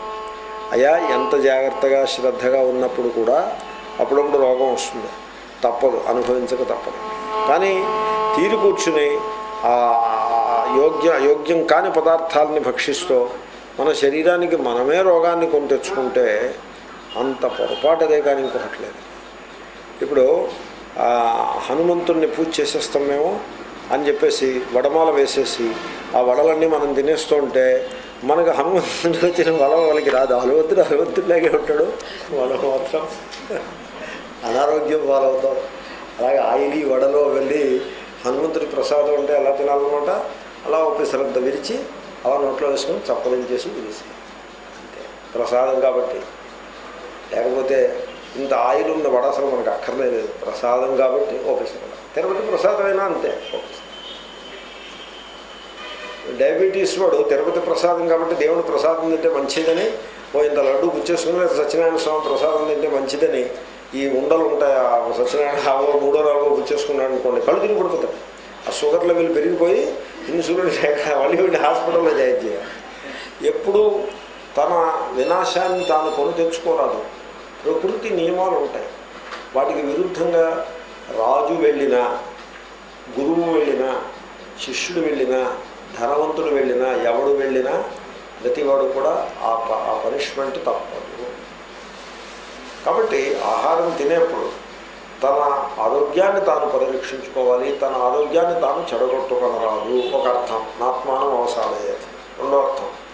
అయా ఎంత జాగ్రత్తగా శ్రద్ధగా ఉన్నప్పుడు కూడా అప్పుడప్పుడు రోగం వస్తుంది తప్పదు అనుభవించక తప్పదు కానీ తీరి కూర్చుని ఆ యోగ్య యోగ్యం కాని పదార్థాలని భక్షిస్తూ మన శరీరానికి మనమే రోగాన్ని కొని తెచ్చుకుంటే అంత పొరపాటు అదే కానీ ఇంకొకటి లేదు ఇప్పుడు ఆ, హనుమంతుడిని పూజ చేసేస్తాం మేము అని చెప్పేసి వడమాల వేసేసి ఆ వడలన్నీ మనం తినేస్తూ ఉంటే మనకు హనుమంతుడికి వచ్చిన వలం వాళ్ళకి రాదు హనుమంతుడు హనుమంతుడిలాగే ఉంటాడు వలం మాత్రం అనారోగ్యం పాలవుతాం అలాగే ఆయిలీ వడలో వెళ్ళి హనుమంతుడి ప్రసాదం ఉంటే ఎలా తినాలన్నమాట అలా ఒక శ్రద్ధ విరిచి అలా నోట్లో వేసుకొని చప్పలించేసి తినేసి అంతే ప్రసాదం కాబట్టి లేకపోతే ఇంత ఆయిల్ ఉన్న వడ అసలు మనకు అక్కర్లేదు ప్రసాదం కాబట్టి ఓపెసరం తిరుపతి ప్రసాదమైనా అంతే ఓపెసరం డయాబెటీస్ వాడు తిరుపతి ప్రసాదం కాబట్టి దేవుని ప్రసాదం తింటే మంచిదని ఓ ఇంత లడ్డు పుచ్చేసుకుని లేదా సత్యనారాయణ స్వామి ప్రసాదం తింటే మంచిదని ఈ ఉండలు ఉంటాయి ఆ సత్యనారాయణ హావో మూడో నాలుగో పుచ్చేసుకున్నాడు అనుకోండి కళ్ళు తిరిగి పడిపోతాయి ఆ షుగర్ లెవెల్ పెరిగిపోయి ఇన్సులిన్ లేక మళ్ళీ వీడిని హాస్పిటల్లో జాయిన్ చేయాలి ఎప్పుడు తన వినాశాన్ని తాను కొని తెచ్చుకోరాదు ప్రకృతి నియమాలు ఉంటాయి వాటికి విరుద్ధంగా రాజు వెళ్ళినా గురువు వెళ్ళినా శిష్యుడు వెళ్ళినా ధనవంతుడు వెళ్ళినా ఎవడు వెళ్ళినా ప్రతివాడు కూడా ఆ ప- ఆ పనిష్మెంట్ తప్పదు కాబట్టి ఆహారం తినేప్పుడు తన ఆరోగ్యాన్ని తాను పరిరక్షించుకోవాలి తన ఆరోగ్యాన్ని తాను చెడగొట్టుకొనరాదు ఒక అర్థం నాత్మానం అవసాదయ్యేది రెండో అర్థం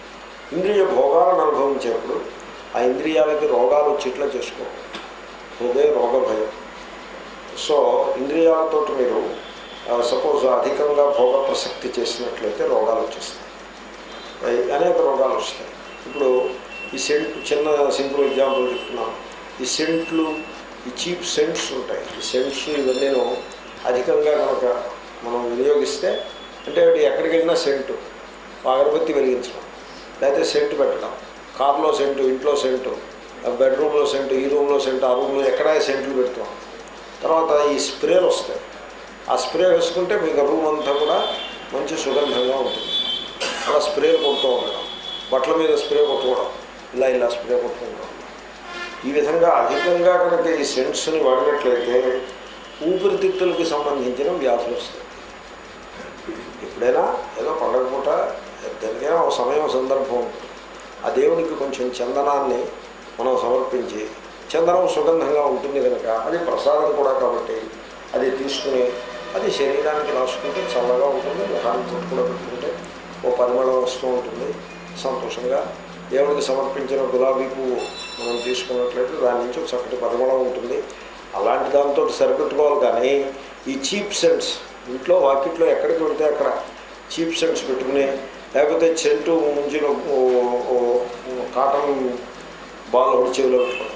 ఇంద్రియ భోగాలను అనుభవించేప్పుడు ఆ ఇంద్రియాలకి రోగాలు వచ్చేట్లా చేసుకో హృదయ రోగ భయం సో ఇంద్రియాలతో మీరు సపోజ్ అధికంగా భోగ ప్రసక్తి చేసినట్లయితే రోగాలు వచ్చేస్తాయి అయి అనేక రోగాలు వస్తాయి ఇప్పుడు ఈ సెంట్ చిన్న సింపుల్ ఎగ్జాంపుల్ చెప్తున్నాను ఈ సెంట్లు ఈ చీప్ సెంట్స్ ఉంటాయి ఈ సెంట్స్ ఇవన్నీను అధికంగా కనుక మనం వినియోగిస్తే అంటే ఒకటి ఎక్కడికి వెళ్ళినా సెంటు అగరబత్తి వెలిగించడం లేకపోతే సెంటు పెట్టడం కార్లో సెంటు ఇంట్లో సెంటు బెడ్రూమ్లో సెంటు ఈ రూమ్లో సెంటు ఆ రూమ్లో ఎక్కడ సెంట్లు పెడుతాం తర్వాత ఈ స్ప్రేలు వస్తాయి ఆ స్ప్రే వేసుకుంటే మీకు రూమ్ అంతా కూడా మంచి సుగంధంగా ఉంటుంది అలా స్ప్రే కొడుతూ ఉండడం బట్టల మీద స్ప్రే కొట్టుకోవడం ఇలా ఇలా స్ప్రే కొట్టుకుంటాం ఈ విధంగా అధికంగా కనుక ఈ సెంట్స్ని వాడినట్లయితే ఊపిరితిత్తులకి సంబంధించిన వ్యాధులు వస్తాయి ఎప్పుడైనా ఏదో పండగ పూట దేనికైనా ఒక సమయం సందర్భం ఉంటుంది ఆ దేవునికి కొంచెం చందనాన్ని మనం సమర్పించి చందనం సుగంధంగా ఉంటుంది కనుక అది ప్రసాదం కూడా కాబట్టి అది తీసుకుని అది శరీరానికి రాసుకుంటే చల్లగా ఉంటుంది ముఖానికి తోటి కూడా పెట్టుకుంటే ఓ పరిమళం వస్తూ ఉంటుంది సంతోషంగా దేవుడికి సమర్పించిన గులాబీ పువ్వు మనం తీసుకున్నట్లయితే దాని నుంచి ఒక చక్కటి పరిమళం ఉంటుంది అలాంటి దాంతో సరిపెట్టుకోవాలి కానీ ఈ చీప్ సెంట్స్ ఇంట్లో వాకిట్లో ఎక్కడికి వెళ్తే అక్కడ చీప్ సెంట్స్ పెట్టుకుని లేకపోతే చెంటు ముంచిన ఓ- ఓ- ఓ కాటన్ బాల్ ఒకటి చెవిలో పెట్టుకోవడం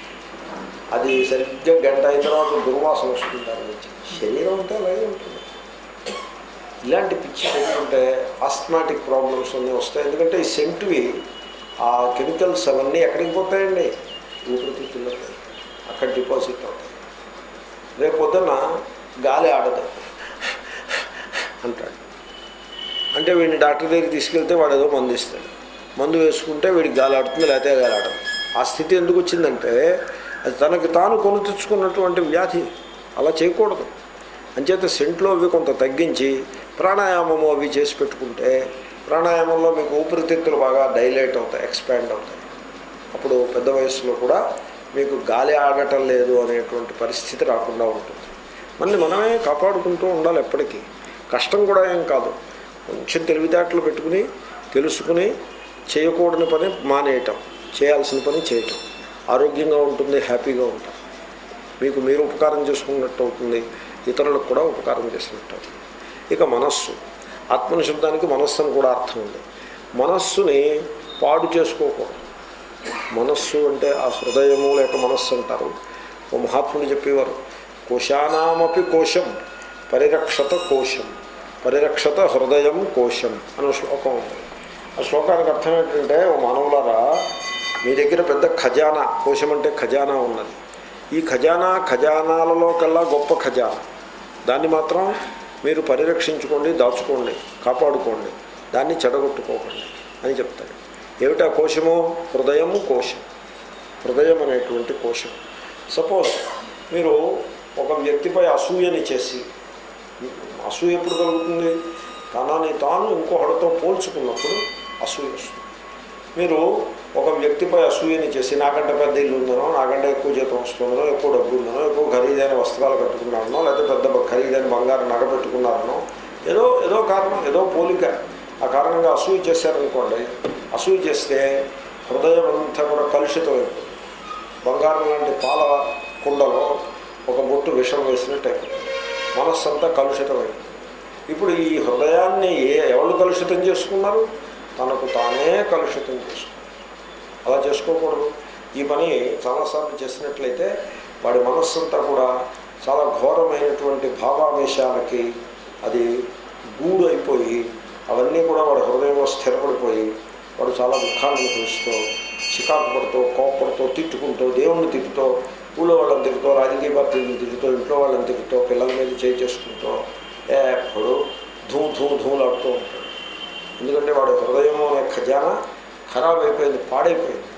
అది సరిగ్గా గంట అయిన తర్వాత దుర్వాసన వస్తుంది దాని నుంచి శరీరం అంతా అలాగే ఉంటుంది ఇలాంటి పిచ్చి పెట్టుకుంటే ఆస్మాటిక్ ప్రాబ్లమ్స్ అన్నీ వస్తాయి ఎందుకంటే ఈ సెంటువి ఆ కెమికల్స్ అవన్నీ ఎక్కడికి పోతాయండి ఊపిరితిత్తుల్లోకి అక్కడ డిపాజిట్ అవుతాయి రేపు పొద్దున్న గాలి ఆడదు అంటాడు అంటే వీడిని డాక్టర్ దగ్గరికి తీసుకెళ్తే వాడు ఏదో మందు ఇస్తాడు మందు వేసుకుంటే వీడికి గాలి ఆడుతుంది లేకపోతే గాలి ఆడదు ఆ స్థితి ఎందుకు వచ్చిందంటే అది తనకి తాను కొని తెచ్చుకున్నటువంటి వ్యాధి అలా చేయకూడదు అంచేత సెంట్లో అవి కొంత తగ్గించి ప్రాణాయామము అవి చేసి పెట్టుకుంటే ప్రాణాయామంలో మీకు ఊపిరితిత్తులు బాగా డైలేట్ అవుతాయి ఎక్స్పాండ్ అవుతాయి అప్పుడు పెద్ద వయసులో కూడా మీకు గాలి ఆడటం లేదు అనేటువంటి పరిస్థితి రాకుండా ఉంటుంది మళ్ళీ మనమే కాపాడుకుంటూ ఉండాలి ఎప్పటికీ కష్టం కూడా ఏం కాదు కొంచెం తెలివితేటలు పెట్టుకుని తెలుసుకుని చేయకూడని పని మానేయటం చేయాల్సిన పని చేయటం ఆరోగ్యంగా ఉంటుంది హ్యాపీగా ఉంటాం మీకు మీరు ఉపకారం చేసుకున్నట్టు అవుతుంది ఇతరులకు కూడా ఉపకారం చేసినట్టు అవుతుంది ఇక మనస్సు ఆత్మని శబ్దానికి మనస్సు అని కూడా అర్థం ఉంది మనస్సుని పాడు చేసుకోకూడదు మనస్సు అంటే ఆ హృదయము లేక మనస్సు అంటారు ఓ మహాత్ముడు చెప్పేవారు కోశానామపి కోశం పరిరక్షత కోశం పరిరక్షత హృదయం కోశం అనే శ్లోకం ఉంది ఆ శ్లోకానికి అర్థం ఏంటంటే ఓ మానవులారా మీ దగ్గర పెద్ద ఖజానా కోశం అంటే ఖజానా ఉన్నది ఈ ఖజానా ఖజానాలలో కల్లా గొప్ప ఖజానా దాన్ని మాత్రం మీరు పరిరక్షించుకోండి దాచుకోండి కాపాడుకోండి దాన్ని చెడగొట్టుకోకండి అని చెప్తాడు ఏమిటా కోశము హృదయము కోశం హృదయం అనేటువంటి కోశం సపోజ్ మీరు ఒక వ్యక్తిపై అసూయని చేసి అసూయ ఎప్పుడు కలుగుతుంది తనని తాను ఇంకొకటితో పోల్చుకున్నప్పుడు అసూయ వస్తుంది మీరు ఒక వ్యక్తిపై అసూయని చేసి నాకంటే పెద్ద ఇల్లు ఉందనో నాకంటే ఎక్కువ జీతం వస్తుందనో ఎక్కువ డబ్బు ఉందనో ఎక్కువ ఖరీదైన వస్త్రాలు కట్టుకున్నారనో లేదా పెద్ద బ- ఖరీదైన బంగారం నగ పెట్టుకున్నారనో ఏదో ఏదో కారణం ఏదో పోలిక ఆ కారణంగా అసూయ చేశారనుకోండి అసూయ చేస్తే హృదయం అంతా కూడా కలుషితమైపోతుంది బంగారం లాంటి పాల కుండలో ఒక బొట్టు విషం వేసినట్టు అయిపోతుంది మనస్సు అంతా కలుషితమైంది ఇప్పుడు ఈ హృదయాన్ని ఏ ఎవరు కలుషితం చేసుకున్నారు తనకు తానే కలుషితం చేసుకున్నారు అలా చేసుకోకూడదు ఈ పని చాలాసార్లు చేసినట్లయితే వాడి మనస్సంతా కూడా చాలా ఘోరమైనటువంటి భావావేశాలకి అది గూడు అయిపోయి అవన్నీ కూడా వాడి హృదయంలో స్థిరపడిపోయి వాడు చాలా దుఃఖాన్ని అనుభవిస్తూ చికాకు పడుతూ కోపడుతూ తిట్టుకుంటూ దేవుణ్ణి తిట్టుతూ ఊళ్ళో వాళ్ళని తిరుగుతూ రాజకీయ పార్టీలను తిరుగుతూ ఇంట్లో వాళ్ళని తిరుగుతూ పిల్లల మీద చేయి చేసుకుంటూ ఎప్పుడు ధూ ధూ ధూలాడుతూ ఉంటాడు ఎందుకంటే వాడి హృదయం అనే ఖజానా ఖరాబ్ అయిపోయింది పాడైపోయింది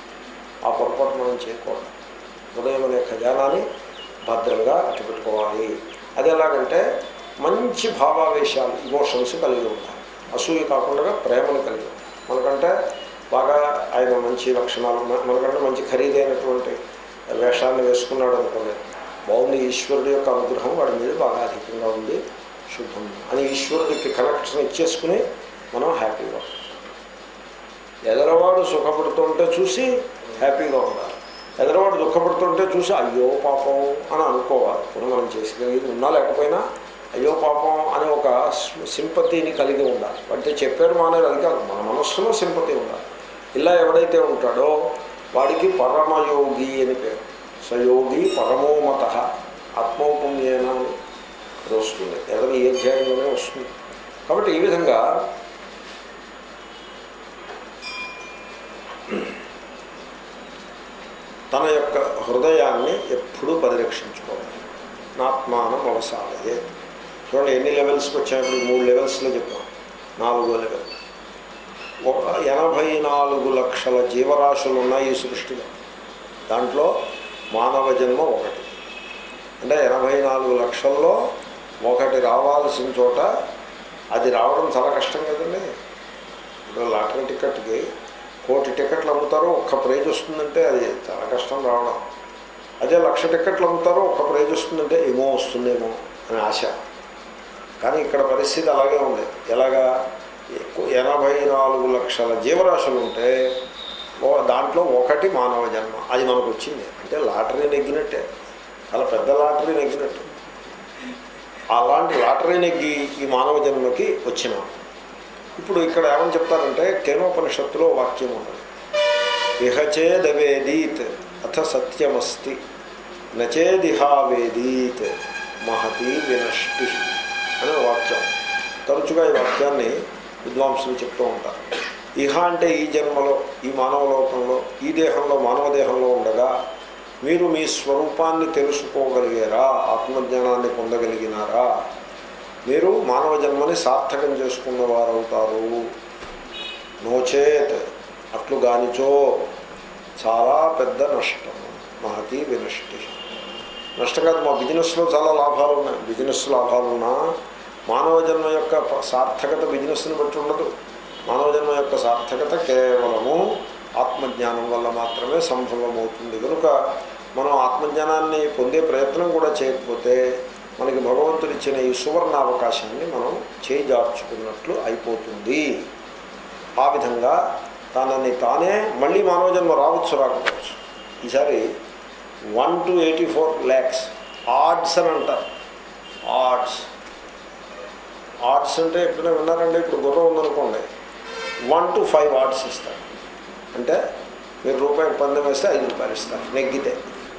ఆ పొరపాటు మనం చేయకూడదు హృదయం అనే ఖజానాని భద్రంగా అట్టుపెట్టుకోవాలి అది ఎలాగంటే మంచి భావావేశాలు ఇమోషన్స్ కలిగి ఉండాలి అసూయ కాకుండా ప్రేమను కలిగి ఉండాలి మనకంటే బాగా ఆయన మంచి లక్షణాలు మన- మనకంటే మంచి ఖరీదైనటువంటి వేషాన్ని వేసుకున్నాడు అనుకోలేదు బాగుంది ఈశ్వరుడి యొక్క అనుగ్రహం వాడి మీద బాగా అధికంగా ఉంది శుభం అని ఈశ్వరుడికి కనెక్షన్ ఇచ్చేసుకుని మనం హ్యాపీగా ఉంటాం. ఎదరవాడు సుఖపడుతుంటే చూసి హ్యాపీగా ఉండాలి ఎదరవాడు దుఃఖపడుతుంటే చూసి అయ్యో పాపం అని అనుకోవాలి ఇప్పుడు మనం చేసేది ఉన్నా లేకపోయినా అయ్యో పాపం అనే ఒక సింపతిని కలిగి ఉండాలి అంటే చెప్పారు మానేది అది కాదు మన మనస్సులో సింపతి ఉండాలి ఇలా ఎవడైతే ఉంటాడో వాడికి పరమయోగి అని పేరు సయోగి పరమోమత ఆత్మౌపుణ్యేన అని అది వస్తుంది ఎవరి ఈ అధ్యాయంలోనే వస్తుంది కాబట్టి ఈ విధంగా తన యొక్క హృదయాన్ని ఎప్పుడూ పరిరక్షించుకోవాలి నాత్మానం అవసాదయే చూడండి ఎన్ని లెవెల్స్కి వచ్చాయి మూడు లెవెల్స్లో చెప్పాం నాలుగో లెవెల్ ఒక ఎనభై నాలుగు లక్షల జీవరాశులు ఉన్నాయి ఈ సృష్టిలో దాంట్లో మానవ జన్మ ఒకటి అంటే ఎనభై నాలుగు లక్షల్లో ఒకటి రావాల్సిన చోట అది రావడం చాలా కష్టం కదండి ఇప్పుడు లాటరీ టికెట్కి కోటి టికెట్లు అమ్ముతారు ఒక్క ప్రైజ్ వస్తుందంటే అది చాలా కష్టం రావడం అదే లక్ష టికెట్లు అమ్ముతారు ఒక్క ప్రైజ్ వస్తుందంటే ఏమో వస్తుందేమో అని ఆశ కానీ ఇక్కడ పరిస్థితి అలాగే ఉంది ఎలాగా ఎక్కువ ఎనభై నాలుగు లక్షల జీవరాశులు ఉంటే ఓ- దాంట్లో ఒకటి మానవ జన్మ అది మనకు వచ్చింది అంటే లాటరీ నెగ్గినట్టే చాలా పెద్ద లాటరీ నెగ్గినట్టు అలాంటి లాటరీ నెగ్గి ఈ మానవ జన్మకి వచ్చినాం ఇప్పుడు ఇక్కడ ఏమని చెప్తారంటే కేనోపనిషత్తులో వాక్యం ఉన్నది ఇహచేదవేదీత్ అథ సత్యమస్తి నచేదిహావేదీత్ మహతి వినష్టి అనే వాక్యం తరచుగా ఈ వాక్యాన్ని విద్వాంసులు చెప్తూ ఉంటారు ఇహ అంటే ఈ జన్మలో ఈ మానవ లోకంలో ఈ దేహంలో మానవ దేహంలో ఉండగా మీరు మీ స్వరూపాన్ని తెలుసుకోగలిగారా ఆత్మజ్ఞానాన్ని పొందగలిగినారా మీరు మానవ జన్మని సార్థకం చేసుకున్న వారవుతారు నోచేత్ అట్లు గానిచో చాలా పెద్ద నష్టం మహతి వినష్టి నష్టం కాదు మా బిజినెస్లో చాలా లాభాలు ఉన్నాయి బిజినెస్ లాభాలు ఉన్నా మానవ జన్మ యొక్క ప- సార్థకత బిజినెస్ని బట్టి ఉండదు మానవ జన్మ యొక్క సార్థకత కేవలము ఆత్మజ్ఞానం వల్ల మాత్రమే సంభవమవుతుంది కనుక మనం ఆత్మజ్ఞానాన్ని పొందే ప్రయత్నం కూడా చేయకపోతే మనకి భగవంతుడు ఇచ్చిన ఈ సువర్ణ అవకాశాన్ని మనం చేజార్చుకున్నట్లు అయిపోతుంది ఆ విధంగా తనని తానే మళ్ళీ మానవ జన్మ రావచ్చు రాకపోవచ్చు ఈసారి one to eighty four lakhs arts అని అంటారు ఆర్ట్స్ ఆర్ట్స్ అంటే ఎప్పుడైనా విన్నారండి ఇప్పుడు గుర్రం ఉందనుకోండి వన్ టు ఫైవ్ ఆర్ట్స్ ఇస్తారు అంటే మీరు రూపాయి పందెం వేస్తే ఐదు రూపాయలు ఇస్తారు నెగ్గితే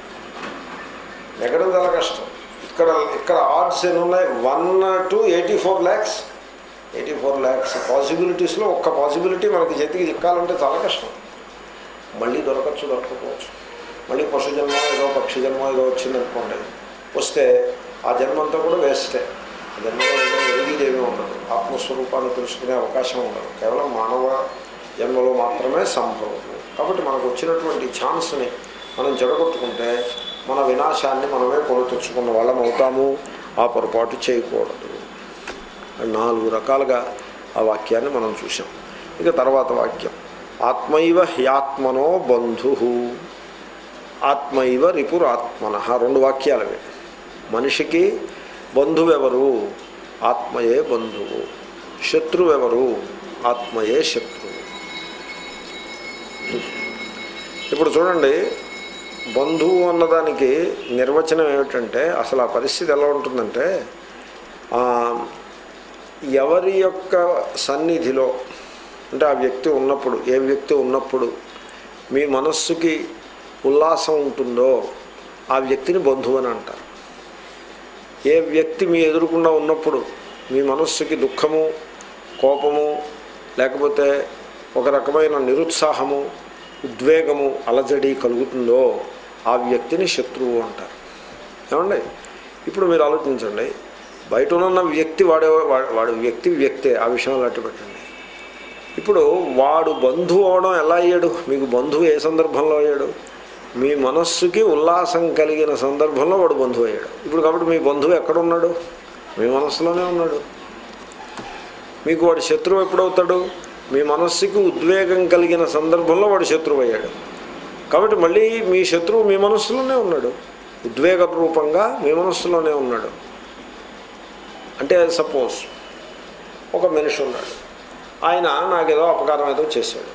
నెగ్గడం చాలా కష్టం ఇక్కడ ఇక్కడ ఆర్ట్స్ ఎన్ని ఉన్నాయి one to eighty four lakhs eighty four lakhs పాసిబిలిటీస్లో ఒక్క పాసిబిలిటీ మనకి చేతికి చిక్కాలంటే చాలా కష్టం మళ్ళీ దొరకచ్చు దొరకకపోవచ్చు మళ్ళీ పశు జన్మ ఏదో పక్షి జన్మ ఏదో వచ్చింది అనుకోండి వస్తే ఆ జన్మంతా కూడా వేస్టే ఆ జన్మలో ఏదో వెలిగిదేమీ ఉండదు ఆత్మస్వరూపాన్ని తెలుసుకునే అవకాశం ఉండదు కేవలం మానవ జన్మలో మాత్రమే సంభవం కాబట్టి మనకు వచ్చినటువంటి ఛాన్స్ని మనం చెడగొట్టుకుంటే మన వినాశాన్ని మనమే కొని తెచ్చుకున్న వాళ్ళం అవుతాము ఆ పొరపాటు చేయకూడదు నాలుగు రకాలుగా ఆ వాక్యాన్ని మనం చూసాం ఇక తర్వాత వాక్యం ఆత్మైవ హ్యాత్మనో బంధు ఆత్మైవ రిపురాత్మన రెండు వాక్యాలు అవి మనిషికి బంధువెవరు ఆత్మయే బంధువు శత్రువెవరు ఆత్మయే శత్రువు ఇప్పుడు చూడండి బంధువు అన్నదానికి నిర్వచనం ఏమిటంటే అసలు ఆ పరిస్థితి ఎలా ఉంటుందంటే ఆ, ఎవరి యొక్క సన్నిధిలో అంటే ఆ వ్యక్తి ఉన్నప్పుడు ఏ వ్యక్తి ఉన్నప్పుడు మీ మనస్సుకి ఉల్లాసం ఉంటుందో ఆ వ్యక్తిని బంధువు అని అంటారు ఏ వ్యక్తి మీ ఎదురుకుండా ఉన్నప్పుడు మీ మనస్సుకి దుఃఖము కోపము లేకపోతే ఒక రకమైన నిరుత్సాహము ఉద్వేగము అలజడి కలుగుతుందో ఆ వ్యక్తిని శత్రువు అంటారు ఏమండి ఇప్పుడు మీరు ఆలోచించండి బయట ఉన్న వ్యక్తి వాడే వా- వాడు వ్యక్తి వ్యక్తే ఆ విషయంలో అట్టు పెట్టండి ఇప్పుడు వాడు బంధువు అవడం ఎలా అయ్యాడు మీకు బంధువు ఏ సందర్భంలో అయ్యాడు మీ మనస్సుకి ఉల్లాసం కలిగిన సందర్భంలో వాడు బంధువు అయ్యాడు ఇప్పుడు కాబట్టి మీ బంధువు ఎక్కడున్నాడు మీ మనస్సులోనే ఉన్నాడు మీకు వాడు శత్రువు ఎప్పుడవుతాడు మీ మనస్సుకి ఉద్వేగం కలిగిన సందర్భంలో వాడు శత్రువు అయ్యాడు కాబట్టి మళ్ళీ మీ శత్రువు మీ మనస్సులోనే ఉన్నాడు ఉద్వేగ రూపంగా మీ మనస్సులోనే ఉన్నాడు అంటే సపోజ్ ఒక మనిషి ఉన్నాడు ఆయన నాకేదో అపకారం ఏదో చేశాడు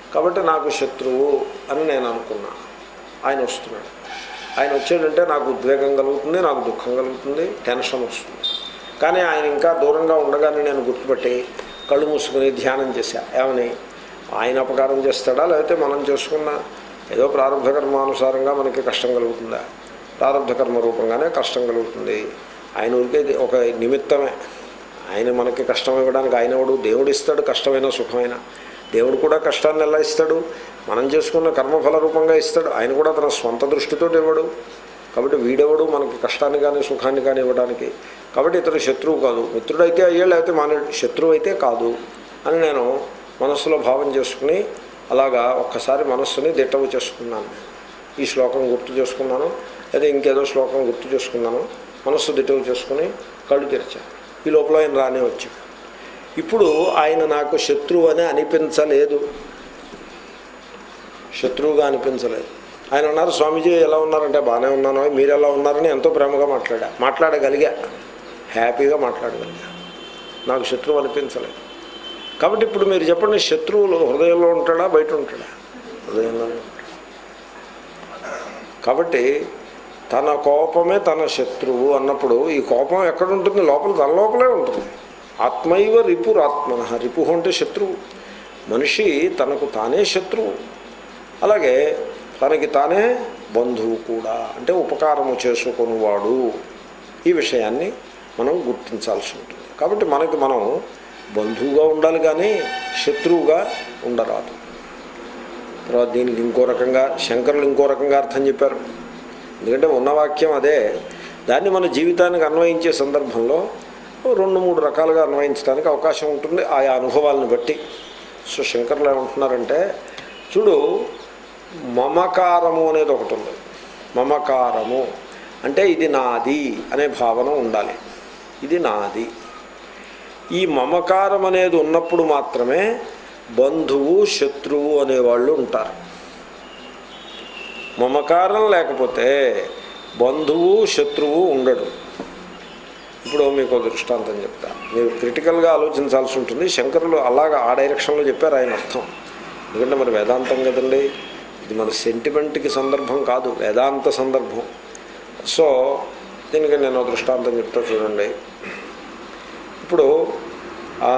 కాబట్టి నాకు శత్రువు అని నేను అనుకున్నా ఆయన వస్తున్నాడు ఆయన వచ్చాడంటే నాకు ఉద్వేగం కలుగుతుంది నాకు దుఃఖం కలుగుతుంది టెన్షన్ వస్తుంది కానీ ఆయన ఇంకా దూరంగా ఉండగానే నేను గుర్తుపెట్టి కళ్ళు మూసుకుని ధ్యానం చేశా ఏమని ఆయన అపకారం చేస్తాడా లేకపోతే మనం చేసుకున్న ఏదో ప్రారంభ కర్మానుసారంగా మనకి కష్టం కలుగుతుందా ప్రారంభ కర్మ రూపంగానే కష్టం కలుగుతుంది ఆయన ఊరికే ఒక నిమిత్తమే ఆయన మనకి కష్టం ఇవ్వడానికి ఆయన ఎవడు దేవుడు ఇస్తాడు కష్టమైన సుఖమైన దేవుడు కూడా కష్టాన్ని ఎలా ఇస్తాడు మనం చేసుకున్న కర్మఫల రూపంగా ఇస్తాడు ఆయన కూడా తన స్వంత దృష్టితో ఇవ్వడు కాబట్టి వీడెవడు మనకి కష్టాన్ని కానీ సుఖాన్ని కానీ ఇవ్వడానికి కాబట్టి ఇతడు శత్రువు కాదు మిత్రుడైతే అయ్యే లేకపోతే మన శత్రువు అయితే కాదు అని నేను మనస్సులో భావం చేసుకుని అలాగా ఒక్కసారి మనస్సుని దిట్టవు చేసుకున్నాను ఈ శ్లోకం గుర్తు చేసుకున్నాను లేదా ఇంకేదో శ్లోకం గుర్తు చేసుకున్నాను మనస్సు దిట్టవు చేసుకుని కళ్ళు తెరిచాను ఈ లోపల ఆయన రానే వచ్చాడు ఇప్పుడు ఆయన నాకు శత్రువు అని అనిపించలేదు శత్రువుగా అనిపించలేదు ఆయన అన్నారు స్వామీజీ ఎలా ఉన్నారంటే బాగానే ఉన్నాను మీరు ఎలా ఉన్నారని ఎంతో ప్రేమగా మాట్లాడా మాట్లాడగలిగా హ్యాపీగా మాట్లాడగలిగా నాకు శత్రువు అనిపించలేదు కాబట్టి ఇప్పుడు మీరు చెప్పండి శత్రువులు హృదయంలో ఉంటాడా బయట ఉంటాడా హృదయంలోనే ఉంటాడు కాబట్టి తన కోపమే తన శత్రువు అన్నప్పుడు ఈ కోపం ఎక్కడ ఉంటుంది లోపల తన లోపలే ఉంటుంది ఆత్మైవ రిపురాత్మన రిపు అంటే శత్రువు మనిషి తనకు తానే శత్రువు అలాగే తనకి తానే బంధువు కూడా అంటే ఉపకారము చేసుకునివాడు ఈ విషయాన్ని మనం గుర్తించాల్సి ఉంటుంది కాబట్టి మనకి మనం బంధువుగా ఉండాలి కానీ శత్రువుగా ఉండరాదు తర్వాత దీనికి ఇంకో రకంగా శంకరులు ఇంకో రకంగా అర్థం చెప్పారు ఎందుకంటే ఉన్న వాక్యం అదే దాన్ని మన జీవితానికి అన్వయించే సందర్భంలో రెండు మూడు రకాలుగా అన్వయించడానికి అవకాశం ఉంటుంది ఆయా అనుభవాలను బట్టి సో శంకర్లు ఏమంటున్నారంటే చూడు మమకారము అనేది ఒకటి ఉంది మమకారము అంటే ఇది నాది అనే భావన ఉండాలి ఇది నాది ఈ మమకారం అనేది ఉన్నప్పుడు మాత్రమే బంధువు శత్రువు అనేవాళ్ళు ఉంటారు మమకారం లేకపోతే బంధువు శత్రువు ఉండడు ఇప్పుడు మీకు ఒక దృష్టాంతం చెప్తా మీరు క్రిటికల్గా ఆలోచించాల్సి ఉంటుంది శంకరులు అలాగా ఆ డైరెక్షన్లో చెప్పారు ఆయన అర్థం ఎందుకంటే మరి వేదాంతం కదండి ఇది మన సెంటిమెంట్కి సందర్భం కాదు వేదాంత సందర్భం సో దీనికి నేను ఒక దృష్టాంతం చెప్తా చూడండి ఇప్పుడు ఆ,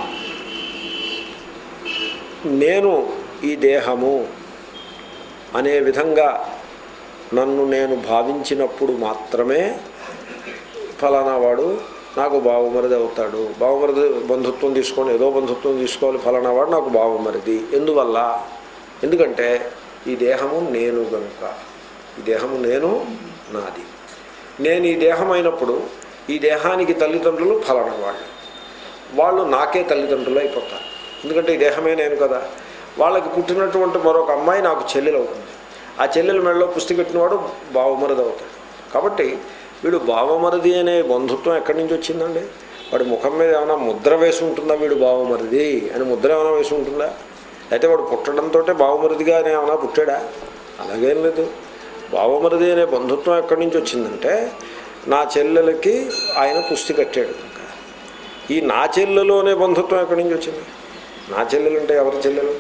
నేను ఈ దేహము అనే విధంగా నన్ను నేను భావించినప్పుడు మాత్రమే ఫలానా వాడు నాకు బావమరిది అవుతాడు బావమరిది బంధుత్వం తీసుకొని ఏదో బంధుత్వం తీసుకోవాలి ఫలానా వాడు నాకు బావమరిది ఎందువల్ల ఎందుకంటే ఈ దేహము నేను గనుక ఈ దేహము నేను నాది నేను ఈ దేహం అయినప్పుడు ఈ దేహానికి తల్లిదండ్రులు ఫలానా వాళ్ళు వాళ్ళు నాకే తల్లిదండ్రులు అయిపోతారు ఎందుకంటే ఈ దేహమే నేను కదా వాళ్ళకి పుట్టినటువంటి మరొక అమ్మాయి నాకు చెల్లెలు అవుతుంది ఆ చెల్లెల మెడలో పుస్తి కట్టినవాడు బావమరిది అవుతాడు కాబట్టి వీడు బావమరిది అనే బంధుత్వం ఎక్కడి నుంచి వచ్చిందండి వాడి ముఖం మీద ఏమైనా ముద్ర వేసి ఉంటుందా వీడు బావమరిది అని ముద్ర ఏమైనా వేసి ఉంటుందా అయితే వాడు పుట్టడంతో బావమరిదిగా అని ఏమైనా పుట్టాడా అలాగేం లేదు బావమరిది అనే బంధుత్వం ఎక్కడి నుంచి వచ్చిందంటే నా చెల్లెలకి ఆయన పుస్తి కట్టాడు కనుక ఈ నా చెల్లెలు అనే బంధుత్వం ఎక్కడి నుంచి వచ్చింది నా చెల్లెలు అంటే ఎవరి చెల్లెలు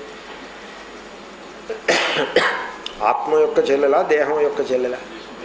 ఆత్మ యొక్క చెల్లెలా దేహం యొక్క చెల్లెలా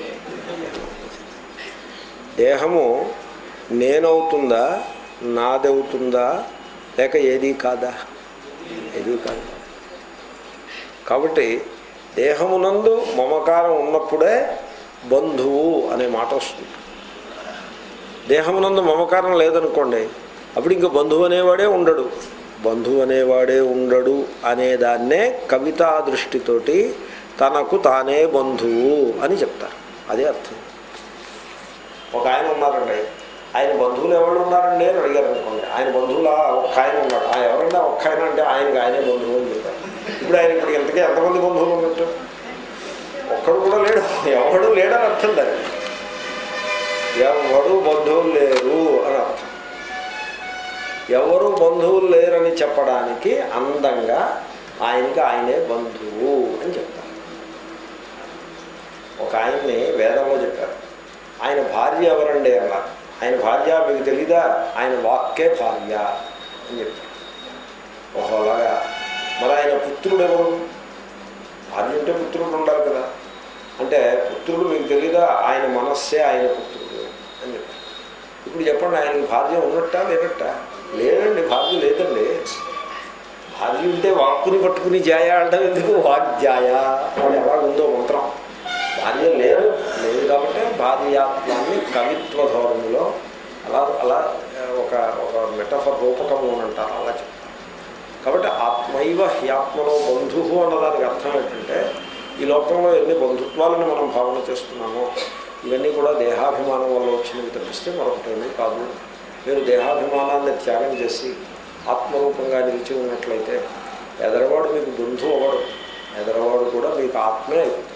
దేహము నేనవుతుందా నాదవుతుందా లేక ఏది కాదా ఏది కాదు కాబట్టి దేహమునందు మమకారం ఉన్నప్పుడే బంధువు అనే మాట వస్తుంది దేహమునందు మమకారం లేదనుకోండి అప్పుడు ఇంకా బంధువు అనేవాడే ఉండడు బంధువు అనేవాడే ఉండడు అనేదాన్నే కవితా దృష్టితోటి తనకు తానే బంధువు అని చెప్తారు అదే అర్థం ఒక ఆయన ఉన్నారండి ఆయన బంధువులు ఎవరు ఉన్నారండి అని అడిగారు అనుకోండి ఆయన బంధువులు ఒక్క ఆయన ఉన్నాడు ఆ ఎవరంటే ఒక్క ఆయన అంటే ఆయనకి ఆయనే బంధువు అని చెప్పారు ఇప్పుడు ఆయన ఇప్పుడు ఎంతకీ ఎంతమంది బంధువులు ఉన్నట్టు ఒక్కడు కూడా లేడు ఎవడు లేడని అర్థం దాన్ని ఎవరు బంధువులు లేరు అని అర్థం ఎవరు బంధువులు లేరని చెప్పడానికి అందంగా ఆయనకి ఆయనే బంధువు అని చెప్తారు ఒక ఆయన్ని వేదంలో చెప్పారు ఆయన భార్య ఎవరండి అన్నారు ఆయన భార్య మీకు తెలీదా ఆయన వాక్కే భార్య అని చెప్పారు ఓహోలాగా మరి ఆయన పుత్రుడు ఎవరు భార్య ఉంటే పుత్రుడు ఉండాలి కదా అంటే పుత్రుడు మీకు తెలియదా ఆయన మనస్సే ఆయన పుత్రుడు అని చెప్పారు ఇప్పుడు చెప్పండి ఆయనకి భార్య ఉన్నట్టా లేనట్టా లేదండి భార్య లేదండి భార్య ఉంటే వాక్కుని పట్టుకుని జాయ అంటాం ఎందుకు వాగ్జాయ అని ఎలా ఉందో మంత్రం భార్య లేదు లేదు కాబట్టి భార్యాత్మాన్ని కవిత్వ ధోరణిలో అలా అలా ఒక ఒక మెటఫర్ రూపకము అని అంటారు అలా చెప్తారు కాబట్టి ఆత్మైవ హ్యాత్మలో బంధువు అన్నదానికి అర్థం ఏంటంటే ఈ లోకంలో ఎన్ని బంధుత్వాలను మనం భావన చేస్తున్నామో ఇవన్నీ కూడా దేహాభిమానం వల్ల వచ్చినవి తప్పిస్తే మరొకటేమీ కాదు మీరు దేహాభిమానాన్ని త్యాగం చేసి ఆత్మరూపంగా నిలిచి ఉన్నట్లయితే ఎదరవాడు మీకు బంధువు అవ్వడు ఎదరవాడు కూడా మీకు ఆత్మే అయిపోతుంది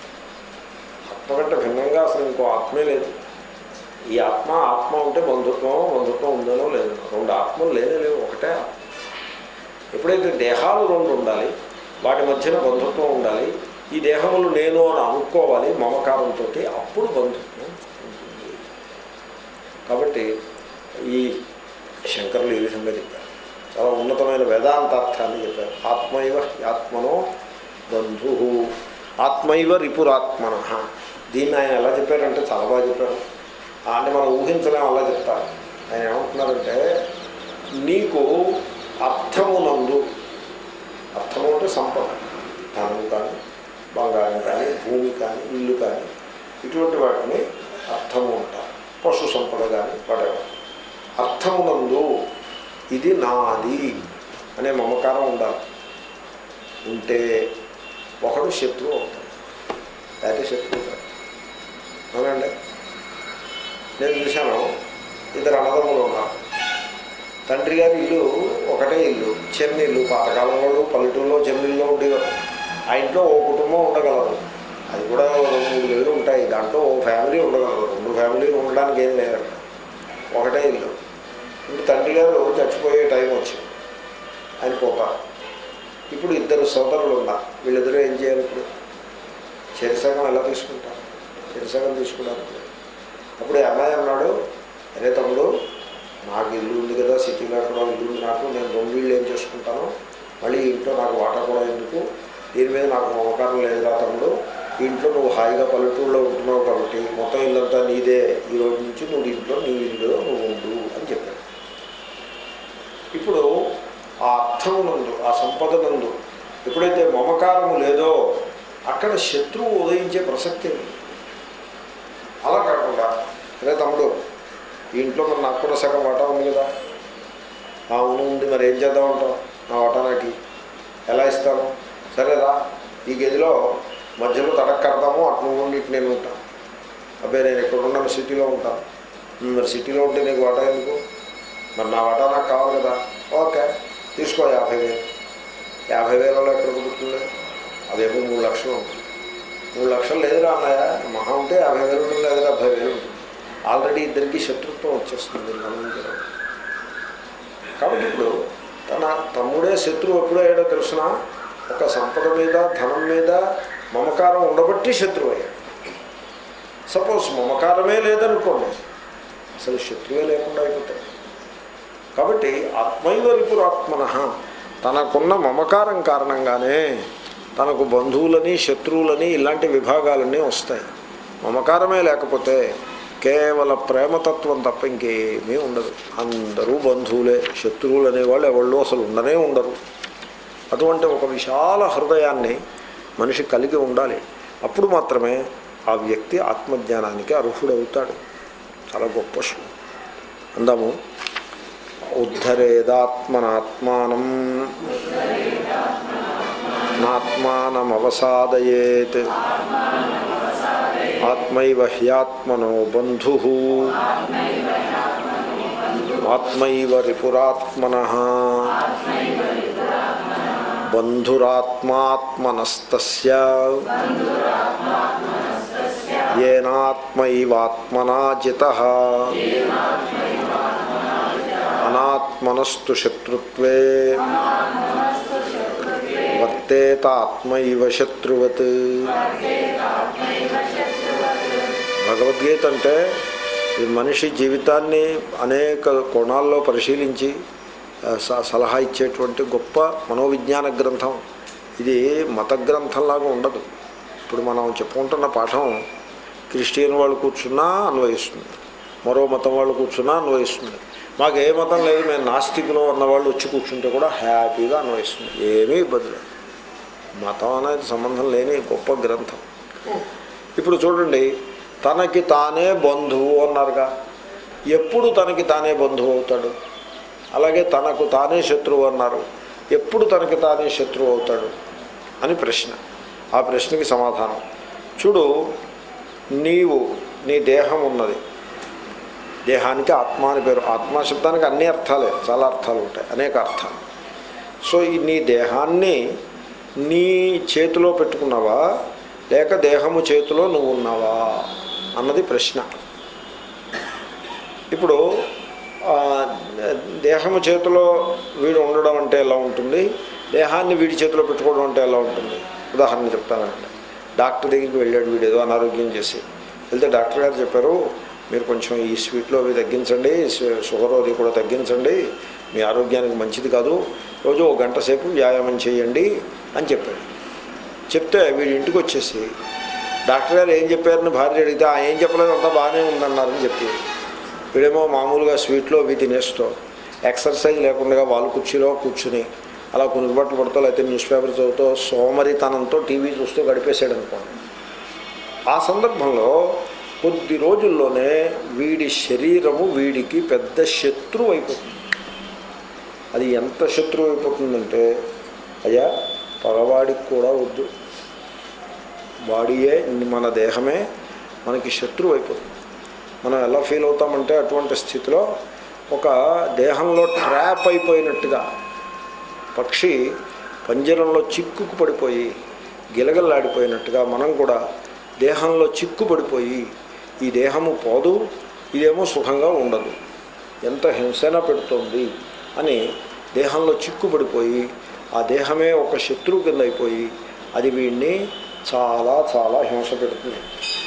ఆత్మ కంటే భిన్నంగా అసలు ఇంకో ఆత్మే లేదు ఈ ఆత్మ ఆత్మ ఉంటే బంధుత్వం బంధుత్వం ఉందనో లేదు రెండు ఆత్మలు లేనే లేవు ఒకటే ఆత్మ ఎప్పుడైతే దేహాలు రెండు ఉండాలి వాటి మధ్యన బంధుత్వం ఉండాలి ఈ దేహములు నేను అని అనుకోవాలి మమకారంతో అప్పుడు బంధుత్వం ఉంటుంది కాబట్టి ఈ శంకరులు ఈ విధంగా చెప్పారు చాలా ఉన్నతమైన వేదాంతార్థాన్ని చెప్పారు ఆత్మైవ ఆత్మనో బంధు ఆత్మైవ రిపురాత్మన దీన్ని ఆయన ఎలా చెప్పారంటే చాలా బాగా చెప్పారు ఆ అంటే మనం ఊహించలేం అలా చెప్తారు ఆయన ఏమంటున్నారంటే నీకు అర్థమునందు అర్థము అంటే సంపద ధనము కానీ బంగారం కానీ భూమి కానీ ఇల్లు కానీ ఇటువంటి వాటిని అర్థము అంటారు పశు సంపద కానీ వాడేవారు అర్థమునందు ఇది నాది అనే మమకారం ఉండాలి ఉంటే ఒకడు శత్రువు అవుతాడు లేకపోతే శత్రువు కాదు అవునండి నేను చూశాను ఇద్దరు అన్నదమ్ములు ఉన్నారు తండ్రి గారి ఇల్లు ఒకటే ఇల్లు చిన్న ఇల్లు పాతకాలం వాళ్ళు పల్లెటూరులో చిన్న ఇల్లు ఉండేవారు ఆ ఇంట్లో ఓ కుటుంబం ఉండగలరు అది కూడా రెండు మూడు వేలు ఉంటాయి దాంట్లో ఓ ఫ్యామిలీ ఉండగలరు రెండు ఫ్యామిలీలు ఉండడానికి ఏం లేదు అక్కడ. ఒకటే ఇల్లు ఇప్పుడు తండ్రి గారు చచ్చిపోయే టైం వచ్చింది ఆయన పోతారు ఇప్పుడు ఇద్దరు సోదరులు ఉన్నారు వీళ్ళిద్దరూ ఏం చేయాలి ఇప్పుడు చెరిసగం ఎలా తీసుకుంటారు చెరిసగం తీసుకున్నారు ఇప్పుడు అప్పుడు ఈ అమ్మాయి అన్నాడు అరే తమ్ముడు నాకు ఇల్లు ఉంది కదా సిటీలో కూడా ఇల్లు ఉంది నాకు నేను రెండు ఇళ్ళు ఏం చేసుకుంటాను మళ్ళీ ఈ ఇంట్లో నాకు వాటా కూడా ఎందుకు దీని మీద నాకు మమకారం లేదురా తమ్ముడు ఈ ఇంట్లో నువ్వు హాయిగా పల్లెటూరులో ఉంటున్నావు కాబట్టి మొత్తం ఇల్లంతా నీదే ఈ రోజు నుంచి నువ్వు ఇంట్లో నీ ఇల్లు నువ్వు ఉండు అని చెప్పాడు ఇప్పుడు ఆ అర్థమునందు ఆ సంపదనందు ఎప్పుడైతే మమకారము లేదో అక్కడ శత్రువు ఉదయించే ప్రసక్తి ఉంది అలా కాకుండా అరే తమ్ముడు ఈ ఇంట్లో మరి నాకు కూడా సగం వాటా ఉంది కదా ఆ అవును ఉంది మరి ఏం చేద్దాం అంటావు నా వాటా నాకు ఎలా ఇస్తాను సరేరా ఈ గదిలో మధ్యలో తడక్ కడతాము అటు నువ్వు ఉండి ఇటు నేను ఉంటాను అబ్బాయి నేను ఇక్కడ ఉన్నాను సిటీలో ఉంటాను "ఉమ్, మరి సిటీలో ఉంటే నీకు వాటా ఎందుకు మరి నా వాటా నాకు కావాలి కదా ఓకే తీసుకో యాభై వేలు యాభై వేలలో ఎక్కడ కుదురుతుంది అదేమో మూడు లక్షలు ఉంటుంది మూడు లక్షలు లేదురా అన్నయ్య మహా ఉంటే యాభై వేలు ఉంటుంది లేదా డెబ్భై వేలు ఉంటుంది ఆల్రెడీ ఇద్దరికి శత్రుత్వం వచ్చేస్తుంది మీరు గమనించడం కాబట్టి ఇప్పుడు తన తమ్ముడే శత్రువు ఎప్పుడో అయ్యాడో తెలిసిన ఒక సంపద మీద ధనం మీద మమకారం ఉండబట్టి శత్రువు అయ్యాడు సపోజ్ మమకారమే లేదనుకోండి అసలు శత్రువే లేకుండా అయిపోతాడు కాబట్టి ఆత్మైవ రిపురాత్మన తనకున్న మమకారం కారణంగానే తనకు బంధువులని శత్రువులని ఇలాంటి విభాగాలన్నీ వస్తాయి మమకారమే లేకపోతే కేవల ప్రేమతత్వం తప్ప ఇంకేమీ ఉండదు అందరూ బంధువులే శత్రువులు అనేవాళ్ళు ఎవళ్ళు అసలు ఉండనే ఉండరు అటువంటి ఒక విశాల హృదయాన్ని మనిషి కలిగి ఉండాలి అప్పుడు మాత్రమే ఆ వ్యక్తి ఆత్మజ్ఞానానికి అర్హుడవుతాడు చాలా గొప్ప శ్లోకం అందాము ఉద్ధరేదాత్మనాత్మానం నాత్మానమవసాదయేత్ ఆత్మైవ హ్యాత్మనో బంధు ఆత్మైవ రిపురాత్మన బంధురాత్మాత్మనస్తస్య ఏనాత్మైవాత్మనా జిత అనాత్మనస్తు శత్రుత్వే వర్తేతాత్మైవ శత్రువత్ భగవద్గీత అంటే ఈ మనిషి జీవితాన్ని అనేక కోణాల్లో పరిశీలించి ఆ, స- సలహా ఇచ్చేటువంటి గొప్ప మనోవిజ్ఞాన గ్రంథం ఇది మత గ్రంథంలాగా ఉండదు ఇప్పుడు మనం చెప్పుకుంటున్న పాఠం క్రిస్టియన్ వాళ్ళు కూర్చున్నా అన్వయిస్తుంది మరో మతం వాళ్ళు కూర్చున్నా అన్వయిస్తుంది మాకు ఏ మతం లేదు మేము నాస్తికులు అన్నవాళ్ళు వచ్చి కూర్చుంటే కూడా హ్యాపీగా అన్వయిస్తుంది ఏమీ ఇబ్బంది లేదు మతం అనేది సంబంధం లేని గొప్ప గ్రంథం ఇప్పుడు చూడండి తనకి తానే బంధువు అన్నారుగా ఎప్పుడు తనకి తానే బంధువు అవుతాడు అలాగే తనకు తానే శత్రువు అన్నారు ఎప్పుడు తనకి తానే శత్రువు అవుతాడు అని ప్రశ్న ఆ ప్రశ్నకి సమాధానం చూడు నీవు నీ దేహం ఉన్నది దేహానికి ఆత్మ అని పేరు ఆత్మ శబ్దానికి అన్ని అర్థాలే చాలా అర్థాలు ఉంటాయి అనేక అర్థాలు సో ఈ నీ దేహాన్ని నీ చేతిలో పెట్టుకున్నావా లేక దేహము చేతిలో నువ్వు ఉన్నావా అన్నది ప్రశ్న ఇప్పుడు ఆ, దేహము చేతిలో వీడు ఉండడం అంటే ఎలా ఉంటుంది దేహాన్ని వీడి చేతిలో పెట్టుకోవడం అంటే ఎలా ఉంటుంది ఉదాహరణ చెప్తానండి డాక్టర్ దగ్గరికి వెళ్ళాడు వీడు ఏదో అనారోగ్యం చేసి వెళ్తే డాక్టర్ గారు చెప్పారు మీరు కొంచెం ఈ స్వీట్లో అవి తగ్గించండి షు- షుగర్ అది కూడా తగ్గించండి మీ ఆరోగ్యానికి మంచిది కాదు రోజు ఒక గంట సేపు వ్యాయామం చేయండి అని చెప్పాడు చెప్తే వీడి ఇంటికి వచ్చేసి డాక్టర్ గారు ఏం చెప్పారని భార్య అడిగితే "ఆ, ఏం చెప్పలేదు అంతా బాగానే ఉందన్నారని చెప్పి వీడేమో మామూలుగా స్వీట్లో అవి తినేస్తూ ఎక్సర్సైజ్ లేకుండా వాళ్ళ కుర్చీలో కూర్చుని అలా కునుకుబట్టలు పడుతూ లేకపోతే న్యూస్ పేపర్ చదువుతూ సోమరితనంతో టీవీ చూస్తూ గడిపేశాడు అనుకోండి ఆ సందర్భంలో కొద్ది రోజుల్లోనే వీడి శరీరము వీడికి పెద్ద శత్రువు అయిపోతుంది అది ఎంత శత్రువు అయిపోతుందంటే అయ్యా పగవాడికి కూడా వద్దు బాడీయే మన దేహమే మనకి శత్రువు అయిపోతుంది మనం ఎలా ఫీల్ అవుతామంటే అటువంటి స్థితిలో ఒక దేహంలో ట్రాప్ అయిపోయినట్టుగా పక్షి పంజరంలో చిక్కుకు పడిపోయి గిలగల్లాడిపోయినట్టుగా మనం కూడా దేహంలో చిక్కు పడిపోయి ఈ దేహము పోదు ఇదేమో సుఖంగా ఉండదు ఎంత హింసన పెడుతోంది అని దేహంలో చిక్కుపడిపోయి ఆ దేహమే ఒక శత్రువు కింద అయిపోయి అది వీడిని చాలా చాలా హింస పెడుతుంది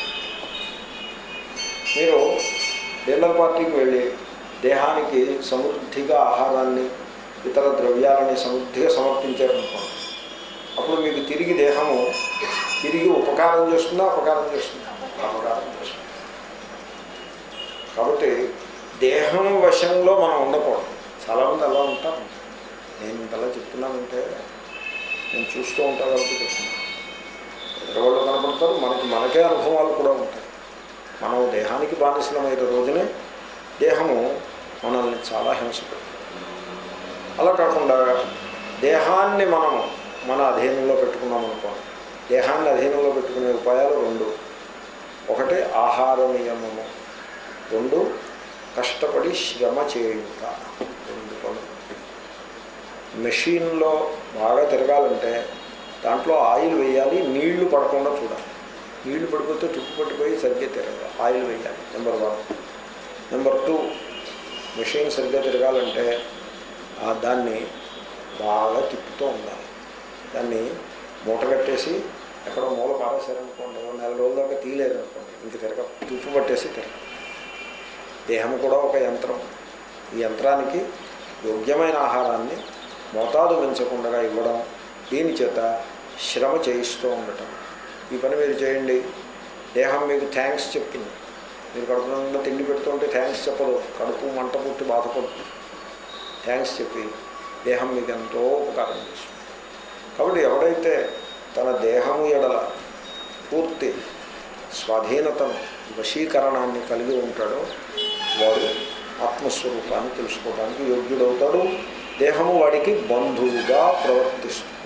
మీరు డిన్నర్ పార్టీకి వెళ్ళి దేహానికి సమృద్ధిగా ఆహారాన్ని ఇతర ద్రవ్యాలని సమృద్ధిగా సమర్పించారనుకోండి అప్పుడు మీకు తిరిగి దేహము తిరిగి ఉపకారం చేస్తుందా అపకారం చేస్తుందా అపకారం చేస్తుంది కాబట్టి దేహం వశంలో మనం ఉండకూడదు చాలామంది అలా ఉంటారు నేను ఇంతలా చెప్తున్నానంటే నేను చూస్తూ ఉంటాను కాబట్టి చెప్తున్నాను ఎదురువాళ్ళు కనపడతారు మనకి మనకే అనుభవాలు కూడా ఉంటాయి మనం దేహానికి బానిసలమైన రోజునే దేహము మనల్ని చాలా హింసపెడుతుంది అలా కాకుండా దేహాన్ని మనం మన అధీనంలో పెట్టుకున్నాం అనుకోండి దేహాన్ని అధీనంలో పెట్టుకునే ఉపాయాలు రెండు ఒకటి ఆహార నియమము రెండు కష్టపడి శ్రమ చేయుట రెండు పనులు మెషిన్లో బాగా తిరగాలంటే దాంట్లో ఆయిల్ వేయాలి నీళ్లు పడకుండా చూడాలి నీళ్లు పడిపోతే తుప్పు పట్టిపోయి సరిగ్గా తిరగదు ఆయిల్ వేయాలి number one number two machine సరిగ్గా తిరగాలంటే ఆ దాన్ని బాగా తిప్పుతూ ఉండాలి దాన్ని మూట కట్టేసి ఎక్కడో మూల పారేశారనుకోండి ఓ నెల రోజుల దాకా తీయలేదు అనుకోండి ఇంక తిరగ తుప్పు పట్టేసి తిరగ దేహం కూడా ఒక యంత్రం ఈ యంత్రానికి యోగ్యమైన ఆహారాన్ని మోతాదు పెంచకుండా ఇవ్వడం దీని చేత శ్రమ చేయిస్తూ ఉండటం ఈ పని మీరు చేయండి దేహం మీకు థ్యాంక్స్ చెప్తుంది మీరు కడుపు నిండా తిండి పెడుతుంటే థ్యాంక్స్ చెప్పదు కడుపు మంట పుట్టి బాధపడుతుంది థ్యాంక్స్ చెప్పి దేహం మీకు ఎంతో ఉపకారం చేస్తుంది కాబట్టి ఎవడైతే తన దేహము ఎడల పూర్తి స్వాధీనతను వశీకరణాన్ని కలిగి ఉంటాడో వాడు ఆత్మస్వరూపాన్ని తెలుసుకోవడానికి యోగ్యుడవుతాడు దేహము వాడికి బంధువుగా ప్రవర్తిస్తుంది